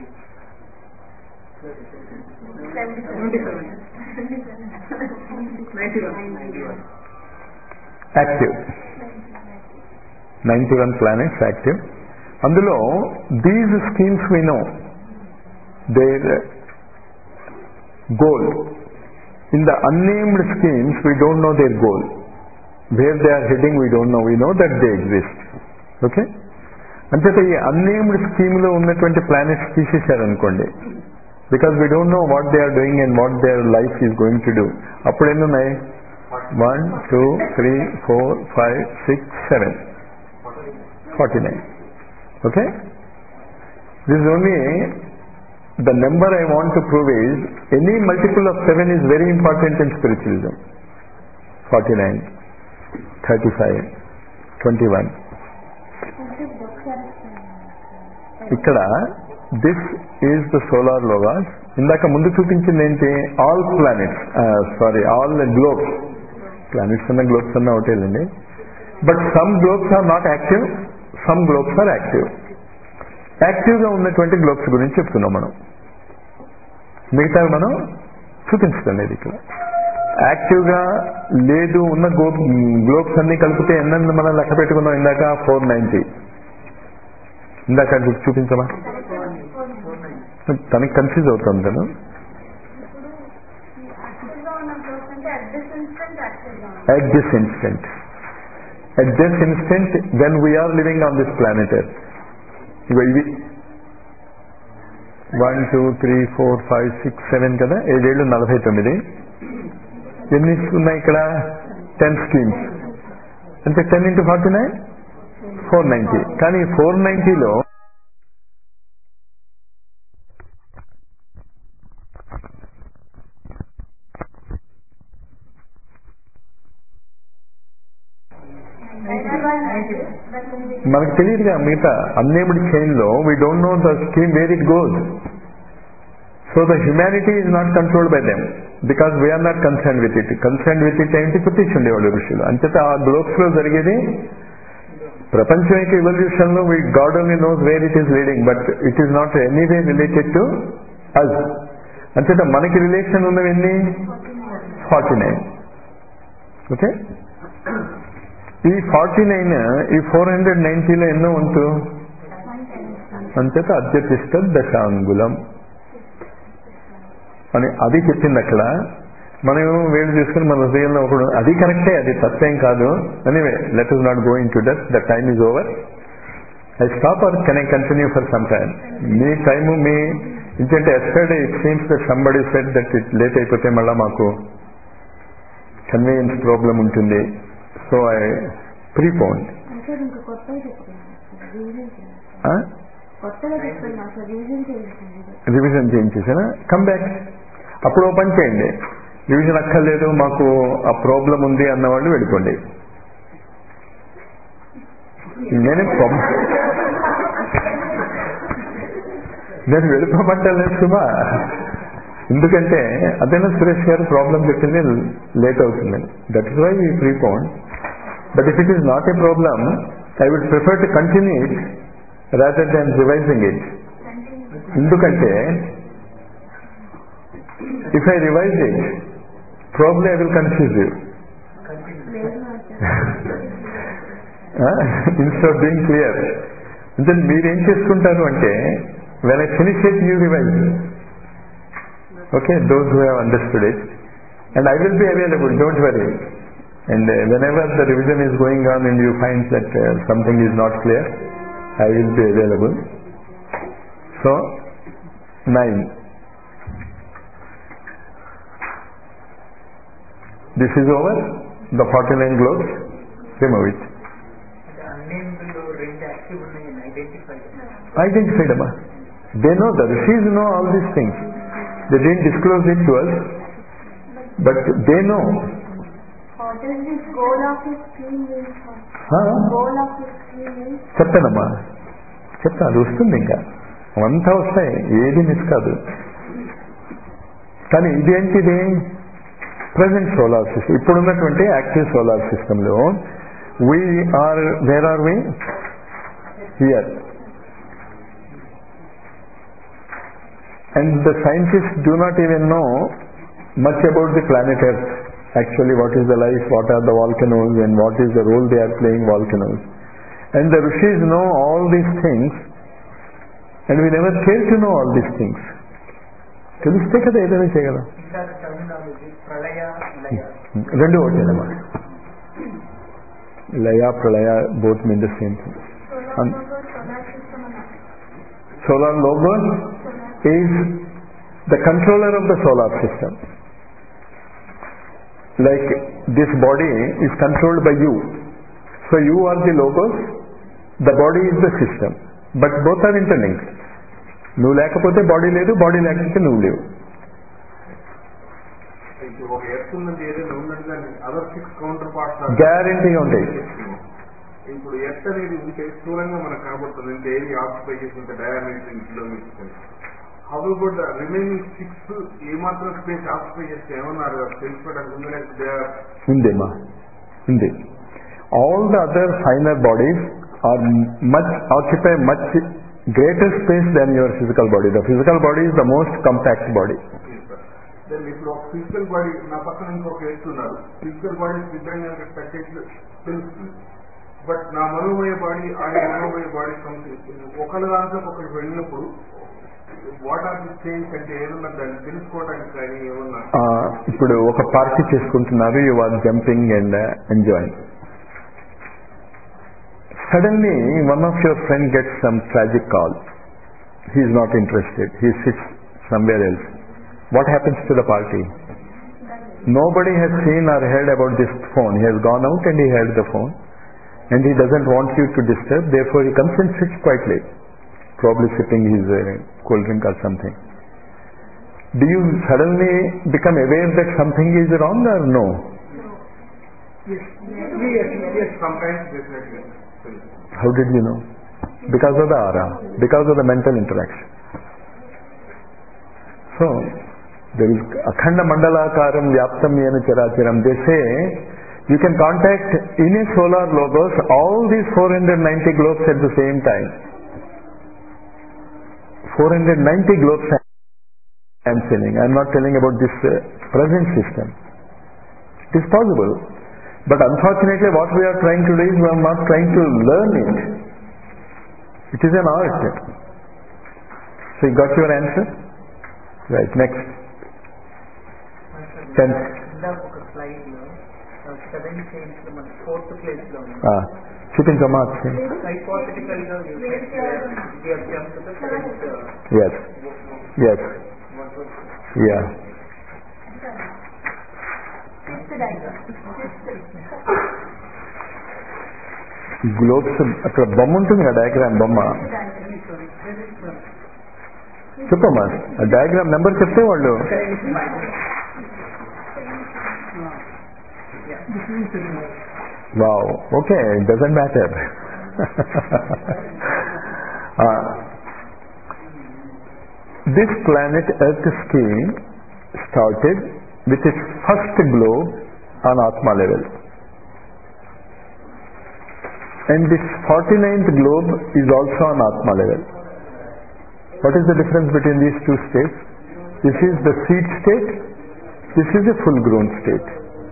Seventy seven. Ninety one. Active ninety one planets active అందులో these schemes we know their goal in the unnamed schemes we don't know their goal where they are heading we don't know we know that they exist okay అంచేత ఈ unnamed scheme లో ఉన్నటువంటి planets తీసేశారనుకోండి because we don't know what they are doing and what their life is going to do అప్పుడు ఎన్ని ఉన్నాయి one two three four five six seven forty nine okay this only the number I want to prove is any multiple of 7 is very important in spiritualism. 49, 35, 21. ఇక్కడ this is the solar logos ఇందాక ముందు చూపించింది ఏంటి all planets sorry all globes planets అన్న globes అన్న ఒకటేలండి but some globes are not active some globes are active active గా ఉన్నటువంటి గ్లోబ్స్ గురించి చెప్తున్నాం మనం మిగతా మనం చూపించడం లేదు ఇక్కడ యాక్టివ్ గా లేదు ఉన్న గ్లోబ్స్ అన్ని కలిపితే ఎన్నెన్ని మనం లెక్క పెట్టుకున్నాం ఇందాక ఫోర్ నైన్టీ ఇందాక అది చూపించమా తనకి కన్ఫ్యూజ్ అవుతుంది తను యాక్టివ్ గా ఉన్న గ్లోబ్స్ అంటే అట్ దిస్ ఇన్స్టెంట్ యాక్టివ్ గా ఉంది at this instant. At this instant, when we are living on this planet Earth. ఇగో ఇవి one two three four five six seven కదా ఏడేళ్ళు నలభై తొమ్మిది ఎన్ని ఉన్నాయి ఇక్కడ టెన్ స్కీమ్స్ అంటే ten into forty nine four ninety కానీ ఫోర్ నైన్టీలో మనకు తెలియదుగా మిగతా అన్నేబుల్ చైన్ లో we don't know the scheme where it goes so the humanity is not controlled by them because we're not concern with it concern with it ఏంటి చెప్పేసి ఉండేవాళ్ళు ఋషులు అంచేత ఆ గ్లోబ్స్ లో జరిగేది ప్రపంచం యొక్క ఇవల్యూషన్ లో we god only knows where it is leading but it is not anyway related to us అంచేత మనకి రిలేషన్ ఉన్నవి ఎన్ని ఫార్టీ నైన్ ఓకే ఈ ఫార్టీ నైన్ ఈ ఫోర్ హండ్రెడ్ నైన్టీలో ఎన్నో వంతు అంచేత అధ్యతిష్ట దశాంగులం అని అది చెప్పింది అక్కడ మనం వేలు చేసుకుని మన హృదయంలో ఒకడు అది కరెక్టే అది తప్పేం కాదు anyway let is not going to death the time is over I stop or can I continue for some time మీ టైము మీ ఎందుకంటే yesterday it seems that somebody set that it late అయిపోతే మళ్ళీ మాకు కన్వీనియన్స్ ప్రాబ్లం ఉంటుంది so I prepone sir ఇంకా కొత్తగా చెప్తున్నాను రీజన్ చేయండి కొత్తగా చెప్తున్నా సార్ రీజన్ చేయండి రివిజన్ చేయించేసానా కమ్ బ్యాక్ అప్పుడు ఓ పని చేయండి రివిజన్ అక్కర్లేదు మాకు ఆ ప్రాబ్లం ఉంది అన్న వాళ్ళు వెళ్ళిపోండి నేను ప్రాబ్లం నేను వెళ్ళిపోమంటలేదు సుమా ఎందుకంటే అదేనా సురేష్ గారు ప్రాబ్లం చెప్పింది లేట్ అవుతుంది that is why we prepone but if it is not a problem I would prefer to continue it rather than revising it ఎందుకంటే If I revise it, probably I will confuse you. Instead of being clear అంటే మీరేం చేసుకుంటారు అంటే when I finish it you revise okay those who have understood it and I will be available don't worry and whenever the revision is going on and you find that something is not clear I will be available so nine this is over the forty nine globes remove it అన్నేందులో రెండు active ఉన్నాయని identify identified Amma. They know the rishis know all these things. They didn't disclose it to us, but they know. What is this goal of his scheme means? sir? Huh? Goal of his scheme means? చెప్తానమ్మా చెప్తా అది వస్తుంది ఇంకా అవంతా వస్తాయి ఏది miss కాదు కానీ ఇదేంటిది ప్రజెంట్ సోలార్ సిస్టమ్ ఇప్పుడున్నటువంటి యాక్టివ్ సోలార్ సిస్టంలో we're where are we here And the scientists do not even know much about the planet Earth. Actually, what is the life, what are the volcanoes, and what is the role they are playing volcanoes. And the rishis know all these things, and we never care to know all these things. తెలిస్తే కదా ఏదైనా చేయగలం ఇందాక terminology ప్రళయ లయ రెండు ఒకటేనమ్మా లయ ప్రళయ both mean the same thing Solar Um, logo, solar system అన్నారు. Solar logo Solar is the controller of the solar system. Like this body is controlled by you. So you are the logos, the body is the system. But both are interlinked. నువ్వు లేకపోతే body లేదు body లేకపోతే నువ్వు లేవు ఇప్పుడు ఒక earth ఉన్నది ఏదైనా ఉన్నది కానీ అదర్ సిక్స్ కౌంటర్ పార్ట్స్ గ్యారంటీగా ఉంటాయి ఇప్పుడు ఎర్త్ అనేది ఉంటే స్థూలంగా మనకు కనబడుతుంది అంటే ఏది ఆక్యుపై చేసిన diameter kilometers how about the remaining six ఏమాత్రం స్పేస్ ఆక్యుపై చేస్తే ఏమన్నారు తెలుసుకోవడానికి ఉందా లేకపోతే ఉందేమా ఉంది all the other finer bodies are much occupy much greater space than your physical body the physical body is the most compact body దాన్ని ఇప్పుడు ఒక ఫిజికల్ బాడీ నా పక్కన ఇంకొక ఎత్తున్నారు ఫిజికల్ బాడీ సిద్ధంగా పెట్టేసి తెలుస్తుంది బట్ నా మనోమయ బాడీ ఆయన మనోమయ బాడీ సంథింగ్ ఒకళ్ళ దాంట్లో ఒకరికి వెళ్ళినప్పుడు వాట్ ఆర్ ది చేంజ్ అంటే ఏమన్నా దాన్ని తెలుసుకోవడానికి కానీ ఏమన్నా ఆ, ఇప్పుడు ఒక పార్టీ చేసుకుంటున్నారు you are jumping and enjoying suddenly one of your friend gets some tragic call he is not interested he sits somewhere else what happens to the party Nobody has seen or heard about this phone. He has gone out and he held the phone and he doesn't want you to disturb. Therefore, he comes and sits quietly, probably sipping his uh, cold drink or something. Do you suddenly become aware that something is wrong or no? sometimes definitely How did you know? Because of the aura, because of the mental interaction. So, there is akhanda mandalakaram vyaptam yena characharam. They say you can contact in a solar logos all these 490 globes at the same time. 490 globes I am telling. I am not telling about this uh, present system. It is possible. But unfortunately what we are trying to do is we are not trying to learn it. It is an art. So you got your answer? Right, next. Tenth. ఇందాక ఒక slide లో seven chains లో మన fourth place లో ఉంది Ah, చూపించమ్మా ఒకసారి. Hypothetical గా seventh Yes. Yes. Yeah. Fifth diagram. Fifth. Globes అక్కడ బొమ్మ ఉంటుంది కదా డయాగ్రామ్ బొమ్మ చెప్పమ్మా ఆ డయాగ్రామ్ నెంబర్ చెప్తే వాళ్ళు wow okay doesn't matter this planet earth scheme started with its first globe on atma level And this 49th globe is also on Atma level. What is the difference between these two states? This is the seed state. This is a full grown state.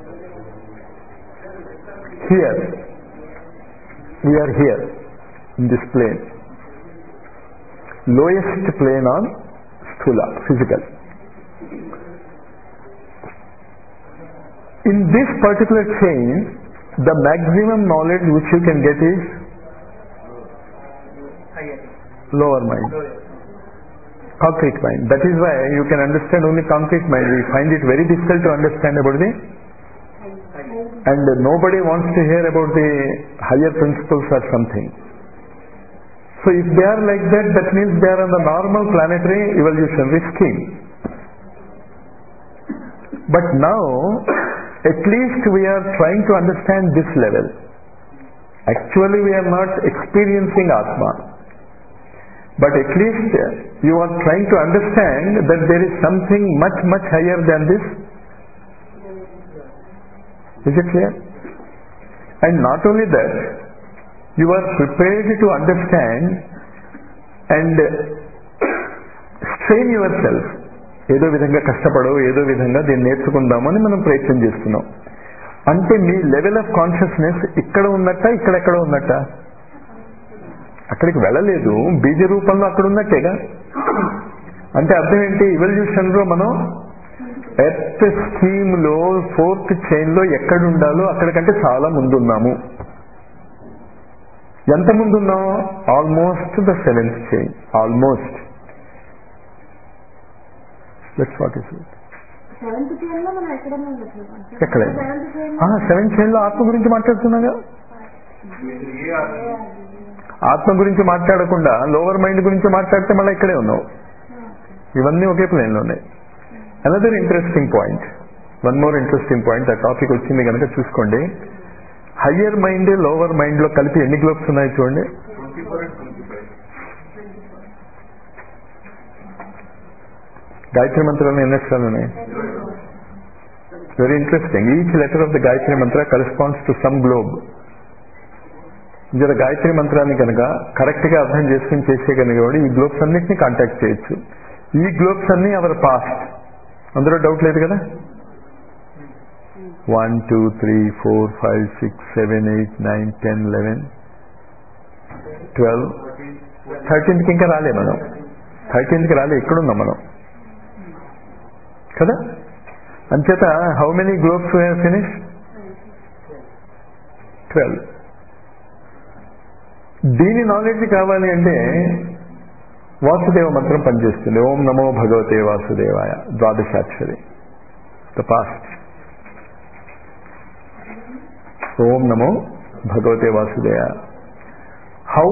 Here, we are here in this plane. Lowest plane on sthula, physical. In this particular chain, the maximum knowledge which you can get is higher, lower mind. lower. concrete mind. That is why you can understand only concrete mind. We find it very difficult to understand about the and nobody wants to hear about the higher principles or something. So if they are like that, that means they are on the normal planetary evolutionary scheme. But now, at least we are trying to understand this level. Actually, we are not experiencing Atma. But at least you are trying to understand that there is something much, much higher than this. Is it clear? And not only that, you are prepared to understand and strain yourself. ఏదో విధంగా కష్టపడో ఏదో విధంగా దీన్ని నేర్చుకుందామని మనం ప్రయత్నం చేస్తున్నాం అంటే మీ level of consciousness ఇక్కడ ఉన్నట్ట ఇక్కడెక్కడ ఉన్నట్ట అక్కడికి వెళ్ళలేదు బీజ రూపంలో అక్కడ ఉన్నట్టేగా అంటే అర్థం ఏంటి ఇవల్యూషన్ లో మనం ఎర్త్ స్కీమ్ లో ఫోర్త్ చైన్ లో ఎక్కడ ఉండాలో అక్కడికంటే చాలా ముందున్నాము ఎంత ముందున్నాం almost the seventh chain almost that's what is seventh chain లో మనం ఎక్కడైనా ఉండొచ్చు ఎక్కడే సెవెంత్ చైన్ సెవెంత్ చైన్ లో ఆత్మ గురించి మాట్లాడుతున్నాగా మీరు ఏ ఆత్మ ఆత్మ గురించి మాట్లాడకుండా లోవర్ మైండ్ గురించి మాట్లాడితే మళ్ళీ ఇక్కడే ఉన్నావు ఇవన్నీ ఒకే ప్లేన్ లో ఉన్నాయి another interesting point one more interesting point ఆ టాపిక్ వచ్చింది కనుక చూసుకోండి హయ్యర్ మైండ్ లోవర్ మైండ్ లో కలిపి ఎన్ని గ్లోబ్స్ ఉన్నాయి చూడండి twenty four and twenty five Gayatri మంత్రంలో ఎన్ని అక్షరాలు ఉన్నాయి very interesting each letter of the Gayatri mantra corresponds to some globe జర గాయత్రి మంత్రాన్ని కనుక కరెక్ట్ గా అర్థం చేసుకుని చేసే కనుక ఈ గ్లోబ్స్ అన్నిటిని కాంటాక్ట్ చేయొచ్చు ఈ గ్లోబ్స్ అన్ని అవర్ పాస్ట్ అందులో డౌట్ లేదు కదా one two three four five six seven eight nine ten eleven twelve థర్టీన్త్కి ఇంకా రాలే మనం థర్టీన్త్కి రాలే ఇక్కడున్నాం మనం కదా అంచేత how many globes finish twelve దీని నాలెడ్జ్ కావాలి అంటే వాసుదేవ మంత్రం పనిచేస్తుంది ఓం నమో భగవతే వాసుదేవాయ ద్వాదశాక్షరి ద పాస్ట్ ఓం నమో భగవతే వాసుదేవ హౌ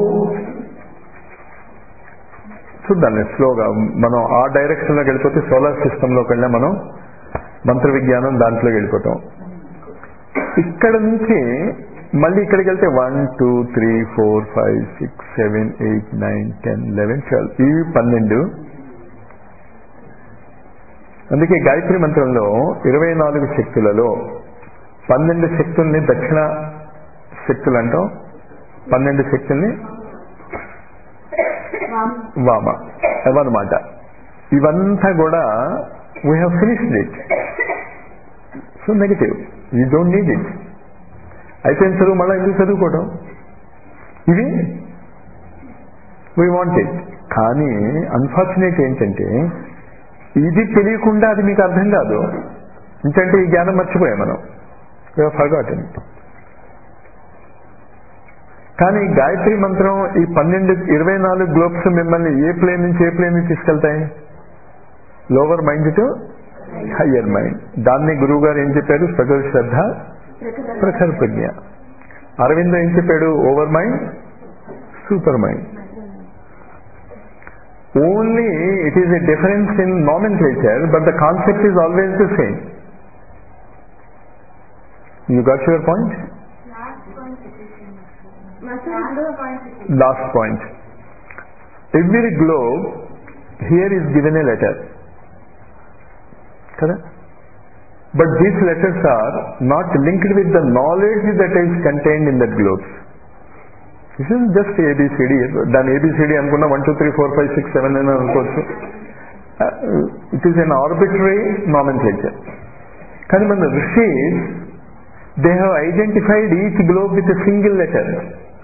చూద్దాం స్లోగా మనం ఆ డైరెక్షన్ లోకి వెళ్ళిపోతే సోలార్ సిస్టమ్ లోకి వెళ్ళినా మనం మంత్ర విజ్ఞానం దాంట్లోకి వెళ్ళిపోతాం ఇక్కడ నుంచి మళ్ళీ ఇక్కడికి వెళ్తే one two three four five six seven eight nine ten eleven twelve ఇవి పన్నెండు అందుకే గాయత్రి మంత్రంలో ఇరవై నాలుగు శక్తులలో పన్నెండు శక్తుల్ని దక్షిణ శక్తులు అంటాం పన్నెండు శక్తుల్ని వామ అవన్నమాట ఇవంతా కూడా we have finished it so negative you don't need it అయిపోయిన చదువు మళ్ళీ ఎందుకు చదువుకోవడం ఇవి వీ వాంట్ ఇట్ కానీ అన్ఫార్చునేట్ ఏంటంటే ఇది తెలియకుండా అది మీకు అర్థం కాదు ఎందుకంటే ఈ జ్ఞానం మర్చిపోయాం మనం ఫర్గాటన్ కానీ గాయత్రి మంత్రం ఈ పన్నెండు ఇరవై నాలుగు గ్లోబ్స్ మిమ్మల్ని ఏ ప్లేన్ నుంచి ఏ ప్లేన్ నుంచి తీసుకెళ్తాయి lower mind to higher mind దాన్ని గురువు గారు ఏం చెప్పారు సగల్ శ్రద్ధ ప్రఖర ప్రజ్ఞ అరవింద్ ఏం చెప్పాడు over mind super mind only it is a difference in nomenclature but the concept is always the same you got your point last point every globe here is given a letter కదా But these letters are not linked with the knowledge that is contained in that globes. This is just ABCD. దాని A B C D అనుకున్నా one two three four five six seven అని అనుకోవచ్చు it is an arbitrary nomenclature కానీ మన rishis they have identified each globe with a single letter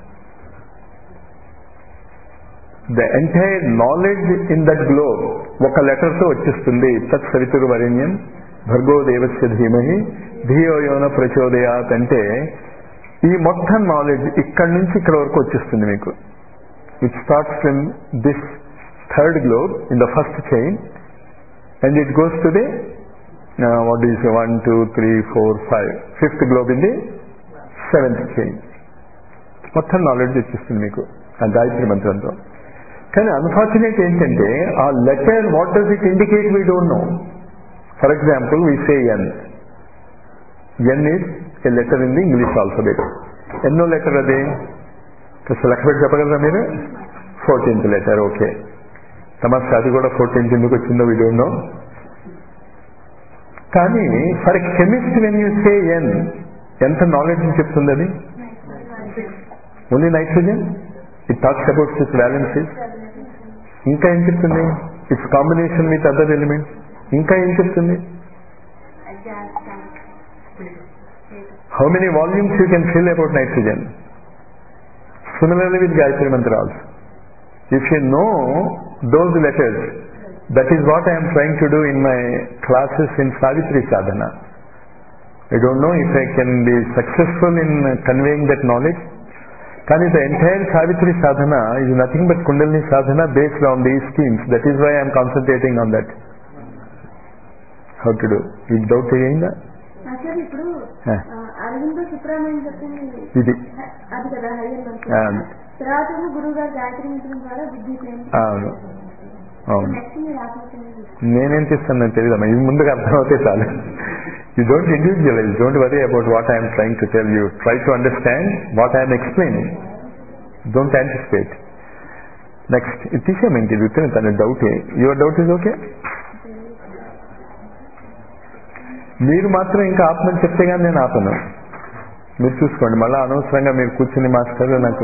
the entire knowledge in that globe ఒక letter తో వచ్చేస్తుంది తత్ సరితురు వరణ్యం భర్గో దేవస్య ధీమహి ధియో యోన ప్రచోదయాత్ అంటే ఈ మొత్తం నాలెడ్జ్ ఇక్కడి నుంచి ఇక్కడ వరకు వచ్చేస్తుంది మీకు it starts from this third globe in the first chain and it goes to the what is one two three four five fifth globe in the seventh chain మొత్తం నాలెడ్జ్ వచ్చేస్తుంది మీకు ఆ గాయత్రి మంత్రంతో కానీ అన్ఫార్చునేట్ ఏంటంటే ఆ letter what does it indicate we don't know for example we say N N is a letter in the English alphabet ఎన్నో letter అది అసలు లెక్క పెట్టి చెప్పగలరా మీరు ఫోర్టీన్త్ లెటర్ ఓకే తమాస్ అది కూడా ఫోర్టీన్త్ ఎందుకు వచ్చిందో వీ డోంట్ నో కానీ for chemist when you say N ఎంత నాలెడ్జ్ చెప్తుంది అది only nitrogen it talks about this balances ఇంకా ఏం చెప్తుంది its combination with other elements ఇంకా ఏం చెప్తుంది how many volumes you can fill about nitrogen similarly with Gayatri mantra also if you know those letters that is what I'm trying to do in my classes in Savitri sadhana I don't no if I can be successful in conveying that knowledge కానీ the entire Savitri sadhana is nothing but Kundalini sadhana based on these schemes that is why I'm concentrating on that how to do ఈ doubt అయ్యిందా sir ఇప్పుడు ఆ. అరవిందో సుబ్రహ్మణ్యం చెప్పింది ఇది అది కదా higher ఆ, తర్వాత గురువు గారు గాయత్రి మంత్రం ద్వారా బుద్ధి ప్రేమ అవును అవును నెక్స్ట్ మీరు ఆత్మహత్య నేనేం చేస్తాను నాకు తెలియదమ్మా ఇది ముందుగా అర్థమవుతే చాలు you don't individualize don't worry about what I'm trying to tell you try to understand what I'm explaining don't anticipate next ఇది తీసేయమంటే ఇది ఉత్తరం తన డౌటే యువర్ డౌట్ ఇస్ ఓకే మీరు మాత్రం ఇంకా ఆపమని చెప్తే కానీ నేను ఆపను మీరు చూసుకోండి మళ్ళీ అనవసరంగా మీరు కూర్చుని మాస్టర్ నాకు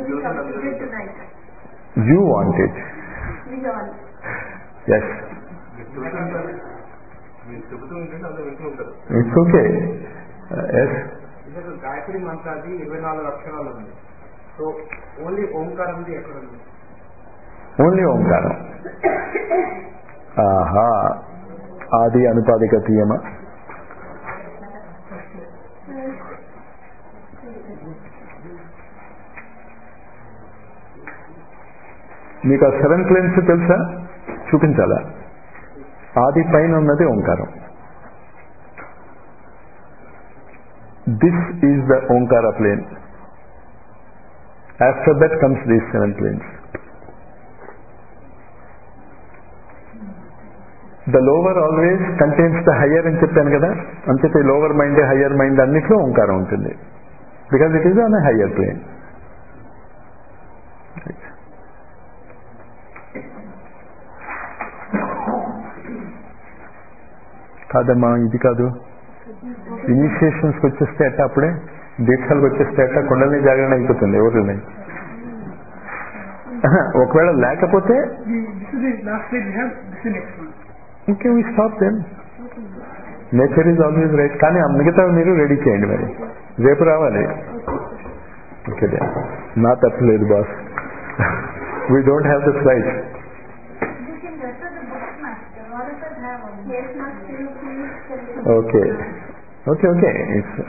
యూ వాంట్ ఇట్ ఎస్ మీరు చెబుతూ ఉంటే అందరూ వింటూ ఉంటారు ఇట్స్ ఓకే ఎస్ ఇక్కడ గాయత్రి మంత్రాది ఇరవై నాలుగు అక్షరాలు ఉంది సో ఓన్లీ ఓంకారంది ఎక్కడ ఉంది ఓన్లీ ఓంకారం ఆహా ఆది అనుపాదిక తీయమ మీకు ఆ సెవెన్ ప్లేన్స్ తెలుసా చూపించాలా ఆది పైన ఉన్నది ఓంకారం దిస్ ఈజ్ ద ఓంకార plane after that comes these seven planes the lower always contains the higher అని చెప్పాను కదా అంతే లోవర్ మైండ్ హయ్యర్ మైండ్ అన్నిట్లో ఓంకారం ఉంటుంది because it is on higher plane కాదమ్మా ఇది కాదు ఇనిషియేషన్స్కి వచ్చేస్తే అట్ట అప్పుడే దీక్షలకు వచ్చేస్తే అట్ట కుండలిని జాగరణ అయిపోతుంది ఎవరు ఒకవేళ లేకపోతే okay we stop then nature is always right కానీ ఆ మిగతా మీరు రెడీ చేయండి మరి రేపు రావాలి ఓకే నా తప్పలేదు boss we don't have the slide You can refer the books, master. All of us have one. Yes, master. You please tell me. Okay okay okay it's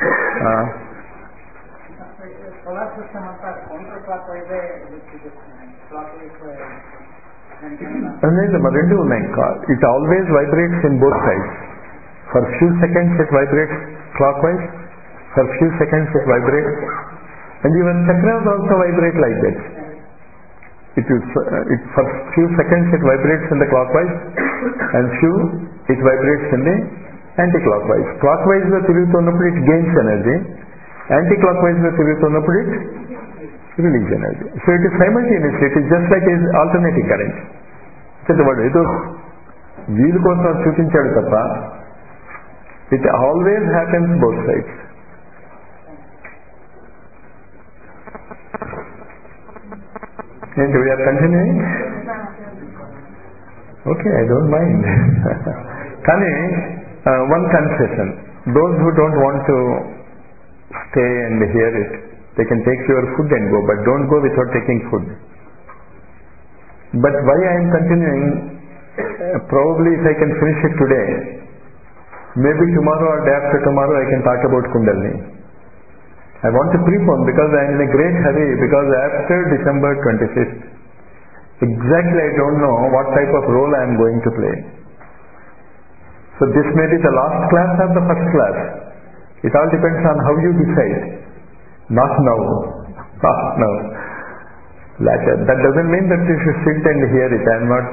solar system అంతా counter clock వైజే చూపిస్తున్నాయి clockwise లేదమ్మా రెండు ఉన్నాయి it always vibrates in both sides for few seconds it vibrates clockwise for few seconds it vibrates and even chakras also vibrate like that it is uh, it for few seconds it vibrates in the clockwise and few it vibrates in the anti-clockwise clockwise లో తిరుగుతున్నప్పుడు it gains energy anti-clockwise లో తిరుగుతున్నప్పుడు it release energy so it is simultaneous it is just like is alternating current వాడు ఏదో వీలు కోసం చూపించాడు తప్ప it always happens both sides ఏంటి we're continuing okay I don't mind కానీ one concession those who don't want to stay and here it they can take your food and go but don't go without taking food but why I'm continuing probably if I can finish it today maybe tomorrow or day after tomorrow I can talk about Kundalini. I want to prepone because I am in a great hurry because after December 25th, exactly I don't know what type of role I am going to play. So this may be the last class or the first class. It all depends on how you decide. Not now. Not now. Later. That doesn't mean that you should sit and hear it. I am not